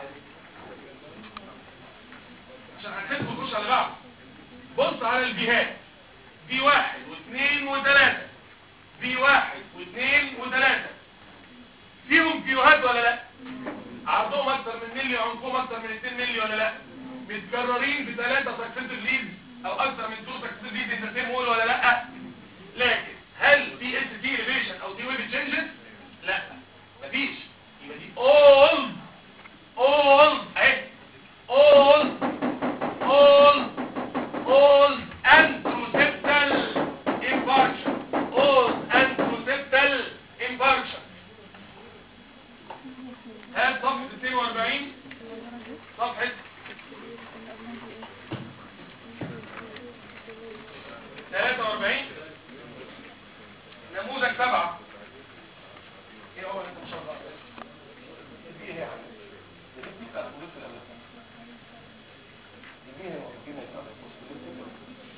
عشان هنحب نخش على بعض بص على الجهات في واحد واثنين وثلاثة في واحد واثنين وثلاثة فيهم فيوهات ولا لا عرضهم اكتر من ملي وعمقهم اكتر من 2 ملي ولا لا متكررين بثلاثة سكسيسيف ليدز او اكتر من 2 سكسيسيف ليدز انت سيم هول ولا لا لكن هل في اس تي ريليشن او دي ويب تشينجز لا مفيش يبقى دي all all اهي all all all antroceptal infarction all antroceptal infarction هات صفحة 42 صفحة 43 نموذج سبعة ايه هو اللي انت مش عارف ايه هي يا عم دي بقى بوليس الأمن دي هي دي هي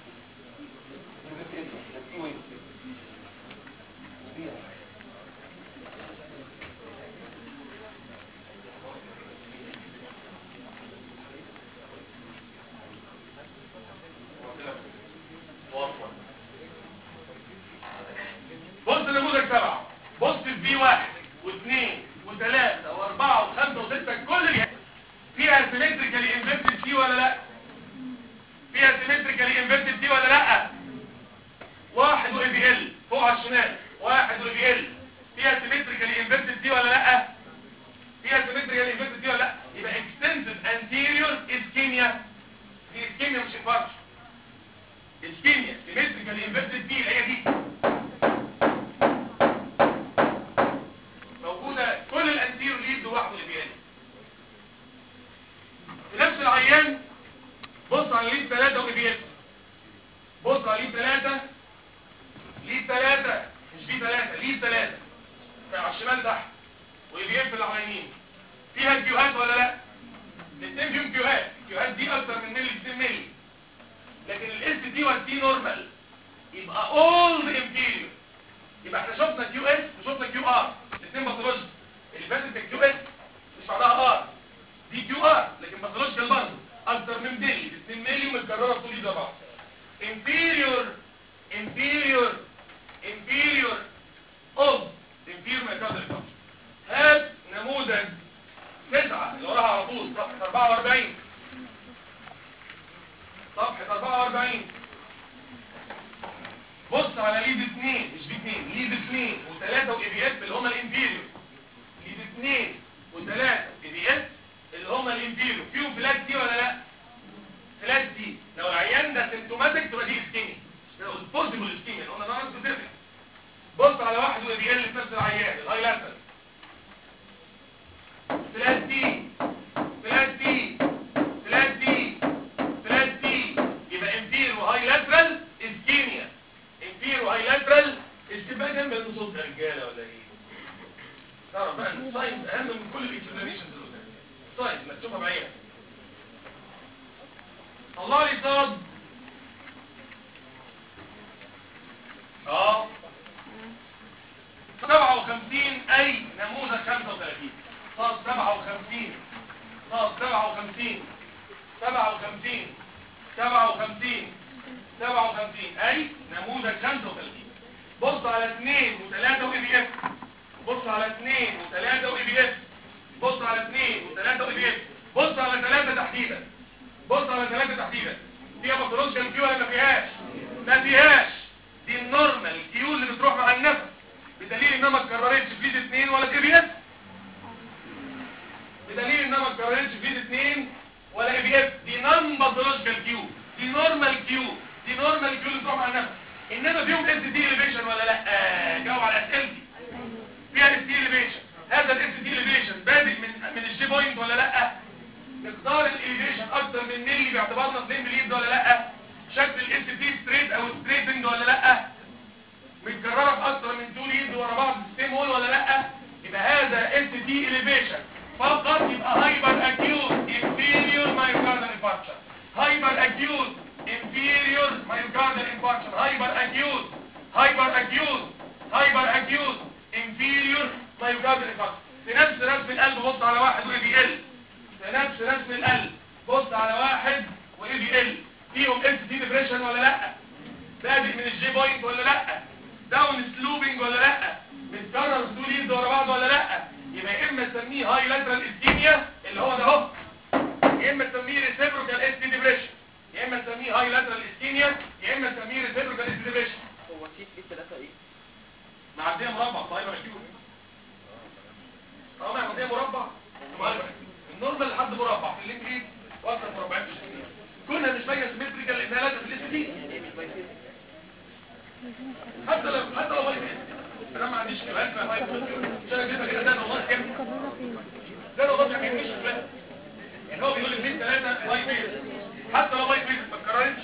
بص نموذج سبعة بص في واحد واثنين وثلاثة واربعة وخمسة وستة كل دي فيها سيمتريكالي انفكتد فيه ولا لا فيها سيمتريكالي انفكتد فيه ولا لا واحد واي بي ال فوق على الشمال واحد واي بي ال فيها سيمتريكالي انفكتد فيه ولا لا فيها سيمتريكالي انفكتد فيه ولا لا يبقى اكستنسيف انتيريور اسكيميا دي اسكيميا مش انفاركشن اسكيميا سيمتريكالي انفكتد فيه هي دي موجودة كل الانتيريور ليد لوحده اللي بيالي في نفس العيان بص على ليد 3 واي بي ال بص على ليد 3 ليد 3 مش في 3 ليد 3 على الشمال تحت واي بي ال في على اليمين فيها كيوهات ولا لا الاثنين فيهم كيوهات الكيوهات دي اكتر من ملي 2 ملي لكن الاس دي والتي نورمال يبقى اول انفيريور يبقى احنا شفنا كيو اس وشفنا كيو ار الاثنين باثولوجي اللي فاتت الكيو اس مش بعدها ار دي كيو ار لكن باثولوجيكال برضه اكتر من ملي 2 ملي ومتكرره طول ايد بعض inferior inferior inferior of inferior myocardial function هات نموذج تسعة اللي وراها على طول صفحة 44 صفحة 44 بص على ليد 2 مش بي 2 ليد 2 و3 واي بي اس اللي هم الانفيريور ليد 2 و3 اي بي اس اللي هم الانفيريور فيهم فلات دي ولا لا فلات دي لو العيان ده سيمتوماتيك تبقى دي اسكيميا بوزيبل اسكيميا لو انا ناقص بتفرق بص على واحد واي بي ال في نفس العيان الهاي لاتر فلات دي فلات دي فلات دي فلات دي يبقى انفير وهاي لاترال اسكيميا انفير وهاي لاترال استبقى جنب النصوص ده رجاله ولا ايه تعرف بقى ان الساينس اهم من كل الاكسبلانيشنز اللي قدام ساينس انك تشوفها بعينك طلع لي صاد اه 57 اي نموذج 35 57 57 57 57 اي نموذج 35 بص على 2 و3 واي بي اف بص على 2 و3 واي بي اف بص على 2 و3 واي بي اف بص على 3 تحديدا بص على 3 تحديدا فيها باثولوجيكال كيو ولا ما فيهاش ما فيهاش دي النورمال كيو اللي بتروح مع النفس بدليل انها ما اتكررتش في فيز 2 ولا في بي اف بدليل انها ما اتكررتش في فيز 2 ولا اي بي اف دي نون باثولوجيكال كيو دي نورمال كيو دي نورمال كيو اللي بتروح مع النفس انما فيهم اس دي اليفيشن ولا لا آه جاوب على اسئلتي فيها اس دي اليفيشن هذا الاس دي اليفيشن بادئ من من الجي بوينت ولا لا مقدار الاليفيشن اكتر من ملي باعتبارنا 2 ملي ولا لا شكل الاس دي ستريت او ستريتنج ولا لا متكرره في اكتر من 2 ليد ورا بعض سيم هول ولا لا يبقى هذا اس دي اليفيشن فقط يبقى هايبر اكيوت انفيريور مايوكاردال انفاركشن هايبر اكيوت inferior myocardial infarction hyper acute hyper acute hyper acute inferior myocardial infarction في نفس رسم القلب بص على واحد واي بي ال في نفس رسم القلب بص على واحد واي بي ال فيهم اس دي ديبريشن ولا لا بادئ من الجي بوينت ولا لا داون سلوبنج ولا لا متكرر سوليد ورا بعض ولا لا يبقى يا اما تسميه هاي لاترال اسكيميا اللي هو ده اهو يا اما تسميه ريسيبروكال اس دي ديبريشن يا اما تسميه هاي لاترال اسكيميا يا اما تسميه ريسيبروكال اس دي ديبريشن هو سي في ثلاثة ايه؟ معديه مربع طيب اكيد اه معديه مربع طيب النورمال لحد مربع في الانجليزي واكثر مربعات في الشمال كنا مش باينه سيمتريكال لانها لازم في الاس دي ايه مش بايفيز حتى لو حتى لو بايظ انا ما عنديش كلام ما بايظ عشان كده كده ده والله كام ده والله كام مش فاهم يعني هو بيقول لي ثلاثه بايظ حتى لو بايظ ما اتكررتش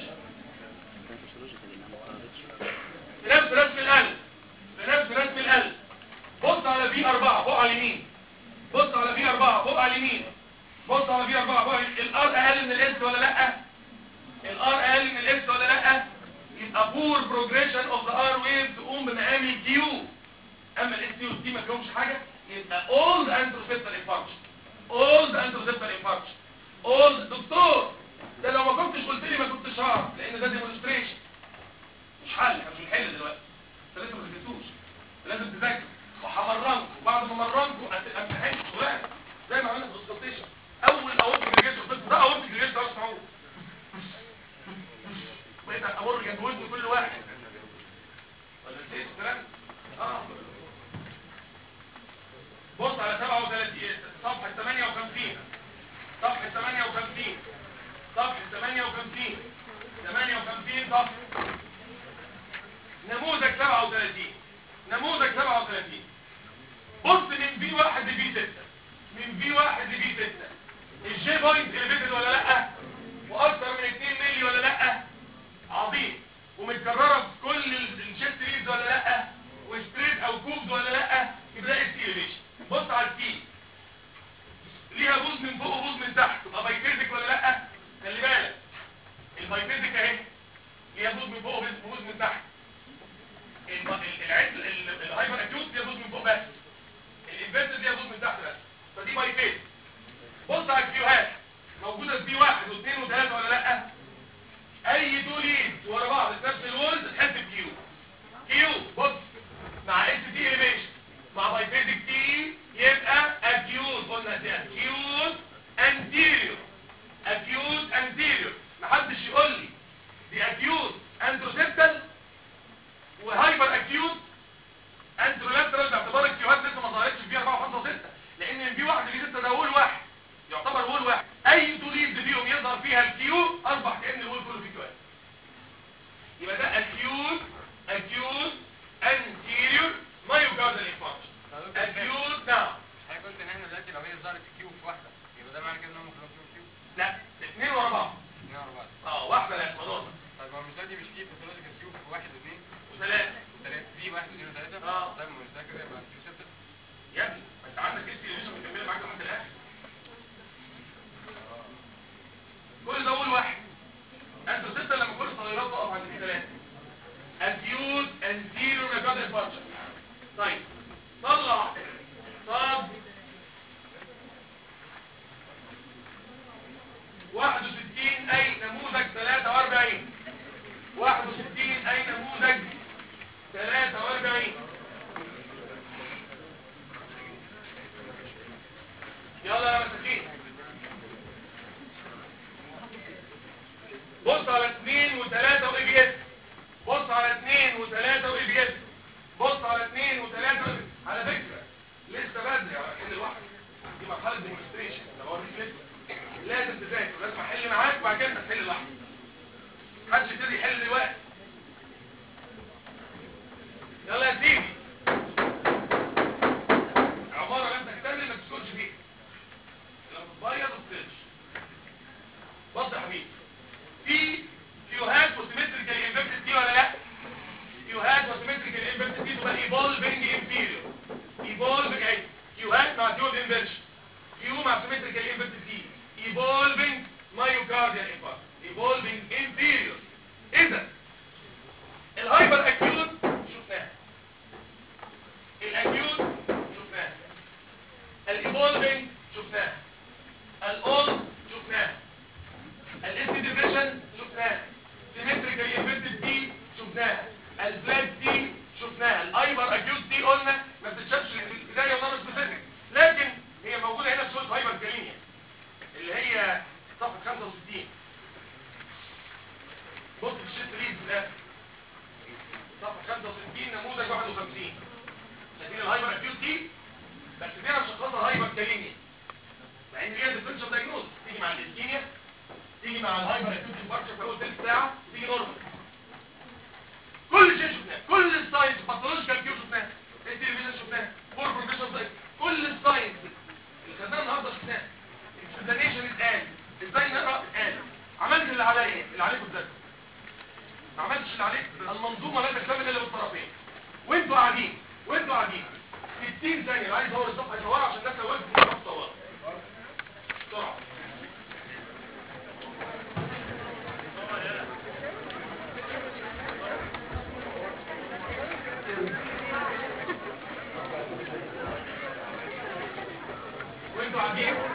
في نفس رسم القلب في نفس رسم القلب بص على في 4 فوق على اليمين بص على في 4 فوق على اليمين بص على في 4 فوق الار اقل من الاس ولا لا الار اقل من الاس ولا لا يبقى بور بروجريشن اوف ذا ار ويف تقوم بمقام الكيو اما الاس يو دي ما فيهمش حاجه يبقى اول ذا انتروسيبتال انفاركشن اول ذا انتروسيبتال انفاركشن اول دكتور ده لو ما كنتش قلت لي ما كنتش هعرف لان ده ديمونستريشن مش حل احنا مش بنحل دلوقتي انت لسه ما ذاكرتوش لازم تذاكر وهمرنكم وبعد ما مرنكم امتحان شغلانه زي ما عملنا في الكونسلتيشن اول اول جريجيشن قلت ده اول جريجيشن ده اسمعوه بقيت امر جنب ودن كل واحد ولا نسيت الكلام اه بص على 37 صفحه 58 صفحه 58 صفحه 58 58 صفحه نموذج 37 نموذج 37 بص من في واحد لفي 6 من في واحد لفي 6 الجي بوينت الفيتد ولا لا واكثر من 2 مللي ولا لا عظيم ومتكرره في كل الشيست ليدز ولا لا وستريت او كوبز ولا لا يبقى اس اليفيشن بص على التي ليها بوز من فوق وبوز من تحت تبقى بايفيزيك ولا لا خلي بالك البايفيزيك اهي ليها بوز من فوق وبوز من تحت العد الهايبر اكيوت ليها بوز من فوق بس الانفيرتد ليها بوز من تحت بس فدي بايفيز بص على الكيوهات موجوده في بي واحد واثنين وثلاثه ولا لا اي دولين ورا بعض في نفس الورد تحس بكيو كيو بص مع اس دي اليفيشن مع بايفيزيك تي يبقى اكيوت قلنا دي اكيوت انتيريور اكيوت انتيريور محدش يقول لي دي اكيوت انتروسيبتال وهايبر اكيوت انترولاترال باعتبار الكيوهات لسه ما ظهرتش في 4 و5 و6 لان في واحد في 6 ده اول واحد يعتبر وول واحد اي توليد فيهم يظهر فيها الكيو اصبح كأن الوول كله فيه كيوات يبقى ده acute acute anterior myocardial infarction acute نعم حضرتك قلت ان احنا دلوقتي لو هي ظهرت في كيو في واحده يبقى ده معنى كده ان هم كلهم فيهم كيو لا اثنين ورا بعض اثنين ورا بعض اه واحده لا مدورة طيب هو مش دلوقتي مش في باثولوجيكال كيو في واحد واثنين وثلاثه وثلاثه في واحد واثنين وثلاثه آه. طيب ما مش ده كده يبقى كيو سبتل يا ابني ما انت عندك اس اللي لسه مكمله معاك لحد الاخر كل ده اول واحد انت ستة لما كل التغيرات تقف عند ثلاثة acute anterior myocardial infarction طيب طلع طب 61 اي نموذج 43 61 اي نموذج 43 يلا يا مساكين بص على 2 و3 واي بي اس بص على 2 و3 واي بي اس بص على 2 و3 على فكره لسه بدري على كل واحد دي مرحله ديمونستريشن انا بوريك لسه لازم تذاكر لازم احل معاك وبعد كده تحل لوحدك محدش يبتدي يحل دلوقتي يلا يا سيدي عباره لم تكتمل ما تسكتش فيها لما تتبيض ما تطلعش بص يا حبيبي في كيوهات وسيمتريكال انفكتد دي ولا لا كيوهات وسيمتريكال انفكتد دي تبقى ايفولفنج انفيريور ايفولفنج اهي كيوهات مع ديود انفنشن كيو مع سيمتريكال انفكتد دي ايفولفنج مايوكارديال انفاركت ايفولفنج انفيريور اذا الهايبر اكيوت شفناها الاكيوت شفناها الايفولفنج شفناها الاولد شفناها الاس ديفيجن شفناها سيمتريكال انفكتد دي شفناها الفلاج دي شفناها الايبر اكيوت دي قلنا ما بتتشافش في البدايه ولا سبيسيفيك لكن هي موجوده هنا في صوره هايبر كالينيا اللي هي صفحه 65 بص في الشيت ريد في الاخر صفحه 65 نموذج 51 شايفين الهايبر اكيوت دي بس دي انا مشخصها هايبر كالينيا مع ان هي ديفرنشال دايجنوز تيجي مع الاسكيميا تيجي مع الهايبر اكيوت انفاركشن في اول ثلث ساعه تيجي نورمال كل شيء شفناه كل الساينس باثولوجيكال كيو شفناه التلفزيون شفناه فور بروجريشن ساينس كل الساينس اللي خدناه النهارده شفناه اكسبلانيشن اتقال ازاي نقرا اتقال عملت اللي عليا اللي عليكم ده ما عملتش اللي عليك المنظومه لا تكتمل الا بالطرفين وانتوا قاعدين وانتوا قاعدين 60 ثانيه اللي عايز يصور الصفحه يصورها عشان الناس لو وقفت مش هتعرف تصورها بسرعه وانتوا قاعدين